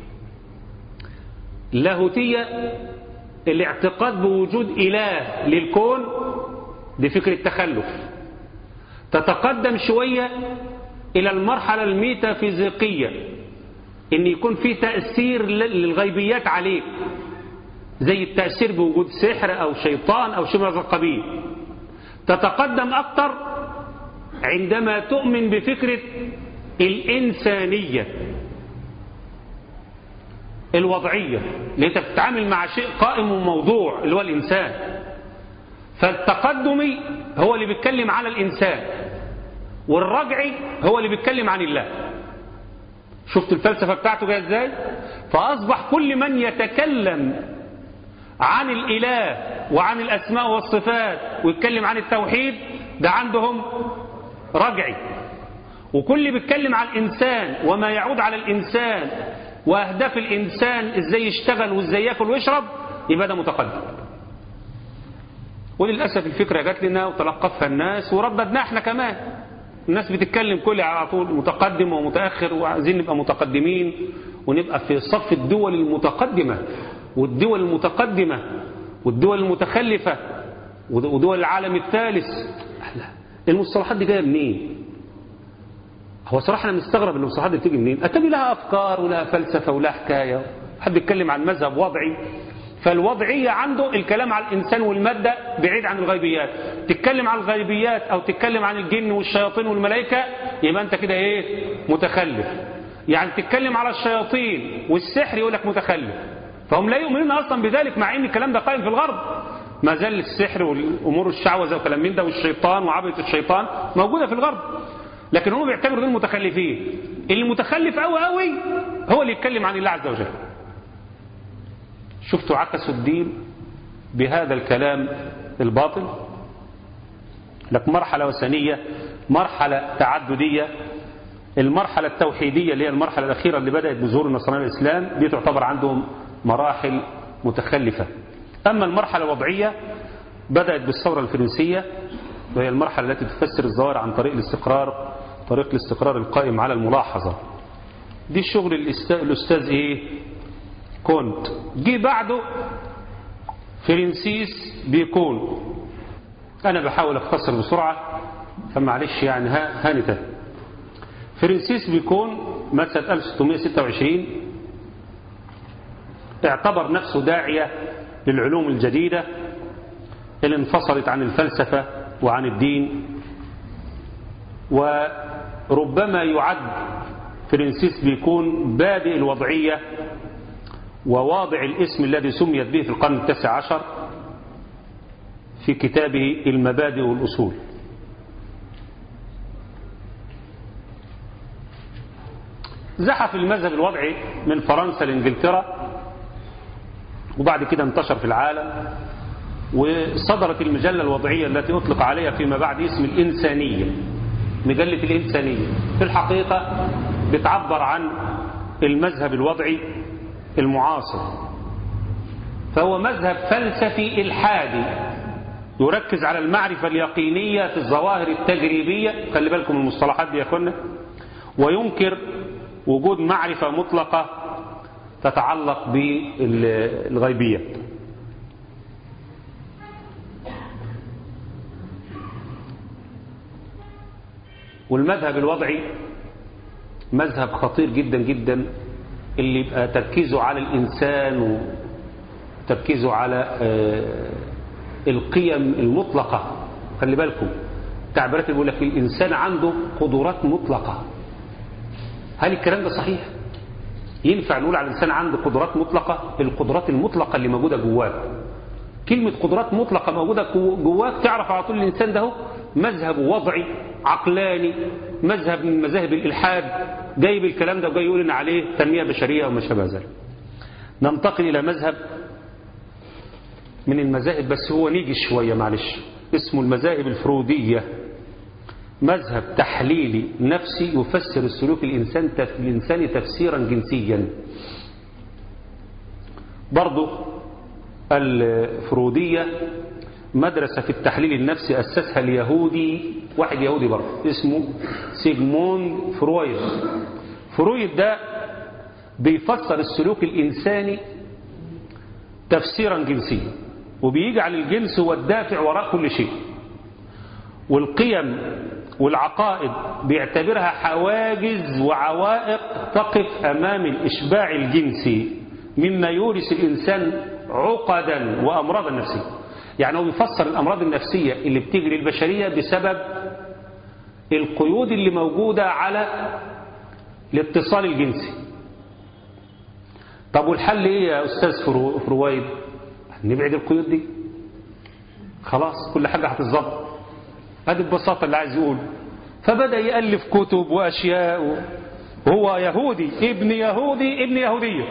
[SPEAKER 2] اللاهوتية الاعتقاد بوجود إله للكون دي فكرة تخلف تتقدم شوية إلى المرحلة الميتافيزيقية إن يكون في تأثير للغيبيات عليك زي التأثير بوجود سحر أو شيطان أو شيء من هذا القبيل تتقدم أكثر عندما تؤمن بفكرة الإنسانية الوضعية اللي انت بتتعامل مع شيء قائم وموضوع اللي هو الإنسان فالتقدمي هو اللي بيتكلم على الإنسان والرجعي هو اللي بيتكلم عن الله شفت الفلسفة بتاعته جايه ازاي فأصبح كل من يتكلم عن الإله وعن الأسماء والصفات ويتكلم عن التوحيد ده عندهم رجعي وكل اللي بيتكلم عن الإنسان وما يعود على الإنسان وأهداف الإنسان إزاي يشتغل وإزاي ياكل ويشرب يبقى ده متقدم وللأسف الفكرة جات لنا وتلقفها الناس ورددناها احنا كمان الناس بتتكلم كل على طول متقدم ومتأخر وعايزين نبقى متقدمين ونبقى في صف الدول المتقدمة والدول المتقدمة والدول المتخلفة ودول العالم الثالث المصطلحات دي جايه منين؟ هو صراحة أنا مستغرب إن المصطلحات دي بتيجي منين؟ أتبي لها أفكار ولها فلسفة ولها حكاية حد يتكلم عن مذهب وضعي فالوضعية عنده الكلام على الإنسان والمادة بعيد عن الغيبيات تتكلم عن الغيبيات أو تتكلم عن الجن والشياطين والملائكة يبقى أنت كده إيه متخلف يعني تتكلم على الشياطين والسحر يقول لك متخلف فهم لا يؤمنون أصلا بذلك مع أن الكلام ده قائم في الغرب ما زال السحر والأمور الشعوذة وكلام من ده والشيطان وعبدة الشيطان موجودة في الغرب لكن هم بيعتبروا دول متخلفين المتخلف قوي قوي هو اللي يتكلم عن الله عز وجل شفتوا عكسوا الدين بهذا الكلام الباطل لك مرحلة وثنية مرحلة تعددية المرحلة التوحيدية اللي هي المرحلة الأخيرة اللي بدأت بظهور النصرانية الإسلام دي تعتبر عندهم مراحل متخلفة أما المرحلة الوضعية بدأت بالثورة الفرنسية وهي المرحلة التي تفسر الظواهر عن طريق الاستقرار طريق الاستقرار القائم على الملاحظة دي الشغل الأستاذ إيه كونت جه بعده فرنسيس بيكون أنا بحاول أختصر بسرعة فمعلش يعني هانته فرنسيس بيكون مات سنة 1626 اعتبر نفسه داعية للعلوم الجديدة اللي انفصلت عن الفلسفة وعن الدين وربما يعد فرنسيس بيكون بادئ الوضعية وواضع الاسم الذي سميت به في القرن التاسع عشر في كتابه المبادئ والأصول زحف المذهب الوضعي من فرنسا لإنجلترا وبعد كده انتشر في العالم وصدرت المجلة الوضعية التي أطلق عليها فيما بعد اسم الإنسانية مجلة الإنسانية في الحقيقة بتعبر عن المذهب الوضعي المعاصر فهو مذهب فلسفي إلحادي يركز على المعرفة اليقينية في الظواهر التجريبية خلي بالكم المصطلحات دي يا أخوانا وينكر وجود معرفة مطلقة تتعلق بالغيبية والمذهب الوضعي مذهب خطير جدا جدا اللي يبقى تركيزه على الإنسان وتركيزه على القيم المطلقة خلي بالكم تعبيرات اللي بيقول لك الإنسان عنده قدرات مطلقة هل الكلام ده صحيح؟ ينفع نقول على الإنسان عنده قدرات مطلقة القدرات المطلقة اللي موجودة جواه كلمة قدرات مطلقة موجودة جواك تعرف على طول الإنسان ده مذهب وضعي عقلاني مذهب من مذاهب الإلحاد جايب الكلام ده وجاي يقول إن عليه تنمية بشرية وما شابه ذلك ننتقل إلى مذهب من المذاهب بس هو نيجي شوية معلش اسمه المذاهب الفرودية مذهب تحليلي نفسي يفسر السلوك الإنسان تف... الإنساني تفسيرا جنسيا برضو الفرودية مدرسة في التحليل النفسي أسسها اليهودي واحد يهودي برضه اسمه سيجموند فرويد فرويد ده بيفسر السلوك الإنساني تفسيرا جنسيا وبيجعل الجنس هو الدافع وراء كل شيء والقيم والعقائد بيعتبرها حواجز وعوائق تقف أمام الإشباع الجنسي مما يورث الإنسان عقدا وأمراضا نفسية يعني هو بيفسر الأمراض النفسية اللي بتجري البشرية بسبب القيود اللي موجودة على الاتصال الجنسي طب والحل ايه يا أستاذ فرو فرويد نبعد القيود دي خلاص كل حاجة هتتظبط هذه البساطة اللي عايز يقول فبدأ يألف كتب وأشياء هو يهودي ابن يهودي ابن يهودية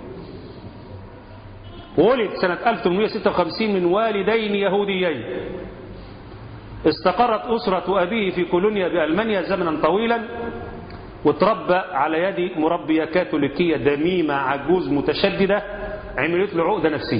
[SPEAKER 2] ولد سنة 1856 من والدين يهوديين استقرت أسرة أبيه في كولونيا بألمانيا زمنا طويلا وتربى على يد مربية كاثوليكية دميمة عجوز متشددة عملت له عقدة نفسية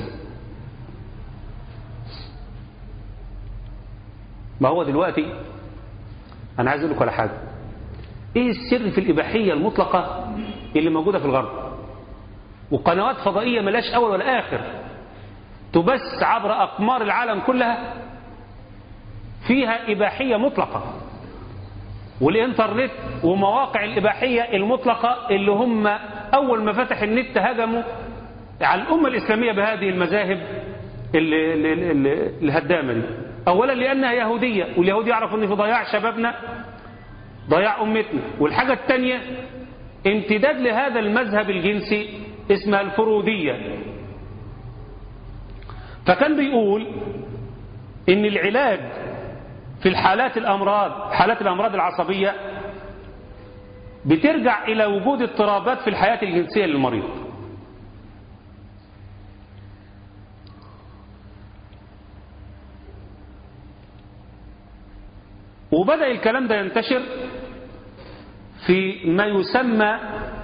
[SPEAKER 2] ما هو دلوقتي أنا عايز أقول لك على حاجة إيه السر في الإباحية المطلقة اللي موجودة في الغرب وقنوات فضائية ملاش أول ولا آخر تبث عبر أقمار العالم كلها فيها إباحية مطلقة والإنترنت ومواقع الإباحية المطلقة اللي هم أول ما فتح النت هجموا على الأمة الإسلامية بهذه المذاهب الهدامة دي أولا لأنها يهودية واليهود يعرفوا أن في ضياع شبابنا ضياع أمتنا والحاجة الثانية امتداد لهذا المذهب الجنسي اسمها الفرودية فكان بيقول ان العلاج في الحالات الأمراض حالات الأمراض العصبية بترجع إلى وجود اضطرابات في الحياة الجنسية للمريض وبدأ الكلام ده ينتشر في ما يسمى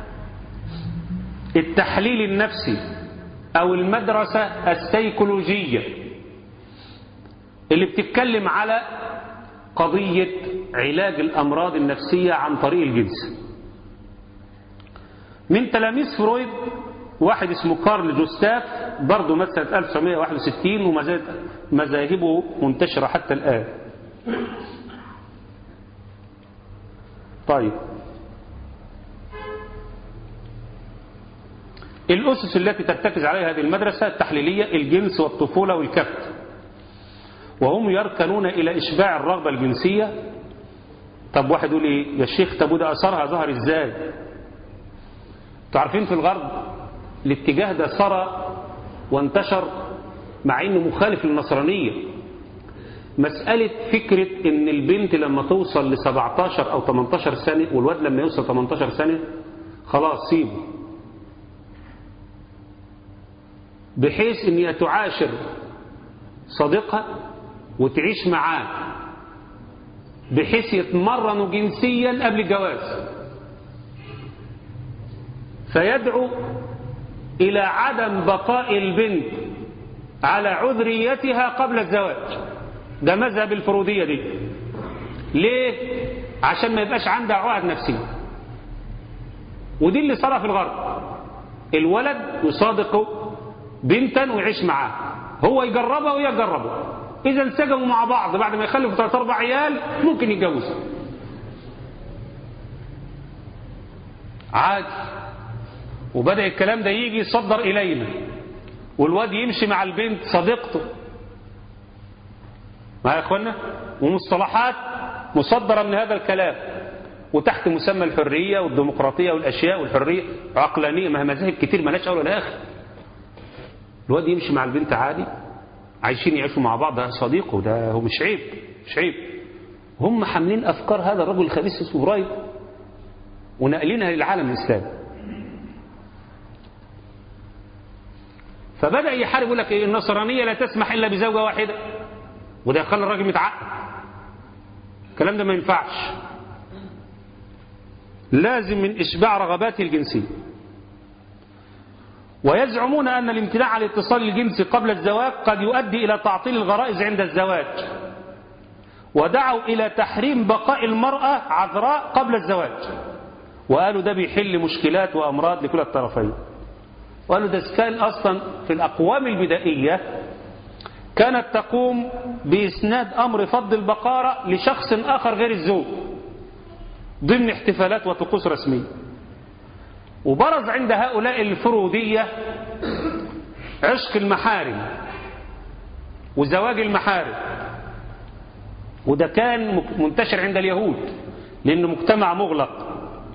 [SPEAKER 2] التحليل النفسي أو المدرسة السيكولوجية اللي بتتكلم على قضية علاج الأمراض النفسية عن طريق الجنس من تلاميذ فرويد واحد اسمه كارل جوستاف برضه مات سنة 1961 ومذاهبه منتشرة حتى الآن طيب الأسس التي ترتكز عليها هذه المدرسة التحليلية الجنس والطفولة والكبت وهم يركنون إلى إشباع الرغبة الجنسية طب واحد يقول إيه يا شيخ طب وده أثرها ظهر إزاي تعرفين في الغرب الاتجاه ده سرى وانتشر مع إنه مخالف للنصرانية مسألة فكرة إن البنت لما توصل ل 17 أو 18 سنة والواد لما يوصل 18 سنة خلاص سيبه بحيث ان هي تعاشر صديقها وتعيش معاه بحيث يتمرنوا جنسيا قبل الجواز فيدعو إلى عدم بقاء البنت على عذريتها قبل الزواج ده مذهب الفرودية دي ليه؟ عشان ما يبقاش عندها عقد نفسية ودي اللي صار في الغرب الولد يصادق بنتا ويعيش معاها هو يجربها وهي تجربه إذا انسجموا مع بعض بعد ما يخلفوا ثلاث أربع عيال ممكن يتجوزوا عادي وبدأ الكلام ده يجي يصدر إلينا والواد يمشي مع البنت صديقته ما يا اخوانا ومصطلحات مصدرة من هذا الكلام وتحت مسمى الحرية والديمقراطية والأشياء والحرية عقلانية ما هي مذاهب كتير مالهاش أول ولا آخر الواد يمشي مع البنت عادي عايشين يعيشوا مع بعض ده صديقه ده هو مش عيب مش عيب هم حاملين أفكار هذا الرجل الخبيث اسمه برايد ونقلينها للعالم الإسلامي فبدأ يحارب يقول لك إيه النصرانية لا تسمح إلا بزوجة واحدة وده يخلي الراجل متعقد الكلام ده ما ينفعش لازم من إشباع رغباته الجنسية ويزعمون أن الامتناع عن الاتصال الجنسي قبل الزواج قد يؤدي إلى تعطيل الغرائز عند الزواج ودعوا إلى تحريم بقاء المرأة عذراء قبل الزواج وقالوا ده بيحل مشكلات وأمراض لكل الطرفين وقالوا ده كان أصلا في الأقوام البدائية كانت تقوم بإسناد أمر فض البقارة لشخص آخر غير الزوج ضمن احتفالات وطقوس رسمية وبرز عند هؤلاء الفرودية عشق المحارم وزواج المحارم وده كان منتشر عند اليهود لأنه مجتمع مغلق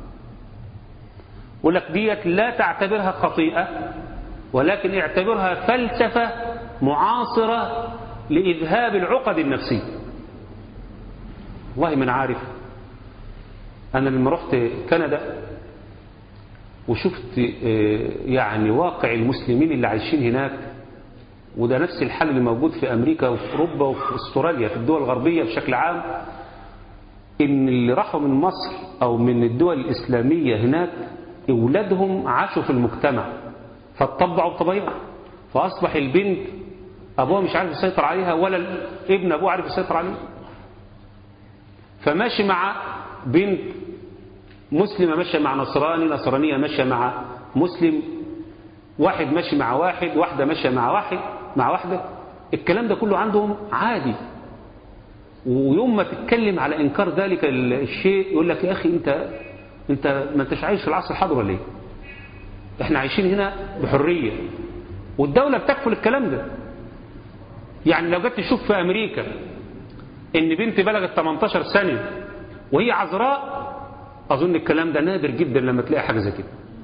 [SPEAKER 2] يقول لك ديت لا تعتبرها خطيئة ولكن اعتبرها فلسفة معاصرة لإذهاب العقد النفسية والله من عارف أنا لما رحت كندا وشفت يعني واقع المسلمين اللي عايشين هناك وده نفس الحل اللي موجود في أمريكا وفي أوروبا وفي أستراليا في الدول الغربية بشكل عام إن اللي راحوا من مصر أو من الدول الإسلامية هناك أولادهم عاشوا في المجتمع فاتطبعوا بطبيعة فأصبح البنت أبوها مش عارف يسيطر عليها ولا ابن أبوه عارف يسيطر عليه فماشي مع بنت مسلمة ماشية مع نصراني نصرانية ماشية مع مسلم واحد ماشي مع واحد واحدة ماشية مع واحد مع واحدة الكلام ده كله عندهم عادي ويوم ما تتكلم على إنكار ذلك الشيء يقول لك يا أخي أنت أنت ما أنتش عايش في العصر الحاضر ولا إيه؟ إحنا عايشين هنا بحرية والدولة بتكفل الكلام ده يعني لو جيت تشوف في أمريكا إن بنت بلغت 18 سنة وهي عذراء أظن الكلام ده نادر جدا لما تلاقي حاجة زي كده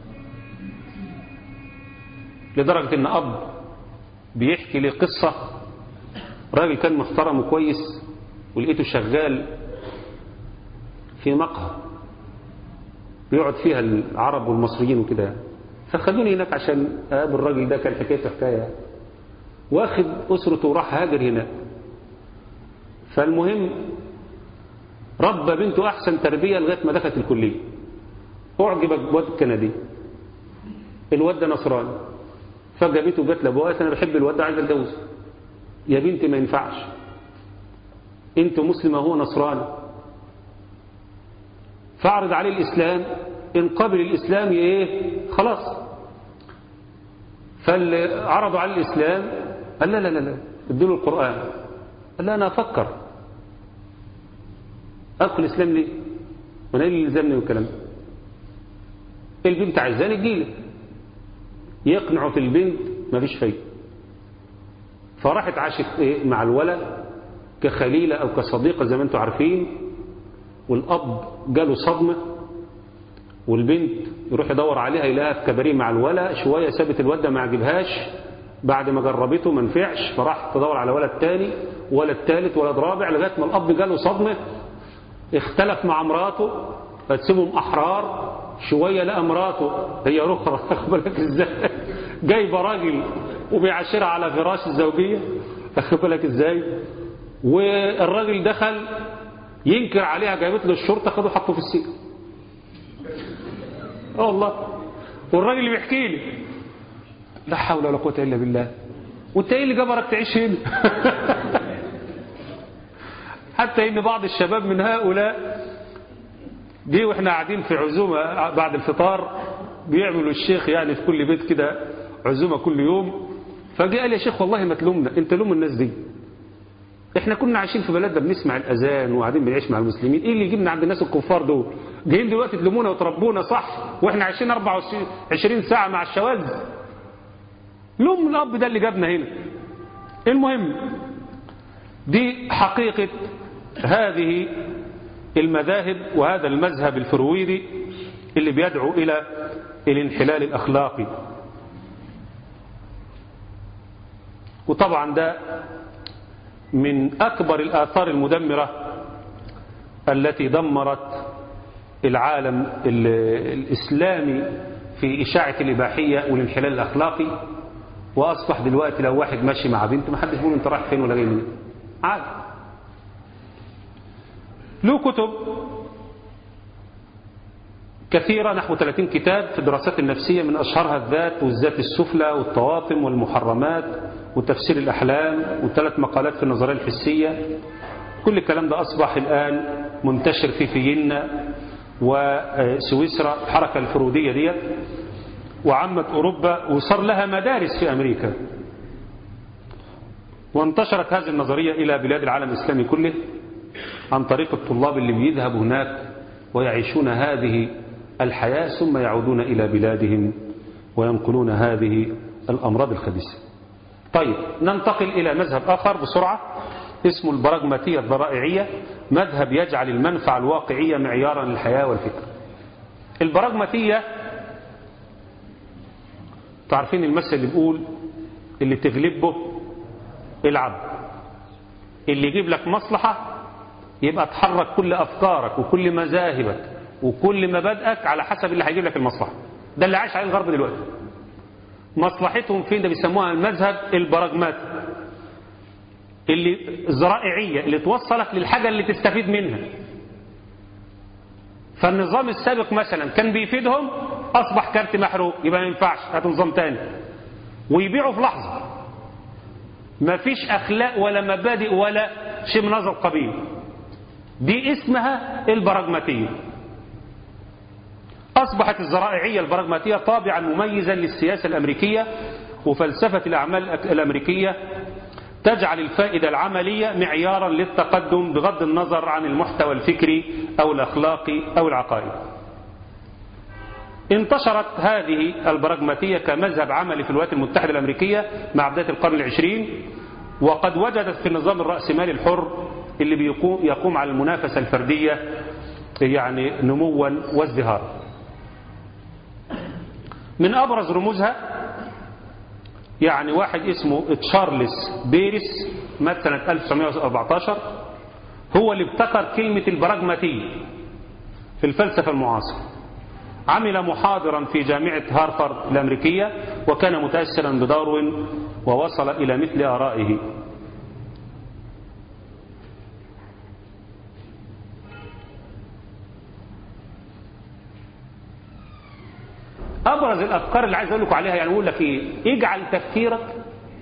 [SPEAKER 2] لدرجة إن أب بيحكي لي قصة راجل كان محترم وكويس ولقيته شغال في مقهى بيقعد فيها العرب والمصريين وكده فخدوني هناك عشان اقابل الراجل ده كان حكايته حكايه واخد اسرته وراح هاجر هناك فالمهم ربى بنته احسن تربيه لغايه ما دخلت الكليه اعجب بالواد الكندي الواد ده نصراني فجابته جت لابوها انا بحب الواد ده عايز اتجوزه يا بنتي ما ينفعش انت مسلمه هو نصراني فاعرض عليه الاسلام ان قبل الاسلام ايه خلاص فعرضوا عليه الاسلام قال لا لا لا لا ادوا القران قال لا انا افكر ادخل الاسلام ليه وانا ايه اللي يلزمني والكلام ده البنت عايزاني تجيلي يقنعوا في البنت مفيش فايده فراحت عاشت ايه مع الولد كخليلة أو كصديقة زي ما انتم عارفين والأب جاله صدمة والبنت يروح يدور عليها يلاقيها في كباريه مع الولد شوية سابت الولد ده ما عجبهاش بعد ما جربته ما نفعش فراح تدور على ولد تاني ولد تالت ولد رابع لغاية ما الأب جاله صدمة اختلف مع مراته فتسيبهم أحرار شوية لقى مراته هي رخرة واخد بالك ازاي جايبة راجل وبيعاشرها على فراش الزوجية واخد بالك ازاي والراجل دخل ينكر عليها جابت له الشرطة خدوا حطه في السجن اه والله والراجل اللي بيحكي لي لا حول ولا قوة إلا بالله وانت ايه اللي جبرك تعيش هنا حتى ان بعض الشباب من هؤلاء جه واحنا قاعدين في عزومة بعد الفطار بيعملوا الشيخ يعني في كل بيت كده عزومة كل يوم فجاء قال يا شيخ والله ما تلومنا انت لوم الناس دي احنا كنا عايشين في بلدنا بنسمع الاذان وقاعدين بنعيش مع المسلمين ايه اللي يجيبنا عند الناس الكفار دول جايين دلوقتي تلومونا وتربونا صح واحنا عايشين 24 ساعه مع الشواذ لوم الاب ده اللي جابنا هنا المهم دي حقيقه هذه المذاهب وهذا المذهب الفرويدي اللي بيدعو إلى الانحلال الأخلاقي وطبعا ده من أكبر الآثار المدمرة التي دمرت العالم الإسلامي في إشاعة الإباحية والانحلال الأخلاقي وأصبح دلوقتي لو واحد ماشي مع بنت ما حدش بيقول أنت رايح فين ولا جاي منين عادي له كتب كثيرة نحو 30 كتاب في الدراسات النفسية من أشهرها الذات والذات السفلى والطواطم والمحرمات وتفسير الأحلام وثلاث مقالات في النظرية الحسية كل الكلام ده أصبح الآن منتشر في فيينا وسويسرا الحركة الفرودية ديت وعمت أوروبا وصار لها مدارس في أمريكا وانتشرت هذه النظرية إلى بلاد العالم الإسلامي كله عن طريق الطلاب اللي بيذهبوا هناك ويعيشون هذه الحياة ثم يعودون إلى بلادهم وينقلون هذه الأمراض الخبيثة طيب ننتقل إلى مذهب آخر بسرعة اسمه البراغماتية الضرائعية مذهب يجعل المنفعة الواقعية معيارا للحياة والفكر البراغماتية تعرفين المثل اللي بيقول اللي تغلبه العب اللي يجيب لك مصلحة يبقى تحرك كل أفكارك وكل مذاهبك وكل مبادئك على حسب اللي هيجيب لك المصلحة ده اللي عايش عليه الغرب دلوقتي مصلحتهم فين ده بيسموها المذهب البراغماتي اللي الزرائعية اللي توصلك للحاجة اللي تستفيد منها فالنظام السابق مثلا كان بيفيدهم أصبح كارت محروق يبقى ما ينفعش هات نظام تاني ويبيعوا في لحظة ما فيش أخلاق ولا مبادئ ولا شيء من هذا القبيل دي اسمها البراغماتية أصبحت الزرائعية البراغماتية طابعا مميزا للسياسة الأمريكية وفلسفة الأعمال الأمريكية تجعل الفائدة العملية معيارا للتقدم بغض النظر عن المحتوى الفكري أو الأخلاقي أو العقائدي انتشرت هذه البراغماتية كمذهب عملي في الولايات المتحدة الأمريكية مع بداية القرن العشرين وقد وجدت في النظام الرأسمالي الحر اللي بيقوم يقوم على المنافسة الفردية يعني نموا وازدهارا من أبرز رموزها يعني واحد اسمه تشارلز بيريس مات سنة 1914 هو اللي ابتكر كلمة البراغماتية في الفلسفة المعاصرة عمل محاضرا في جامعة هارفارد الأمريكية وكان متأثرا بداروين ووصل إلى مثل آرائه أبرز الأفكار اللي عايز أقول لكم عليها يعني أقول لك إيه اجعل تفكيرك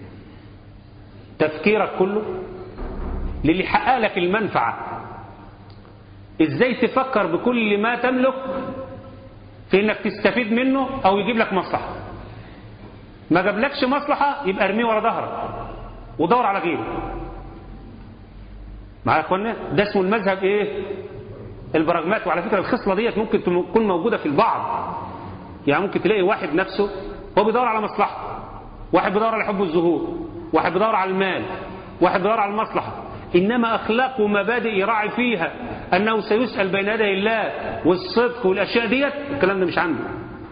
[SPEAKER 2] تفكيرك كله للي يحقق لك المنفعة إزاي تفكر بكل ما تملك في إنك تستفيد منه أو يجيب لك مصلحة ما جابلكش مصلحة يبقى ارميه ورا ظهرك ودور على غيره معايا يا اخوانا ده اسمه المذهب ايه البراغمات وعلى فكرة الخصلة ديت ممكن تكون موجودة في البعض يعني ممكن تلاقي واحد نفسه هو بيدور على مصلحته واحد بيدور على حب الظهور واحد بيدور على المال واحد بيدور على المصلحة إنما أخلاق ومبادئ يراعي فيها أنه سيسأل بين يدي الله والصدق والأشياء ديت الكلام ده مش عنده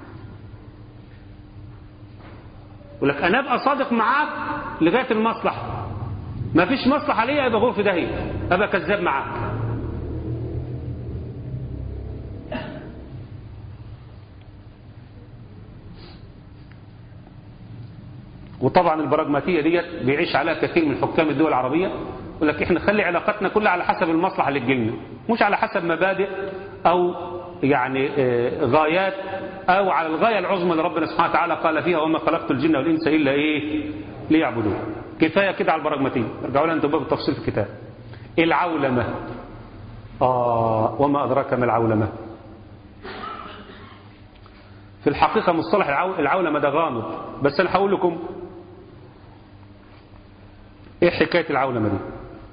[SPEAKER 2] يقول لك أنا أبقى صادق معاك لغاية المصلحة ما فيش مصلحة ليا يبقى غور في داهية أبقى كذاب معاك وطبعا البراغماتية ديت بيعيش عليها كثير من حكام الدول العربية يقول لك احنا خلي علاقتنا كلها على حسب المصلحة اللي تجيلنا مش على حسب مبادئ أو يعني غايات أو على الغاية العظمى اللي ربنا سبحانه وتعالى قال فيها وما خلقت الجن والإنس إلا إيه ليعبدون كفاية كده على البراغماتية ارجعوا لنا انتم باب التفصيل في الكتاب العولمة آه وما أدراك ما العولمة في الحقيقة مصطلح العولمة ده غامض بس أنا هقول لكم إيه حكاية العولمة دي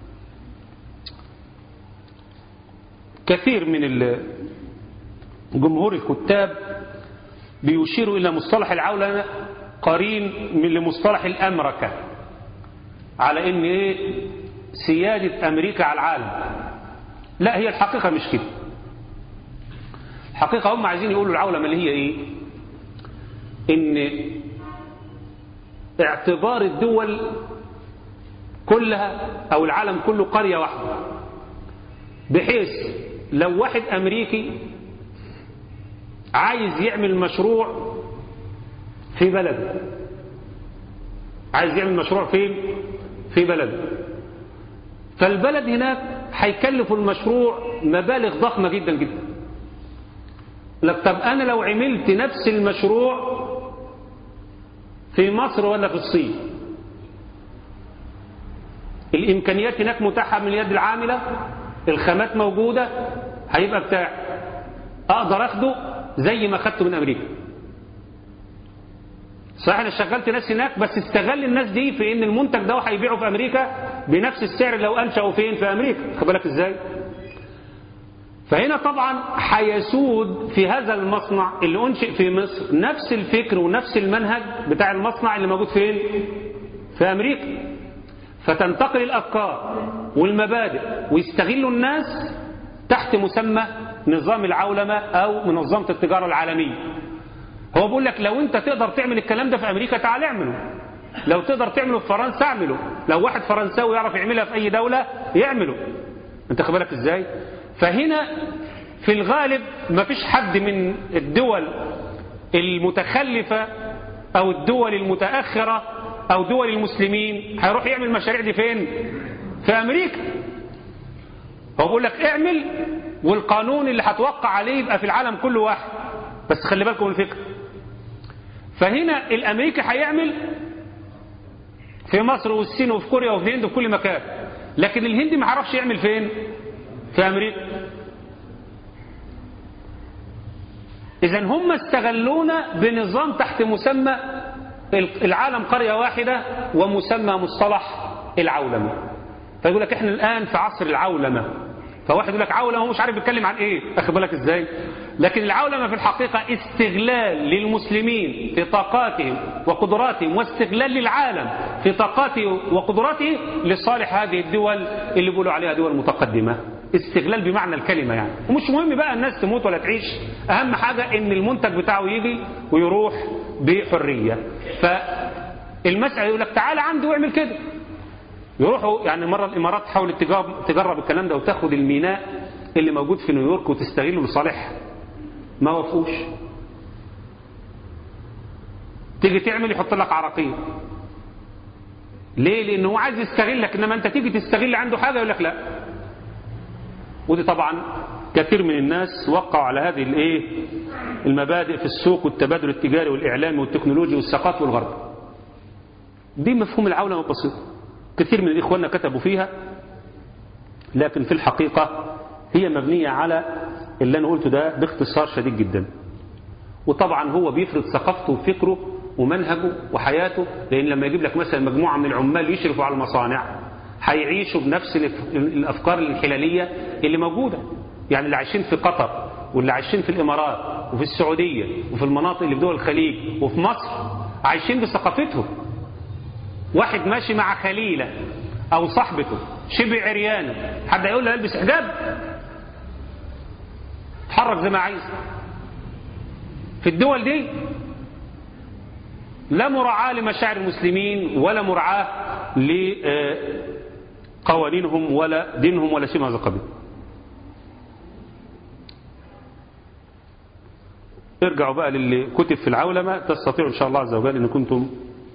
[SPEAKER 2] كثير من جمهور الكتاب بيشيروا إلى مصطلح العولمة قرين من لمصطلح الأمركة على إن إيه سيادة أمريكا على العالم لا هي الحقيقة مش كده الحقيقة هم عايزين يقولوا العولمة اللي هي ايه ان اعتبار الدول كلها او العالم كله قرية واحدة بحيث لو واحد امريكي عايز يعمل مشروع في بلده عايز يعمل مشروع فين في بلده فالبلد هناك هيكلف المشروع مبالغ ضخمة جدا جدا لك طب أنا لو عملت نفس المشروع في مصر ولا في الصين الإمكانيات هناك متاحة من اليد العاملة الخامات موجودة هيبقى بتاع أقدر أخده زي ما خدته من أمريكا صحيح انا شغلت ناس هناك بس استغل الناس دي في ان المنتج ده هيبيعه في امريكا بنفس السعر لو انشأوا فين في امريكا خد بالك ازاي فهنا طبعا هيسود في هذا المصنع اللي انشئ في مصر نفس الفكر ونفس المنهج بتاع المصنع اللي موجود فين في امريكا فتنتقل الافكار والمبادئ ويستغلوا الناس تحت مسمى نظام العولمه او منظمه التجاره العالميه هو بيقول لك لو انت تقدر تعمل الكلام ده في امريكا تعال اعمله لو تقدر تعمله في فرنسا اعمله لو واحد فرنساوي يعرف يعملها في اي دولة يعمله انت خد بالك ازاي فهنا في الغالب ما فيش حد من الدول المتخلفة او الدول المتأخرة او دول المسلمين هيروح يعمل المشاريع دي فين في امريكا هو بيقول لك اعمل والقانون اللي هتوقع عليه يبقى في العالم كله واحد بس خلي بالكم من الفكره فهنا الامريكي هيعمل في مصر والصين وفي كوريا وفي الهند وفي كل مكان لكن الهندي ما عرفش يعمل فين في امريكا اذا هم استغلونا بنظام تحت مسمى العالم قرية واحدة ومسمى مصطلح العولمة فيقول لك احنا الان في عصر العولمة فواحد يقول لك عولمة هو مش عارف يتكلم عن ايه اخد بالك ازاي لكن العولمة في الحقيقة استغلال للمسلمين في طاقاتهم وقدراتهم واستغلال للعالم في طاقاته وقدراته لصالح هذه الدول اللي بيقولوا عليها دول متقدمة استغلال بمعنى الكلمة يعني ومش مهم بقى الناس تموت ولا تعيش أهم حاجة إن المنتج بتاعه يجي ويروح بحرية فالمسألة يقول لك تعالى عندي واعمل كده يروحوا يعني مرة الإمارات حاولت تجرب الكلام ده وتاخد الميناء اللي موجود في نيويورك وتستغله لصالحها ما وافقوش تيجي تعمل يحط لك عراقيل ليه لان هو عايز يستغلك انما انت تيجي تستغل عنده حاجه يقول لك لا ودي طبعا كثير من الناس وقعوا على هذه الايه المبادئ في السوق والتبادل التجاري والاعلامي والتكنولوجي والثقافي والغرب دي مفهوم العولمه البسيط كثير من اخواننا كتبوا فيها لكن في الحقيقه هي مبنيه على اللي انا قلته ده باختصار شديد جدا وطبعا هو بيفرض ثقافته وفكره ومنهجه وحياته لان لما يجيب لك مثلا مجموعه من العمال يشرفوا على المصانع هيعيشوا بنفس الافكار الحلاليه اللي موجوده يعني اللي عايشين في قطر واللي عايشين في الامارات وفي السعوديه وفي المناطق اللي في دول الخليج وفي مصر عايشين بثقافتهم واحد ماشي مع خليله او صاحبته شبه عريانه حد يقول له البس حجاب اتحرك زي ما عايز في الدول دي لا مراعاة لمشاعر المسلمين ولا مراعاة لقوانينهم ولا دينهم ولا شيء من هذا القبيل ارجعوا بقى للي كتب في العولمة تستطيعوا إن شاء الله عز وجل أن كنتم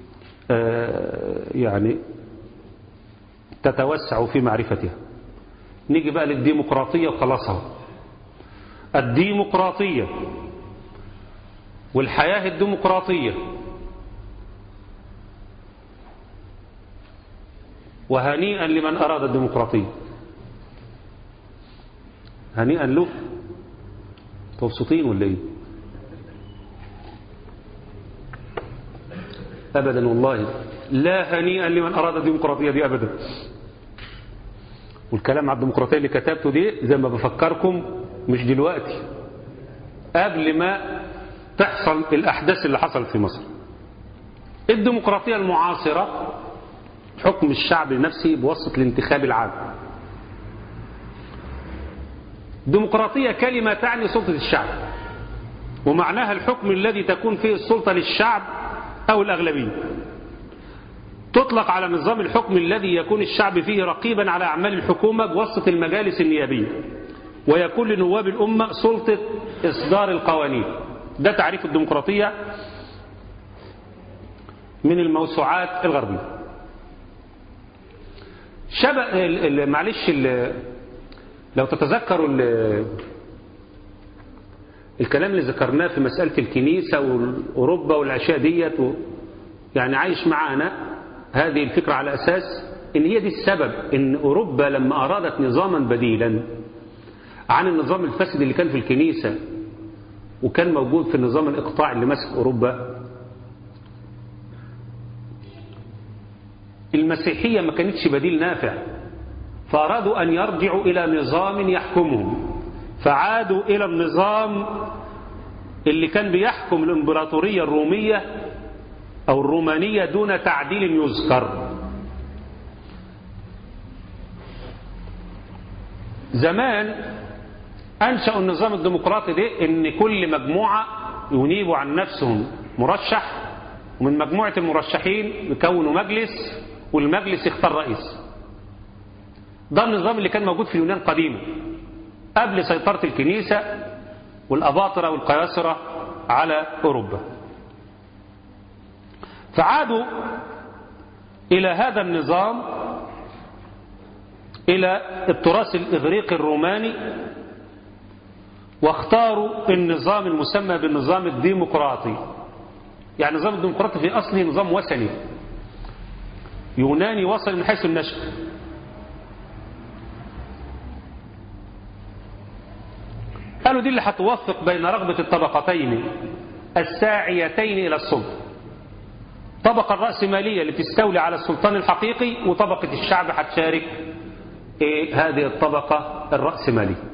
[SPEAKER 2] يعني تتوسعوا في معرفتها نيجي بقى للديمقراطية وخلاصها الديمقراطية والحياة الديمقراطية وهنيئا لمن أراد الديمقراطية هنيئا له مبسوطين ولا ايه ابدا والله لا هنيئا لمن اراد الديمقراطيه دي ابدا والكلام على الديمقراطيه اللي كتبته دي زي ما بفكركم مش دلوقتي قبل ما تحصل الاحداث اللي حصلت في مصر الديمقراطيه المعاصره حكم الشعب لنفسه بواسطه الانتخاب العام ديمقراطية كلمة تعني سلطة الشعب ومعناها الحكم الذي تكون فيه السلطة للشعب أو الأغلبية تطلق على نظام الحكم الذي يكون الشعب فيه رقيبا على أعمال الحكومة بواسطة المجالس النيابية ويكون لنواب الأمة سلطة إصدار القوانين ده تعريف الديمقراطية من الموسوعات الغربية شبه معلش لو تتذكروا الكلام اللي ذكرناه في مسألة الكنيسة وأوروبا والأشياء ديت يعني عايش معانا هذه الفكرة على أساس إن هي دي السبب إن أوروبا لما أرادت نظاما بديلا عن النظام الفاسد اللي كان في الكنيسة وكان موجود في النظام الإقطاعي اللي ماسك أوروبا المسيحية ما كانتش بديل نافع فأرادوا أن يرجعوا إلى نظام يحكمهم فعادوا إلى النظام اللي كان بيحكم الإمبراطورية الرومية أو الرومانية دون تعديل يذكر زمان أنشأوا النظام الديمقراطي ده إن كل مجموعة ينيبوا عن نفسهم مرشح ومن مجموعة المرشحين يكونوا مجلس والمجلس يختار رئيس ده النظام اللي كان موجود في اليونان قديما قبل سيطرة الكنيسة والأباطرة والقياصرة على أوروبا فعادوا إلى هذا النظام إلى التراث الإغريقي الروماني واختاروا النظام المسمى بالنظام الديمقراطي يعني نظام الديمقراطي في أصله نظام وثني يوناني وصل من حيث النشأ قالوا دي اللي هتوفق بين رغبة الطبقتين الساعيتين إلى السلطة طبقة الرأسمالية اللي تستولي على السلطان الحقيقي وطبقة الشعب هتشارك إيه هذه الطبقة الرأسمالية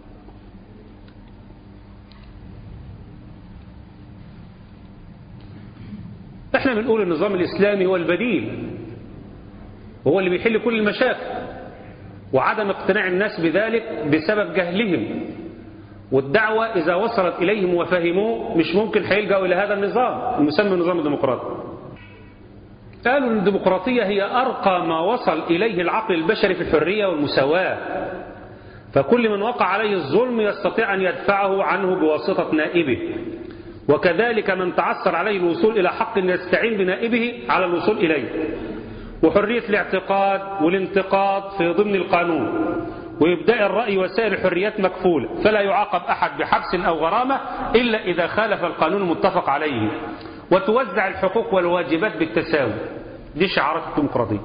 [SPEAKER 2] احنا بنقول النظام الإسلامي هو البديل وهو اللي بيحل كل المشاكل وعدم اقتناع الناس بذلك بسبب جهلهم والدعوة إذا وصلت إليهم وفهموه مش ممكن هيلجأوا إلى هذا النظام المسمى النظام الديمقراطي قالوا أن الديمقراطية هي أرقى ما وصل إليه العقل البشري في الحرية والمساواة فكل من وقع عليه الظلم يستطيع أن يدفعه عنه بواسطة نائبه وكذلك من تعثر عليه الوصول إلى حق يستعين بنائبه على الوصول إليه وحرية الاعتقاد والانتقاد في ضمن القانون وإبداء الرأي وسائر الحريات مكفولة فلا يعاقب أحد بحبس أو غرامة إلا إذا خالف القانون المتفق عليه وتوزع الحقوق والواجبات بالتساوي دي شعارات الديمقراطية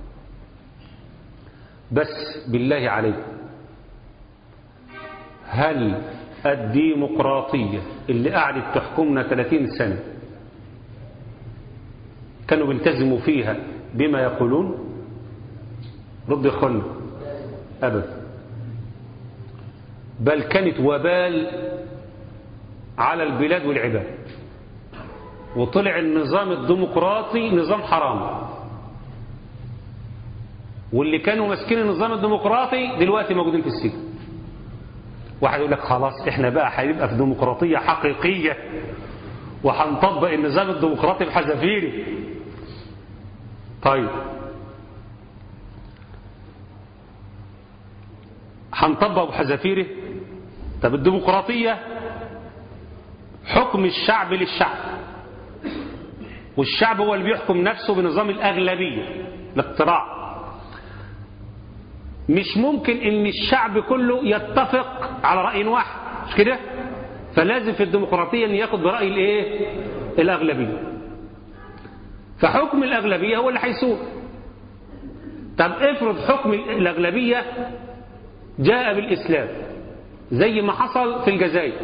[SPEAKER 2] بس بالله عليك هل الديمقراطية اللي قعدت تحكمنا 30 سنة كانوا بيلتزموا فيها بما يقولون رد يخلوا أبدا بل كانت وبال على البلاد والعباد وطلع النظام الديمقراطي نظام حرام واللي كانوا ماسكين النظام الديمقراطي دلوقتي موجودين في السجن واحد يقول لك خلاص احنا بقى هنبقى في ديمقراطية حقيقية وهنطبق النظام الديمقراطي بحذافيره طيب هنطبق بحذافيره طب الديمقراطية حكم الشعب للشعب والشعب هو اللي بيحكم نفسه بنظام الأغلبية الاقتراع مش ممكن ان الشعب كله يتفق على رأي واحد مش كده فلازم في الديمقراطية ان ياخد برأي الايه الأغلبية فحكم الأغلبية هو اللي هيسوق طب افرض حكم الأغلبية جاء بالإسلام زي ما حصل في الجزائر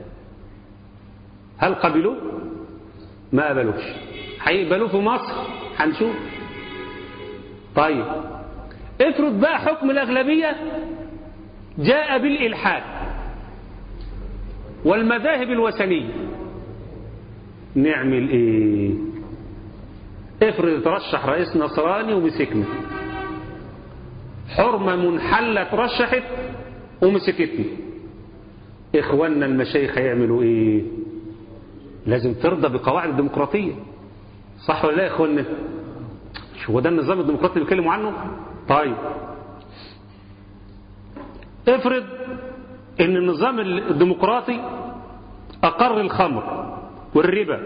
[SPEAKER 2] هل قبلوه ما قبلوش هيقبلوه في مصر هنشوف طيب افرض بقى حكم الأغلبية جاء بالإلحاد والمذاهب الوثنية نعمل ايه افرض ترشح رئيس نصراني ومسكنا حرمة منحلة ترشحت ومسكتني إخواننا المشايخ هيعملوا إيه لازم ترضى بقواعد الديمقراطية صح ولا لا يا إخواننا مش هو ده النظام الديمقراطي اللي بيتكلموا عنه طيب افرض ان النظام الديمقراطي اقر الخمر والربا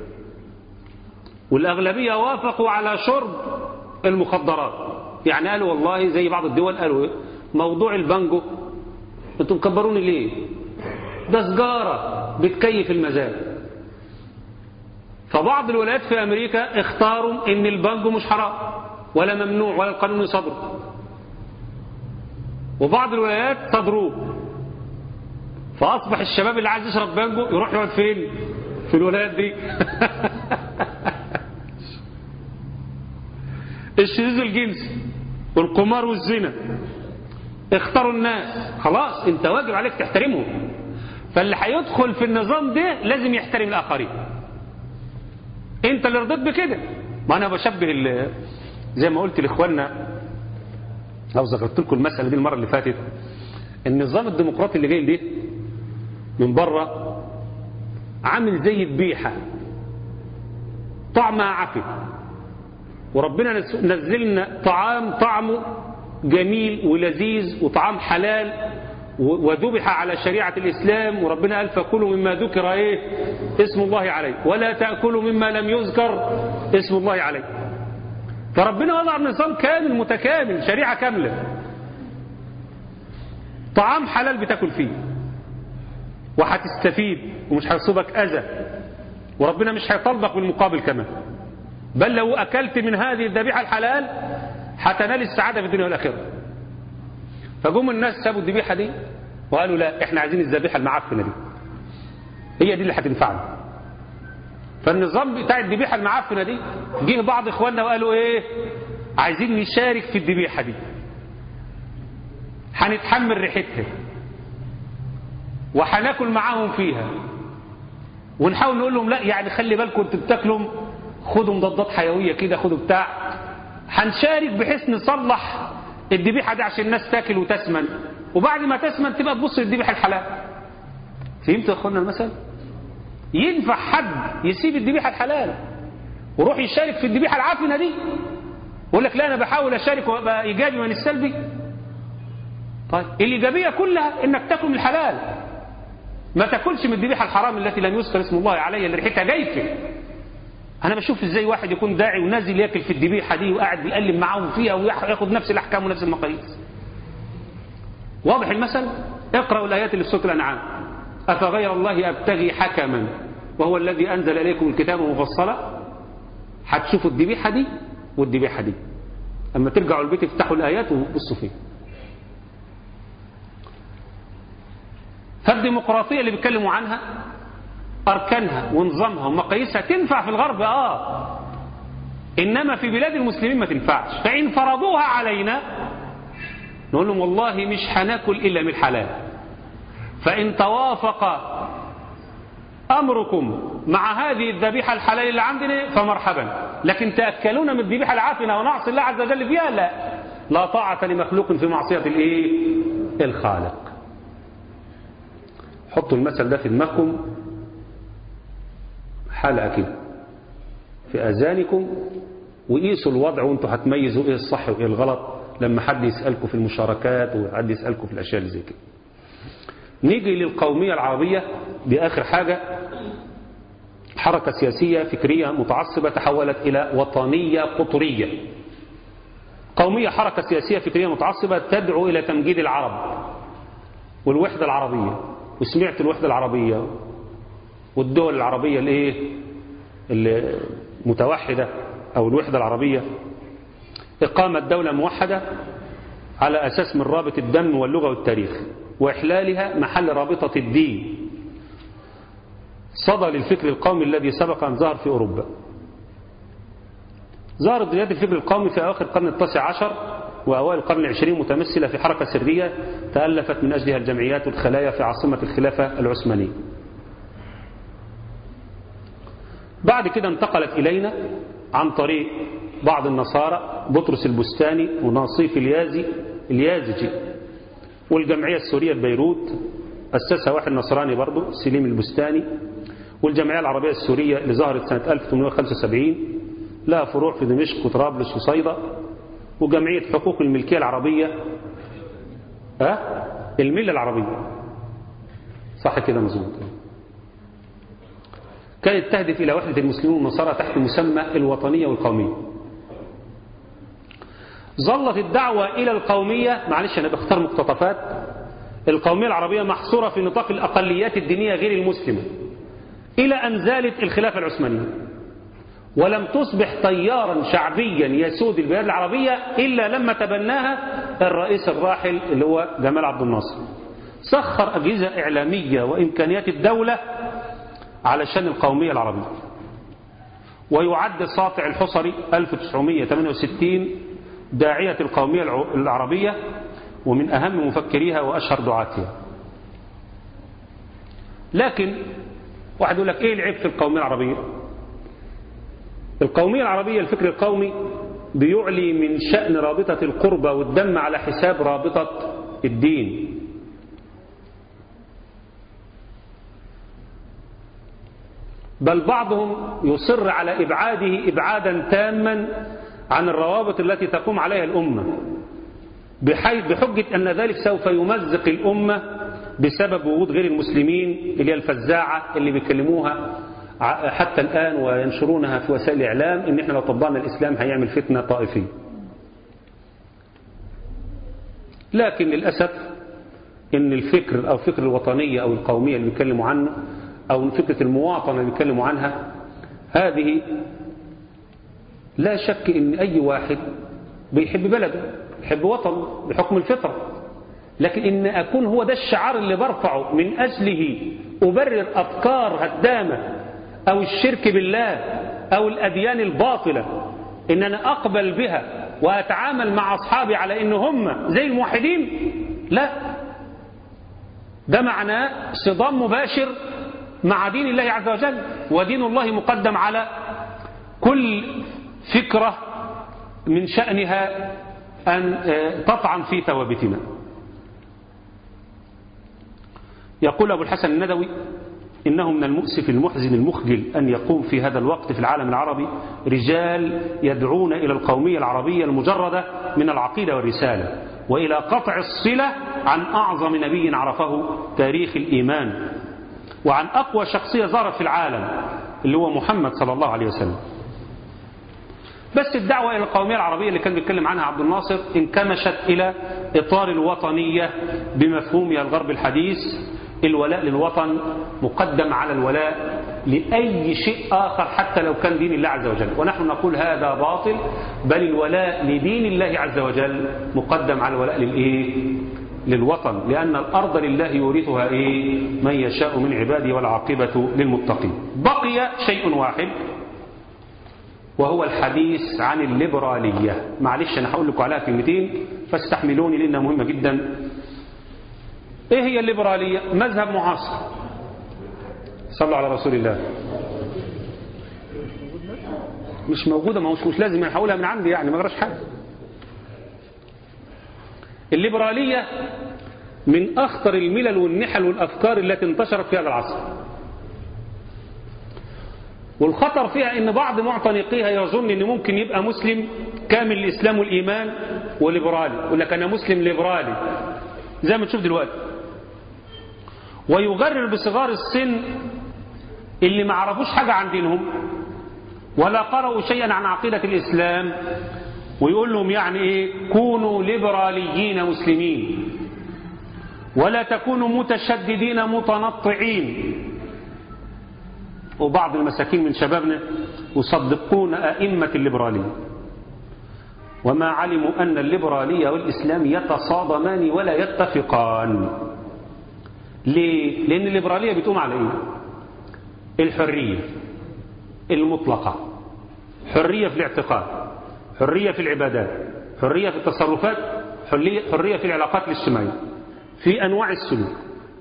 [SPEAKER 2] والاغلبيه وافقوا على شرب المخدرات يعني قالوا والله زي بعض الدول قالوا إيه؟ موضوع البانجو انتم مكبروني ليه ده سجاره بتكيف المزاج فبعض الولايات في امريكا اختاروا ان البانجو مش حرام ولا ممنوع ولا القانون يصدره وبعض الولايات صدروه فأصبح الشباب اللي عايز يشرب بانجو يروح يقعد فين في الولايات دي الشذوذ الجنسي والقمار والزنا اختاروا الناس خلاص انت واجب عليك تحترمهم فاللي هيدخل في النظام ده لازم يحترم الآخرين انت اللي رضيت بكده ما انا بشبه ال- زي ما قلت لاخواننا لو ذكرت لكم المسألة دي المرة اللي فاتت النظام الديمقراطي اللي جاي ده من بره عامل زي الذبيحة طعمها عفن وربنا نز- نزلنا طعام طعمه جميل ولذيذ وطعام حلال و- وذبح على شريعة الإسلام وربنا قال فكلوا مما ذكر إيه اسم الله عليه ولا تأكلوا مما لم يذكر اسم الله عليه فربنا وضع نظام كامل متكامل شريعة كاملة طعام حلال بتاكل فيه وهتستفيد ومش هيصيبك أذى وربنا مش هيطالبك بالمقابل كمان بل لو أكلت من هذه الذبيحة الحلال هتنال السعادة في الدنيا والآخرة فجم الناس سابوا الذبيحة دي وقالوا لا احنا عايزين الذبيحة المعفنة دي هي دي اللي هتنفعنا فالنظام بتاع الذبيحة المعفنة دي جه بعض اخواننا وقالوا ايه عايزين نشارك في الذبيحة دي هنتحمل ريحتها وهناكل معاهم فيها ونحاول نقول لهم لا يعني خلي بالكم انتوا بتاكلوا خدوا مضادات حيويه كده خدوا بتاع هنشارك بحيث نصلح الذبيحه دي عشان الناس تاكل وتسمن وبعد ما تسمن تبقى تبص للذبيحه الحلال فهمتوا يا اخوانا المثل ينفع حد يسيب الذبيحه الحلال ويروح يشارك في الذبيحه العافنه دي يقول لك لا انا بحاول اشارك وابقى ايجابي من السلبي طيب الايجابيه كلها انك تاكل من الحلال ما تاكلش من الذبيحه الحرام التي لم يذكر اسم الله عليها اللي ريحتها جايفه انا بشوف ازاي واحد يكون داعي ونازل ياكل في الذبيحه دي وقاعد بيقلب معاهم فيها وياخد نفس الاحكام ونفس المقاييس واضح المثل اقرأوا الآيات اللي في سورة الأنعام أفغير الله أبتغي حكما وهو الذي أنزل إليكم الكتاب مفصلا هتشوفوا الذبيحة دي والذبيحة دي أما ترجعوا البيت افتحوا الآيات وبصوا فيها فالديمقراطية اللي بيتكلموا عنها أركانها ونظامها ومقاييسها تنفع في الغرب آه إنما في بلاد المسلمين ما تنفعش فإن فرضوها علينا نقول لهم والله مش هناكل إلا من الحلال فإن توافق أمركم مع هذه الذبيحة الحلال اللي عندنا فمرحبا لكن تأكلون من الذبيحة العافنة ونعصي الله عز وجل فيها لا لا طاعة لمخلوق في معصية الإيه الخالق حطوا المثل ده في دماغكم حلقة كده في أذانكم وقيسوا الوضع وانتوا هتميزوا ايه الصح وايه الغلط لما حد يسألكم في المشاركات وحد يسألكم في الأشياء اللي زي كده نيجي للقومية العربية دي آخر حاجة حركة سياسية فكرية متعصبة تحولت إلى وطنية قطرية قومية حركة سياسية فكرية متعصبة تدعو إلى تمجيد العرب والوحدة العربية وسمعت الوحدة العربية والدول العربية الايه المتوحدة أو الوحدة العربية إقامة دولة موحدة على أساس من رابط الدم واللغة والتاريخ وإحلالها محل رابطة الدين صدى للفكر القومي الذي سبق أن ظهر في أوروبا ظهرت بدايات الفكر القومي في أواخر القرن التاسع عشر وأوائل القرن العشرين متمثلة في حركة سرية تألفت من أجلها الجمعيات والخلايا في عاصمة الخلافة العثمانية بعد كده انتقلت إلينا عن طريق بعض النصارى بطرس البستاني وناصيف اليازي اليازجي والجمعية السورية ببيروت أسسها واحد نصراني برضه سليم البستاني والجمعية العربية السورية اللي ظهرت سنة 1875 لها فروع في دمشق وطرابلس وصيدا وجمعية حقوق الملكية العربية أه؟ الملة العربية صح كده مظبوط كانت تهدف إلى وحدة المسلمين والنصارى تحت مسمى الوطنية والقومية ظلت الدعوة إلى القومية معلش أنا بختار مقتطفات القومية العربية محصورة في نطاق الأقليات الدينية غير المسلمة إلى أن زالت الخلافة العثمانية ولم تصبح تيارا شعبيا يسود البلاد العربية إلا لما تبناها الرئيس الراحل اللي هو جمال عبد الناصر سخر أجهزة إعلامية وإمكانيات الدولة علشان القومية العربية ويعد ساطع الحصري 1968 داعية القومية العربية ومن أهم مفكريها وأشهر دعاتها لكن واحد يقول لك إيه العيب في القومية العربية القومية العربية الفكر القومي بيعلي من شأن رابطة القربى والدم على حساب رابطة الدين بل بعضهم يصر على إبعاده إبعادا تاما عن الروابط التي تقوم عليها الأمة بحيث بحجة أن ذلك سوف يمزق الأمة بسبب وجود غير المسلمين اللي هي الفزاعة اللي بيكلموها حتى الآن وينشرونها في وسائل الإعلام إن إحنا لو طبقنا الإسلام هيعمل فتنة طائفية لكن للأسف إن الفكر أو فكر الوطنية أو القومية اللي بيتكلموا عنه أو فكرة المواطنة اللي بيتكلموا عنها هذه لا شك إن أي واحد بيحب بلده يحب وطنه بحكم الفطرة لكن إن أكون هو ده الشعار اللي برفعه من أجله أبرر أفكار هدامة أو الشرك بالله أو الأديان الباطلة إن أنا أقبل بها وأتعامل مع أصحابي على إن هم زي الموحدين لا ده معناه صدام مباشر مع دين الله عز وجل ودين الله مقدم على كل فكرة من شأنها أن تطعن في ثوابتنا يقول أبو الحسن الندوي إنه من المؤسف المحزن المخجل أن يقوم في هذا الوقت في العالم العربي رجال يدعون إلى القومية العربية المجردة من العقيدة والرسالة وإلى قطع الصلة عن أعظم نبي عرفه تاريخ الإيمان وعن أقوى شخصية ظهرت في العالم اللي هو محمد صلى الله عليه وسلم بس الدعوة إلى القومية العربية اللي كان بيتكلم عنها عبد الناصر انكمشت إلى إطار الوطنية بمفهومها الغرب الحديث الولاء للوطن مقدم على الولاء لأي شيء آخر حتى لو كان دين الله عز وجل ونحن نقول هذا باطل بل الولاء لدين الله عز وجل مقدم على الولاء للإيه للوطن لأن الأرض لله يورثها إيه من يشاء من عباده والعاقبة للمتقين بقي شيء واحد وهو الحديث عن الليبرالية معلش أنا هقول لكم عليها كلمتين فاستحملوني لأنها مهمة جدا إيه هي الليبرالية مذهب معاصر صلوا على رسول الله مش موجودة ما هوش مش لازم أنا هقولها من عندي يعني ما جراش حاجة الليبرالية من أخطر الملل والنحل والأفكار التي انتشرت في هذا العصر والخطر فيها ان بعض معتنقيها يظن ان ممكن يبقى مسلم كامل الاسلام والايمان وليبرالي يقول لك انا مسلم ليبرالي زي ما تشوف دلوقتي ويغرر بصغار السن اللي ما عرفوش حاجة عن دينهم ولا قرأوا شيئا عن عقيدة الإسلام ويقول لهم يعني إيه كونوا ليبراليين مسلمين ولا تكونوا متشددين متنطعين وبعض المساكين من شبابنا يصدقون أئمة الليبرالية وما علموا أن الليبرالية والإسلام يتصادمان ولا يتفقان ليه؟ لأن الليبرالية بتقوم على إيه؟ الحرية المطلقة حرية في الاعتقاد حرية في العبادات حرية في التصرفات حرية في العلاقات الاجتماعية في أنواع السلوك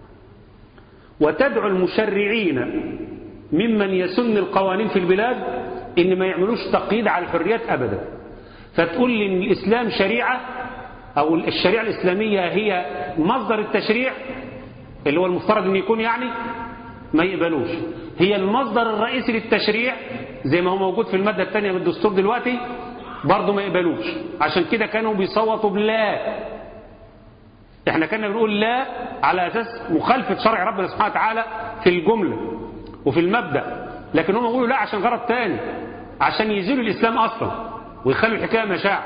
[SPEAKER 2] وتدعو المشرعين ممن يسن القوانين في البلاد ان ما يعملوش تقييد على الحريات ابدا فتقول لي ان الاسلام شريعه او الشريعه الاسلاميه هي مصدر التشريع اللي هو المفترض ان يكون يعني ما يقبلوش هي المصدر الرئيسي للتشريع زي ما هو موجود في المادة الثانية من الدستور دلوقتي برضه ما يقبلوش عشان كده كانوا بيصوتوا بلا احنا كنا بنقول لا على اساس مخالفة شرع ربنا سبحانه وتعالى في الجملة وفي المبدأ لكن هم يقولوا لا عشان غرض تاني عشان يزيلوا الاسلام اصلا ويخلوا الحكاية مشاع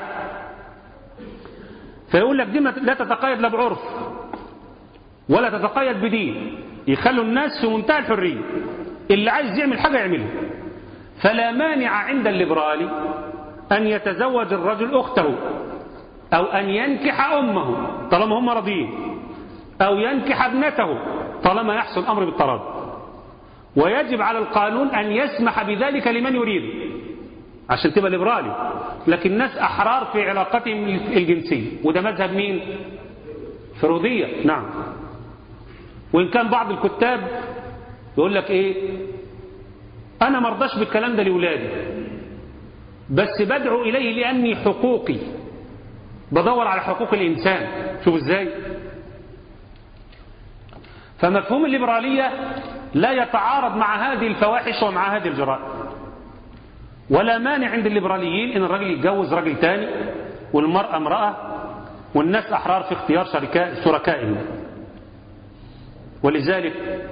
[SPEAKER 2] فيقول لك دي لا تتقيد لا بعرف ولا تتقيد بدين يخلوا الناس في منتهى الحرية اللي عايز يعمل حاجة يعملها فلا مانع عند الليبرالي أن يتزوج الرجل أخته أو أن ينكح أمه طالما هم راضيين أو ينكح ابنته طالما يحصل الأمر بالتراضي ويجب على القانون أن يسمح بذلك لمن يريد عشان تبقى ليبرالي لكن الناس أحرار في علاقتهم الجنسية وده مذهب مين فروضية نعم وإن كان بعض الكتاب يقول لك إيه أنا مرضاش بالكلام ده لأولادي بس بدعو إليه لأني حقوقي بدور على حقوق الإنسان شوف إزاي فمفهوم الليبرالية لا يتعارض مع هذه الفواحش ومع هذه الجرائم ولا مانع عند الليبراليين ان الراجل يتجوز راجل تاني والمرأة امرأة والناس احرار في اختيار شركاء شركائهم ولذلك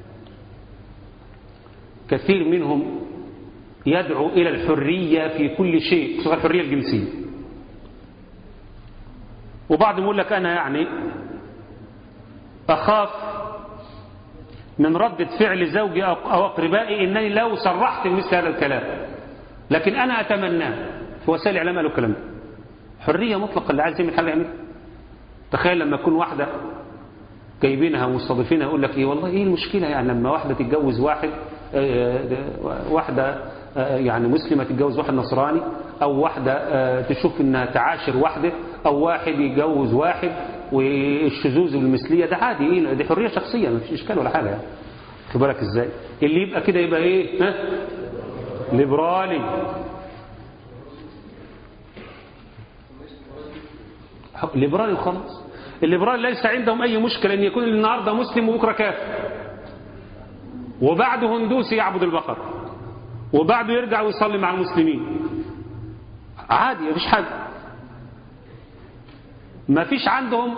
[SPEAKER 2] كثير منهم يدعو إلى الحرية في كل شيء خصوصا الحرية الجنسية وبعضهم يقول لك أنا يعني أخاف من ردة فعل زوجي أو أقربائي إنني لو صرحت بمثل هذا الكلام لكن أنا أتمناه في وسائل الإعلام قالوا الكلام ده حرية مطلقة اللي عايز يعمل حاجة يعمل تخيل لما تكون واحدة جايبينها ومستضيفينها يقول لك ايه والله ايه المشكلة يعني لما واحدة تتجوز واحد واحدة يعني مسلمة تتجوز واحد نصراني او واحدة تشوف انها تعاشر واحدة او واحد يتجوز واحد والشذوذ والمثلية ده عادي ايه دي حرية شخصية ما فيش اشكال ولا حاجة يعني خد بالك ازاي اللي يبقى كده يبقى ايه ها ليبرالي ليبرالي وخلاص الليبرال ليس عندهم أي مشكلة أن يكون النهاردة مسلم وبكرة كافر وبعده هندوسي يعبد البقر وبعده يرجع ويصلي مع المسلمين عادي مفيش حاجة ما فيش عندهم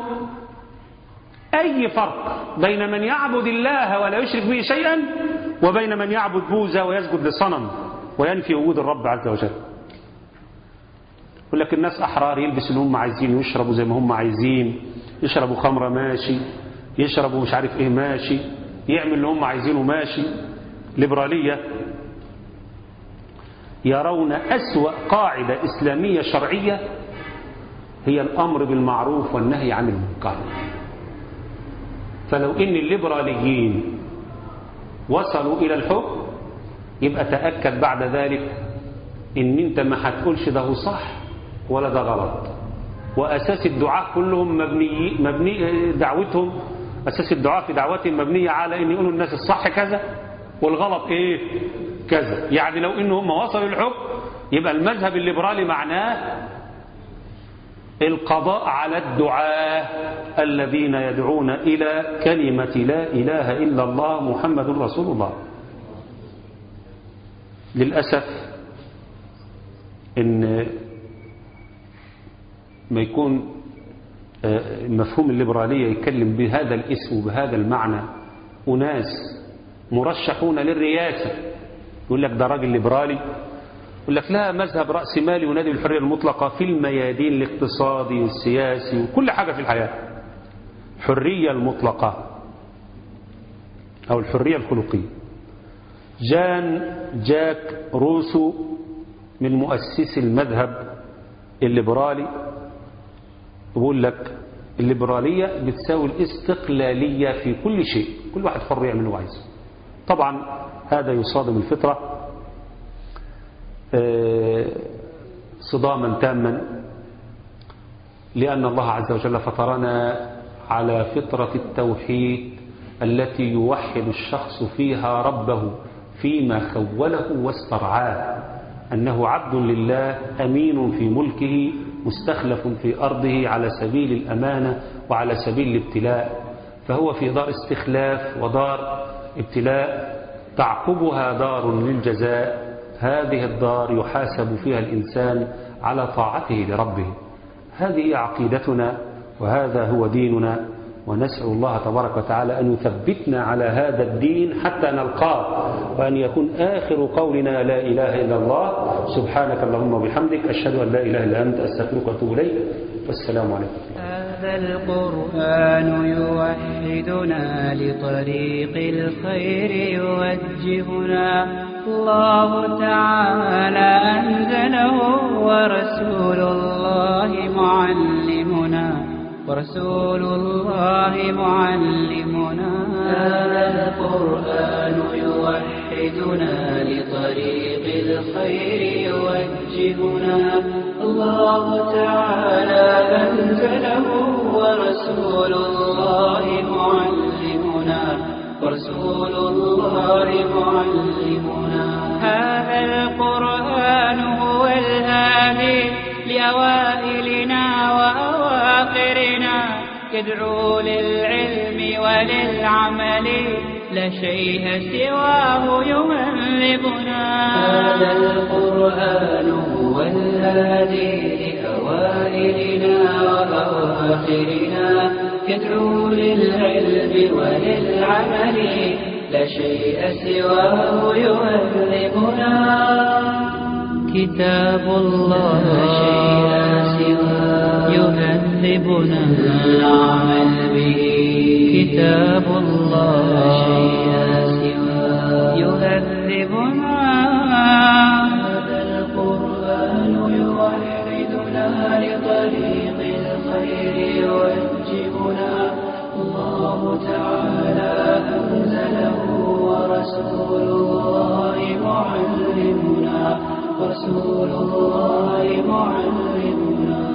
[SPEAKER 2] أي فرق بين من يعبد الله ولا يشرك به شيئا وبين من يعبد بوذا ويسجد لصنم وينفي وجود الرب عز وجل يقول لك الناس أحرار يلبسوا اللي هم عايزين يشربوا زي ما هم عايزين يشربوا خمرة ماشي يشربوا مش عارف ايه ماشي يعمل اللي هم عايزينه ماشي ليبرالية يرون أسوأ قاعدة إسلامية شرعية هي الأمر بالمعروف والنهي عن المنكر فلو إن الليبراليين وصلوا إلى الحكم يبقى تأكد بعد ذلك إن أنت ما هتقولش ده صح ولا ده غلط وأساس الدعاء كلهم مبني, مبني دعوتهم أساس الدعاء في دعوتهم مبنية على أن يقولوا الناس الصح كذا والغلط إيه كذا يعني لو إن هم وصلوا الحكم يبقى المذهب الليبرالي معناه القضاء على الدعاة الذين يدعون إلى كلمة لا إله إلا الله محمد رسول الله للأسف إن ما يكون مفهوم الليبرالية يتكلم بهذا الاسم وبهذا المعنى أناس مرشحون للرئاسة يقول لك ده راجل ليبرالي يقول لك لا مذهب رأس مالي ينادي بالحرية المطلقة في الميادين الاقتصادي والسياسي وكل حاجة في الحياة حرية المطلقة أو الحرية الخلقية جان جاك روسو من مؤسسي المذهب الليبرالي يقول لك الليبرالية بتساوي الاستقلالية في كل شيء كل واحد حر يعمل اللي عايزه طبعا هذا يصادم الفطرة صداما تاما لأن الله عز وجل فطرنا على فطرة التوحيد التي يوحد الشخص فيها ربه فيما خوله واسترعاه أنه عبد لله أمين في ملكه مستخلف في أرضه على سبيل الأمانة وعلى سبيل الابتلاء فهو في دار استخلاف ودار ابتلاء تعقبها دار للجزاء هذه الدار يحاسب فيها الإنسان على طاعته لربه هذه عقيدتنا وهذا هو ديننا ونسأل الله تبارك وتعالى أن يثبتنا على هذا الدين حتى نلقاه وأن يكون آخر قولنا لا إله إلا الله سبحانك اللهم وبحمدك أشهد أن لا إله إلا أنت أستغفرك وأتوب إليك والسلام عليكم
[SPEAKER 1] هذا القرآن يوحدنا لطريق الخير يوجهنا الله تعالى أنزله ورسول الله معلمنا ورسول الله معلمنا هذا القرآن يوحدنا لطريق الخير يوجهنا الله تعالى أنزله ورسول الله معلمنا ورسول الله معلمنا هذا القرآن هو الهادي لأوائلنا وأواخرنا يدعو للعلم وللعمل لا شيء سواه يهذبنا هذا القرآن هو الهادي لأوائلنا وأواخرنا يدعو للعلم وللعمل لا شيء سواه يهذبنا كتاب الله لا شيء سواه يهذبنا العمل به كتاب الله لا شيء سواه يهذبنا هذا القرآن يوحدنا لطريق الخير يوجهنا الله تعالى أنزله ورسول الله معلمنا رسول الله معلمنا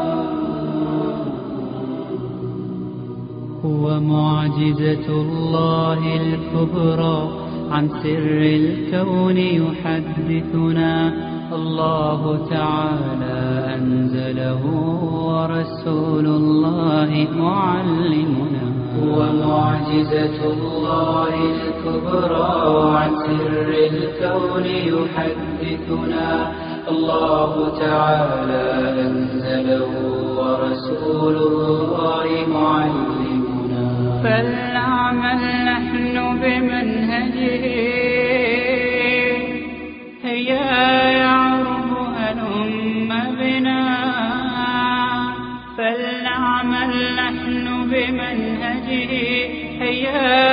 [SPEAKER 1] هو معجزة الله الكبرى عن سر الكون يحدثنا الله تعالى أنزله ورسول الله معلمنا هو معجزة الله الكبرى عن سر الكون يحدثنا الله تعالى أنزله ورسول الله معلمنا فلنعمل نحن بمنهجه هيا يعرب هلم بنا فلنعمل نحن بمنهجه هيا